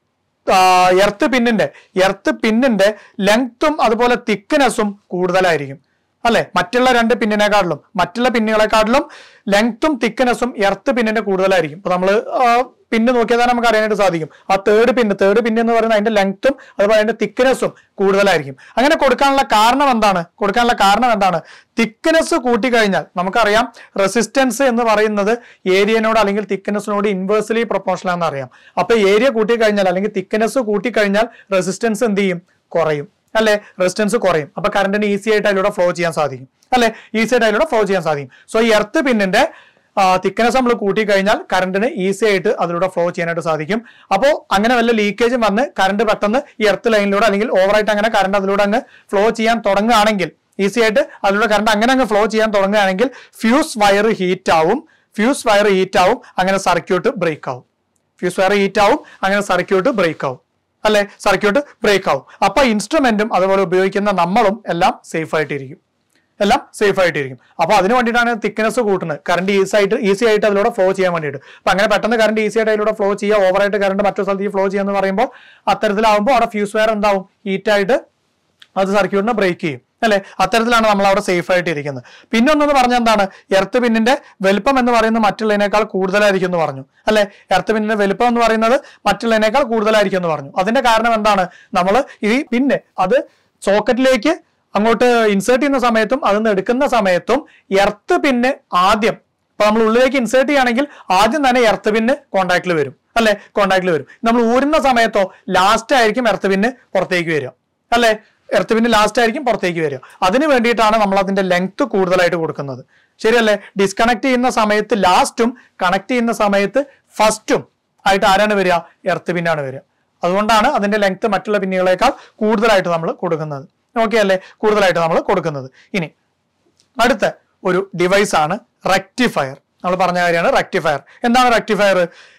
എർത്ത് പിന്നിന്റെ എർത്ത് പിന്നിന്റെ ലെങ്ത്തും അതുപോലെ തിക്നെസ്സും കൂടുതലായിരിക്കും അല്ലെ മറ്റുള്ള രണ്ട് പിന്നിനെക്കാട്ടിലും മറ്റുള്ള പിന്നുകളെക്കാട്ടിലും ലെങ്ത്തും തിക്നെസ്സും എർത്ത് പിന്നിന്റെ കൂടുതലായിരിക്കും ഇപ്പൊ നമ്മൾ പിന്ന് നോക്കിയാൽ തന്നെ നമുക്ക് അറിയാനായിട്ട് സാധിക്കും ആ തേർഡ് പിന്ന് തേർഡ് പിന്ന് എന്ന് പറയുന്നത് അതിന്റെ ലെങ്ത്തും അതുപോലെ അതിന്റെ തിക്നെസ്സും കൂടുതലായിരിക്കും അങ്ങനെ കൊടുക്കാനുള്ള കാരണം എന്താണ് കൊടുക്കാനുള്ള കാരണം എന്താണ് തിക്നെസ് കൂട്ടിക്കഴിഞ്ഞാൽ നമുക്കറിയാം റെസിസ്റ്റൻസ് എന്ന് പറയുന്നത് ഏരിയനോട് അല്ലെങ്കിൽ തിക്നെസ്സിനോട് ഇൻവേഴ്സ്ലി പ്രൊപ്പോർഷണൽ ആണെന്ന് അറിയാം അപ്പൊ ഏരിയ കൂട്ടിക്കഴിഞ്ഞാൽ അല്ലെങ്കിൽ തിക്നെസ് കൂട്ടിക്കഴിഞ്ഞാൽ റെസിസ്റ്റൻസ് എന്ത് ചെയ്യും കുറയും അല്ലെ റെസിസ്റ്റൻസ് കുറയും അപ്പൊ കറണ്ടിന് ഈസി ആയിട്ട് അതിലൂടെ ഫ്ലോ ചെയ്യാൻ സാധിക്കും അല്ലെ ഈസി ആയിട്ട് അതിലൂടെ ഫ്ലോ ചെയ്യാൻ സാധിക്കും സോ ഈ എർത്ത് പിന്നിന്റെ തിക്നെസ് നമ്മൾ കൂട്ടിക്കഴിഞ്ഞാൽ കറണ്ടിന് ഈസി ആയിട്ട് അതിലൂടെ ഫ്ലോ ചെയ്യാനായിട്ട് സാധിക്കും അപ്പോൾ അങ്ങനെ വല്ല ലീക്കേജും വന്ന് കറണ്ട് പെട്ടെന്ന് ഈ എർത്ത് ലൈനിലൂടെ അല്ലെങ്കിൽ ഓവറായിട്ട് അങ്ങനെ കറണ്ട് അതിലൂടെ അങ്ങ് ഫ്ലോ ചെയ്യാൻ തുടങ്ങുകയാണെങ്കിൽ ഈസി ആയിട്ട് അതിലൂടെ കറണ്ട് അങ്ങനെ അങ്ങ് ഫ്ലോ ചെയ്യാൻ തുടങ്ങുകയാണെങ്കിൽ ഫ്യൂസ് വയർ ഹീറ്റ് ആവും ഫ്യൂസ് വയർ ഹീറ്റ് ആവും അങ്ങനെ സർക്യൂട്ട് ബ്രേക്ക് ആവും ഫ്യൂസ് വയർ ഹീറ്റ് ആവും അങ്ങനെ സർക്യൂട്ട് ബ്രേക്ക് ആവും അല്ലെ സർക്യൂട്ട് ബ്രേക്ക് ആവും അപ്പൊ ഇൻസ്ട്രുമെന്റും അതുപോലെ ഉപയോഗിക്കുന്ന നമ്മളും എല്ലാം സേഫ് ആയിട്ടിരിക്കും എല്ലാം സേഫ് ആയിട്ടിരിക്കും അപ്പൊ അതിന് വേണ്ടിയിട്ടാണ് തിക്നെസ് കൂട്ടുന്നത് കറണ്ട് ഈസി ആയിട്ട് ഈസി ആയിട്ട് അതിലൂടെ ഫ്ലോ ചെയ്യാൻ വേണ്ടിയിട്ട് അപ്പൊ അങ്ങനെ പെട്ടെന്ന് കറണ്ട് ഈസി ആയിട്ട് അതിലൂടെ ഫ്ലോ ചെയ്യുക ഓവറായിട്ട് കറണ്ട് മറ്റൊരു സ്ഥലത്തേക്ക് ഫ്ലോ ചെയ്യാന്ന് പറയുമ്പോൾ അത്തരത്തിലാവുമ്പോൾ അവിടെ ഫ്യൂസ് വയർ എന്താവും ഹീറ്റ് ആയിട്ട് അത് സർക്യൂട്ടിനെ ബ്രേക്ക് ചെയ്യും അല്ലെ അത്തരത്തിലാണ് നമ്മൾ അവിടെ സേഫ് ആയിട്ട് ഇരിക്കുന്നത് പിന്നെ ഒന്നെന്ന് പറഞ്ഞ എന്താണ് എർത്ത് പിന്നിന്റെ വലുപ്പം എന്ന് പറയുന്നത് മറ്റുള്ളതിനേക്കാൾ കൂടുതലായിരിക്കും എന്ന് പറഞ്ഞു അല്ലെ എർത്ത് പിന്നിന്റെ വലുപ്പം എന്ന് പറയുന്നത് മറ്റുള്ളതിനേക്കാൾ കൂടുതലായിരിക്കും എന്ന് പറഞ്ഞു അതിന്റെ കാരണം എന്താണ് നമ്മൾ ഈ പിന്നെ അത് സോക്കറ്റിലേക്ക് അങ്ങോട്ട് ഇൻസേർട്ട് ചെയ്യുന്ന സമയത്തും അതിൽ എടുക്കുന്ന സമയത്തും എർത്ത് പിന്നെ ആദ്യം ഇപ്പൊ നമ്മൾ ഉള്ളിലേക്ക് ഇൻസേർട്ട് ചെയ്യുകയാണെങ്കിൽ ആദ്യം തന്നെ എർത്ത് പിന്ന് കോൺടാക്റ്റിൽ വരും അല്ലെ കോൺടാക്റ്റിൽ വരും നമ്മൾ ഊരുന്ന സമയത്തോ ലാസ്റ്റ് ആയിരിക്കും എർത്ത് പിന്ന് പുറത്തേക്ക് വരിക അല്ലെ എർത്ത് പിന്ന് ലാസ്റ്റ് ആയിരിക്കും പുറത്തേക്ക് വരിക അതിന് വേണ്ടിയിട്ടാണ് നമ്മൾ അതിന്റെ ലെങ്ത് കൂടുതലായിട്ട് കൊടുക്കുന്നത് ശരിയല്ലേ ഡിസ്കണക്ട് ചെയ്യുന്ന സമയത്ത് ലാസ്റ്റും കണക്ട് ചെയ്യുന്ന സമയത്ത് ഫസ്റ്റും ആയിട്ട് ആരാണ് വരിക എർത്ത് പിന്നാണ് വരിക അതുകൊണ്ടാണ് അതിന്റെ ലെങ്ത് മറ്റുള്ള പിന്നുകളേക്കാൾ കൂടുതലായിട്ട് നമ്മൾ കൊടുക്കുന്നത് ഓക്കെ അല്ലേ കൂടുതലായിട്ട് നമ്മൾ കൊടുക്കുന്നത് ഇനി അടുത്ത ഒരു ഡിവൈസ് ആണ് റെക്ടിഫയർ നമ്മൾ പറഞ്ഞ കാര്യമാണ് റെക്ടിഫയർ എന്താണ് റെക്ടിഫയർ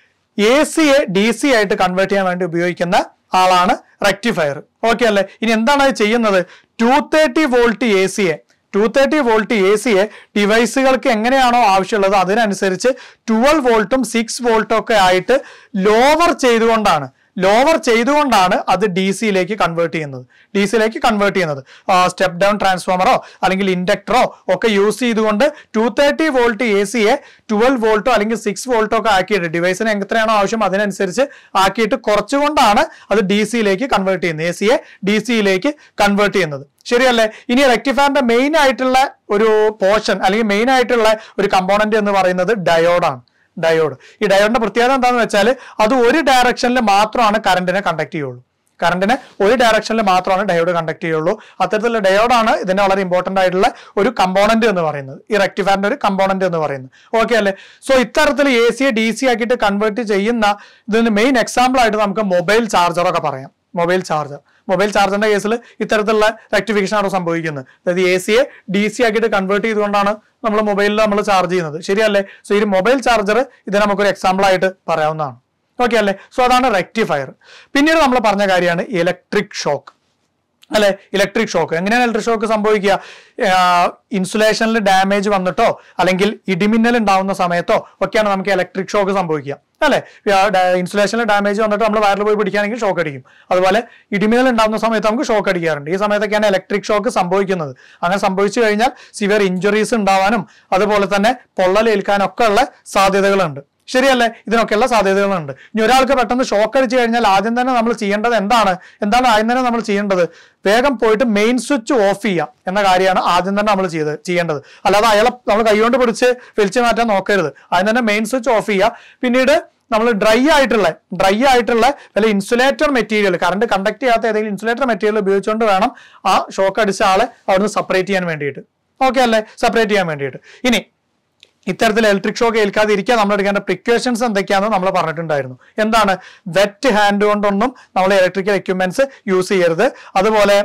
എ സിയെ ഡി സി ആയിട്ട് കൺവേർട്ട് ചെയ്യാൻ വേണ്ടി ഉപയോഗിക്കുന്ന ആളാണ് റെക്ടിഫയർ ഓക്കെ അല്ലേ ഇനി എന്താണ് അത് ചെയ്യുന്നത് ടു തേർട്ടി വോൾട്ട് എ സിയെ ടു തേർട്ടി വോൾട്ട് എ സിയെ ഡിവൈസുകൾക്ക് എങ്ങനെയാണോ ആവശ്യമുള്ളത് അതിനനുസരിച്ച് ട്വൽവ് വോൾട്ടും സിക്സ് വോൾട്ടും ഒക്കെ ആയിട്ട് ലോവർ ചെയ്തുകൊണ്ടാണ് ലോവർ ചെയ്തുകൊണ്ടാണ് അത് ഡി സിയിലേക്ക് കൺവേർട്ട് ചെയ്യുന്നത് ഡി സിയിലേക്ക് കൺവേർട്ട് ചെയ്യുന്നത് സ്റ്റെപ്പ് ഡൗൺ ട്രാൻസ്ഫോമറോ അല്ലെങ്കിൽ ഇൻഡക്ടറോ ഒക്കെ യൂസ് ചെയ്തുകൊണ്ട് ടു തേർട്ടി വോൾട്ട് എ സിയെ ട്വൽവ് വോൾട്ടോ അല്ലെങ്കിൽ സിക്സ് വോൾട്ടോ ഒക്കെ ആക്കിയിട്ട് ഡിവൈസിന് എത്രയാണോ ആവശ്യം അതിനനുസരിച്ച് ആക്കിയിട്ട് കുറച്ചുകൊണ്ടാണ് അത് ഡി സിയിലേക്ക് കൺവേർട്ട് ചെയ്യുന്നത് എ സിയെ ഡി സിയിലേക്ക് കൺവേർട്ട് ചെയ്യുന്നത് ശരിയല്ലേ ഇനി റെക്ടിഫയറിന്റെ മെയിൻ ആയിട്ടുള്ള ഒരു പോർഷൻ അല്ലെങ്കിൽ മെയിൻ ആയിട്ടുള്ള ഒരു കമ്പോണന്റ് എന്ന് പറയുന്നത് ഡയോഡാണ് ഡയോഡ് ഈ ഡയോഡിന്റെ പ്രത്യേകത എന്താണെന്ന് വെച്ചാൽ അത് ഒരു ഡയറക്ഷനിൽ മാത്രമാണ് കറണ്ടിനെ കണ്ടക്ട് ചെയ്യുള്ളൂ കറണ്ടിനെ ഒരു ഡയറക്ഷനിൽ മാത്രമാണ് ഡയോഡ് കണ്ടക്ട് ചെയ്യുള്ളൂ അത്തരത്തിലുള്ള ഡയോഡാണ് ഇതിന്റെ വളരെ ഇമ്പോർട്ടന്റ് ആയിട്ടുള്ള ഒരു കമ്പോണന്റ് എന്ന് പറയുന്നത് ഈ റെക്ടിഫയറിന്റെ ഒരു കമ്പോണന്റ് എന്ന് പറയുന്നത് ഓക്കെ അല്ലേ സോ ഇത്തരത്തിൽ എ സിയെ ഡി സി ആക്കിയിട്ട് കൺവേർട്ട് ചെയ്യുന്ന ഇതിന് മെയിൻ എക്സാമ്പിൾ ആയിട്ട് നമുക്ക് മൊബൈൽ ചാർജറൊക്കെ പറയാം മൊബൈൽ ചാർജർ മൊബൈൽ ചാർജറിന്റെ കേസിൽ ഇത്തരത്തിലുള്ള റെക്ടിഫിക്കേഷൻ ആണ് സംഭവിക്കുന്നത് അതായത് എ സിയെ ഡി സി ആക്കിയിട്ട് കൺവേർട്ട് ചെയ്തുകൊണ്ടാണ് നമ്മൾ മൊബൈലിൽ നമ്മൾ ചാർജ് ചെയ്യുന്നത് ശരിയല്ലേ സോ ഈ മൊബൈൽ ചാർജർ ഇത് നമുക്കൊരു എക്സാമ്പിൾ ആയിട്ട് പറയാവുന്നതാണ് ഓക്കെ അല്ലേ സോ അതാണ് റെക്ടിഫയർ പിന്നീട് നമ്മൾ പറഞ്ഞ കാര്യമാണ് ഇലക്ട്രിക് ഷോക്ക് അല്ലെ ഇലക്ട്രിക് ഷോക്ക് എങ്ങനെയാണ് ഇലക്ട്രിക് ഷോക്ക് സംഭവിക്കുക ഇൻസുലേഷനിൽ ഡാമേജ് വന്നിട്ടോ അല്ലെങ്കിൽ ഇടിമിന്നൽ ഉണ്ടാവുന്ന സമയത്തോ ഒക്കെയാണ് നമുക്ക് ഇലക്ട്രിക് ഷോക്ക് സംഭവിക്കുക അല്ലെ ഇൻസുലേഷനിൽ ഡാമേജ് വന്നിട്ട് നമ്മൾ വയറിൽ പോയി പിടിക്കുകയാണെങ്കിൽ ഷോക്ക് അടിക്കും അതുപോലെ ഇടിമിന്നൽ ഉണ്ടാകുന്ന സമയത്ത് നമുക്ക് ഷോക്ക് അടിക്കാറുണ്ട് ഈ സമയത്തൊക്കെയാണ് ഇലക്ട്രിക് ഷോക്ക് സംഭവിക്കുന്നത് അങ്ങനെ സംഭവിച്ചു കഴിഞ്ഞാൽ സിവിയർ ഇഞ്ചുറീസ് ഉണ്ടാവാനും അതുപോലെ തന്നെ പൊള്ളലേൽക്കാനും ഒക്കെ ഉള്ള സാധ്യതകളുണ്ട് ശരിയല്ലേ ഇതിനൊക്കെയുള്ള സാധ്യതകളുണ്ട് ഇനി ഒരാൾക്ക് പെട്ടെന്ന് ഷോക്ക് അടിച്ചു കഴിഞ്ഞാൽ ആദ്യം തന്നെ നമ്മൾ ചെയ്യേണ്ടത് എന്താണ് എന്താണ് ആദ്യം തന്നെ നമ്മൾ ചെയ്യേണ്ടത് വേഗം പോയിട്ട് മെയിൻ സ്വിച്ച് ഓഫ് ചെയ്യുക എന്ന കാര്യമാണ് ആദ്യം തന്നെ നമ്മൾ ചെയ്ത് ചെയ്യേണ്ടത് അല്ലാതെ അയാളെ നമ്മൾ കൈകൊണ്ട് പിടിച്ച് വലിച്ചു മാറ്റാൻ നോക്കരുത് ആദ്യം തന്നെ മെയിൻ സ്വിച്ച് ഓഫ് ചെയ്യുക പിന്നീട് നമ്മൾ ഡ്രൈ ആയിട്ടുള്ള ഡ്രൈ ആയിട്ടുള്ള വല്ല ഇൻസുലേറ്റർ മെറ്റീരിയൽ കറണ്ട് കണ്ടക്ട് ചെയ്യാത്ത ഏതെങ്കിലും ഇൻസുലേറ്റർ മെറ്റീരിയൽ ഉപയോഗിച്ചുകൊണ്ട് വേണം ആ ഷോക്ക് അടിച്ച ആളെ അവിടുന്ന് സെപ്പറേറ്റ് ചെയ്യാൻ വേണ്ടിയിട്ട് ഓക്കെ അല്ലേ സെപ്പറേറ്റ് ചെയ്യാൻ വേണ്ടിയിട്ട് ഇനി ഇത്തരത്തിൽ ഇലക്ട്രിക് ഷോക്ക് ഏൽക്കാതിരിക്കാൻ നമ്മൾ എടുക്കേണ്ട പ്രിക്കോഷൻസ് എന്തൊക്കെയാണെന്ന് നമ്മൾ പറഞ്ഞിട്ടുണ്ടായിരുന്നു എന്താണ് വെറ്റ് ഹാൻഡ് കൊണ്ടൊന്നും നമ്മൾ ഇലക്ട്രിക്കൽ എക്യുപ്മെന്റ്സ് യൂസ് ചെയ്യരുത് അതുപോലെ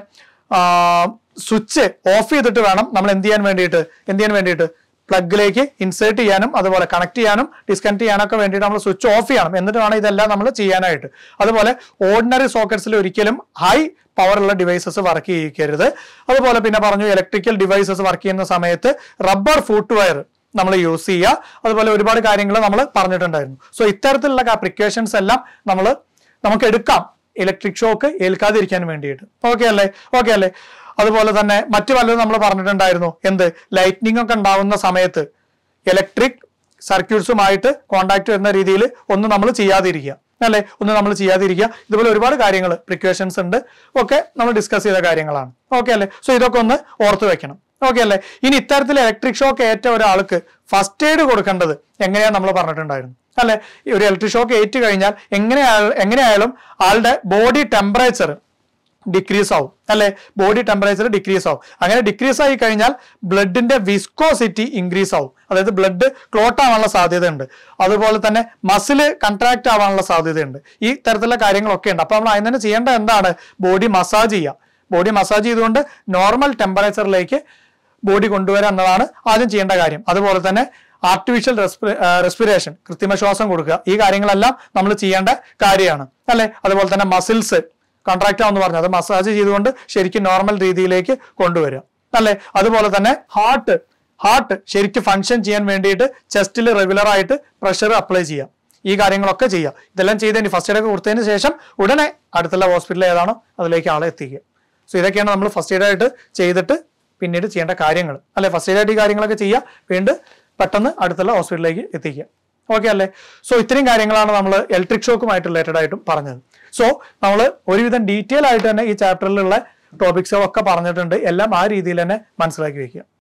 സ്വിച്ച് ഓഫ് ചെയ്തിട്ട് വേണം നമ്മൾ എന്ത് ചെയ്യാൻ വേണ്ടിയിട്ട് എന്ത് ചെയ്യാൻ വേണ്ടിയിട്ട് പ്ലഗിലേക്ക് ഇൻസേർട്ട് ചെയ്യാനും അതുപോലെ കണക്ട് ചെയ്യാനും ഡിസ്കണക്ട് ചെയ്യാനൊക്കെ വേണ്ടിയിട്ട് നമ്മൾ സ്വിച്ച് ഓഫ് ചെയ്യണം എന്നിട്ട് വേണം ഇതെല്ലാം നമ്മൾ ചെയ്യാനായിട്ട് അതുപോലെ ഓർഡിനറി സോക്കറ്റ്സിൽ ഒരിക്കലും ഹൈ പവറുള്ള ഡിവൈസസ് വർക്ക് ചെയ്യിക്കരുത് അതുപോലെ പിന്നെ പറഞ്ഞു ഇലക്ട്രിക്കൽ ഡിവൈസസ് വർക്ക് ചെയ്യുന്ന സമയത്ത് റബ്ബർ ഫുട്ട് വയർ നമ്മൾ യൂസ് ചെയ്യുക അതുപോലെ ഒരുപാട് കാര്യങ്ങൾ നമ്മൾ പറഞ്ഞിട്ടുണ്ടായിരുന്നു സോ ഇത്തരത്തിലുള്ള പ്രിക്കോഷൻസ് എല്ലാം നമ്മൾ നമുക്ക് എടുക്കാം ഇലക്ട്രിക് ഷോക്ക് ഏൽക്കാതിരിക്കാൻ വേണ്ടിയിട്ട് ഓക്കെ അല്ലേ ഓക്കെ അല്ലേ അതുപോലെ തന്നെ മറ്റു പലതും നമ്മൾ പറഞ്ഞിട്ടുണ്ടായിരുന്നു എന്ത് ലൈറ്റ്നിങ് ഒക്കെ ഉണ്ടാവുന്ന സമയത്ത് ഇലക്ട്രിക് സർക്യൂട്ട്സുമായിട്ട് കോണ്ടാക്ട് വരുന്ന രീതിയിൽ ഒന്നും നമ്മൾ ചെയ്യാതിരിക്കുക അല്ലേ ഒന്നും നമ്മൾ ചെയ്യാതിരിക്കുക ഇതുപോലെ ഒരുപാട് കാര്യങ്ങൾ പ്രിക്കോഷൻസ് ഉണ്ട് ഒക്കെ നമ്മൾ ഡിസ്കസ് ചെയ്ത കാര്യങ്ങളാണ് ഓക്കെ അല്ലേ സോ ഇതൊക്കെ ഒന്ന് ഓർത്ത് വെക്കണം ഓക്കെ അല്ലേ ഇനി ഇത്തരത്തിൽ ഇലക്ട്രിക് ഷോക്ക് ഏറ്റ ഒരാൾക്ക് ഫസ്റ്റ് എയ്ഡ് കൊടുക്കേണ്ടത് എങ്ങനെയാ നമ്മൾ പറഞ്ഞിട്ടുണ്ടായിരുന്നു അല്ലെ ഈ ഒരു ഇലക്ട്രിക് ഷോക്ക് ഏറ്റു കഴിഞ്ഞാൽ എങ്ങനെയാ എങ്ങനെയായാലും ആളുടെ ബോഡി ടെമ്പറേച്ചർ ഡിക്രീസ് ആവും അല്ലെ ബോഡി ടെമ്പറേച്ചർ ഡിക്രീസ് ആവും അങ്ങനെ ഡിക്രീസ് ആയി കഴിഞ്ഞാൽ ബ്ലഡിന്റെ വിസ്കോസിറ്റി ഇൻക്രീസ് ആവും അതായത് ബ്ലഡ് ക്ലോട്ട് ആവാനുള്ള സാധ്യതയുണ്ട് അതുപോലെ തന്നെ മസിൽ കൺട്രാക്ട് ആവാനുള്ള സാധ്യതയുണ്ട് ഈ തരത്തിലുള്ള കാര്യങ്ങളൊക്കെ ഉണ്ട് അപ്പൊ നമ്മൾ അതിന് തന്നെ ചെയ്യേണ്ടത് എന്താണ് ബോഡി മസാജ് ചെയ്യുക ബോഡി മസാജ് ചെയ്തുകൊണ്ട് നോർമൽ ടെമ്പറേച്ചറിലേക്ക് ബോഡി കൊണ്ടുവരിക എന്നതാണ് ആദ്യം ചെയ്യേണ്ട കാര്യം അതുപോലെ തന്നെ ആർട്ടിഫിഷ്യൽ റെസ്പിറേഷൻ കൃത്രിമ ശ്വാസം കൊടുക്കുക ഈ കാര്യങ്ങളെല്ലാം നമ്മൾ ചെയ്യേണ്ട കാര്യമാണ് അല്ലെ അതുപോലെ തന്നെ മസിൽസ് കോൺട്രാക്ട് ആവെന്ന് പറഞ്ഞു അത് മസാജ് ചെയ്തുകൊണ്ട് ശരിക്കും നോർമൽ രീതിയിലേക്ക് കൊണ്ടുവരിക അല്ലെ അതുപോലെ തന്നെ ഹാർട്ട് ഹാർട്ട് ശരിക്കും ഫങ്ഷൻ ചെയ്യാൻ വേണ്ടിയിട്ട് ചെസ്റ്റിൽ റെഗുലർ ആയിട്ട് പ്രഷർ അപ്ലൈ ചെയ്യാം ഈ കാര്യങ്ങളൊക്കെ ചെയ്യുക ഇതെല്ലാം ചെയ്തതിന് ഫസ്റ്റ് എയ്ഡ് ഒക്കെ കൊടുത്തതിന് ശേഷം ഉടനെ അടുത്തുള്ള ഹോസ്പിറ്റൽ ഏതാണോ അതിലേക്ക് ആളെ എത്തിക്കുക സോ ഇതൊക്കെയാണ് നമ്മൾ ഫസ്റ്റ് എയ്ഡ് ആയിട്ട് ചെയ്തിട്ട് പിന്നീട് ചെയ്യേണ്ട കാര്യങ്ങൾ അല്ലെ ഫസ്റ്റ് എയ്ഡ് ആയിട്ട് ഈ കാര്യങ്ങളൊക്കെ ചെയ്യുക വീണ്ടും പെട്ടെന്ന് അടുത്തുള്ള ഹോസ്പിറ്റലിലേക്ക് എത്തിക്കുക ഓക്കെ അല്ലേ സോ ഇത്രയും കാര്യങ്ങളാണ് നമ്മൾ ഇലക്ട്രിക് ഷോക്കുമായിട്ട് റിലേറ്റഡ് ആയിട്ടും പറഞ്ഞത് സോ നമ്മൾ ഒരുവിധം ഡീറ്റെയിൽ ആയിട്ട് തന്നെ ഈ ചാപ്റ്ററിലുള്ള ടോപ്പിക്സുകളൊക്കെ പറഞ്ഞിട്ടുണ്ട് എല്ലാം ആ രീതിയിൽ തന്നെ മനസ്സിലാക്കി വെക്കുക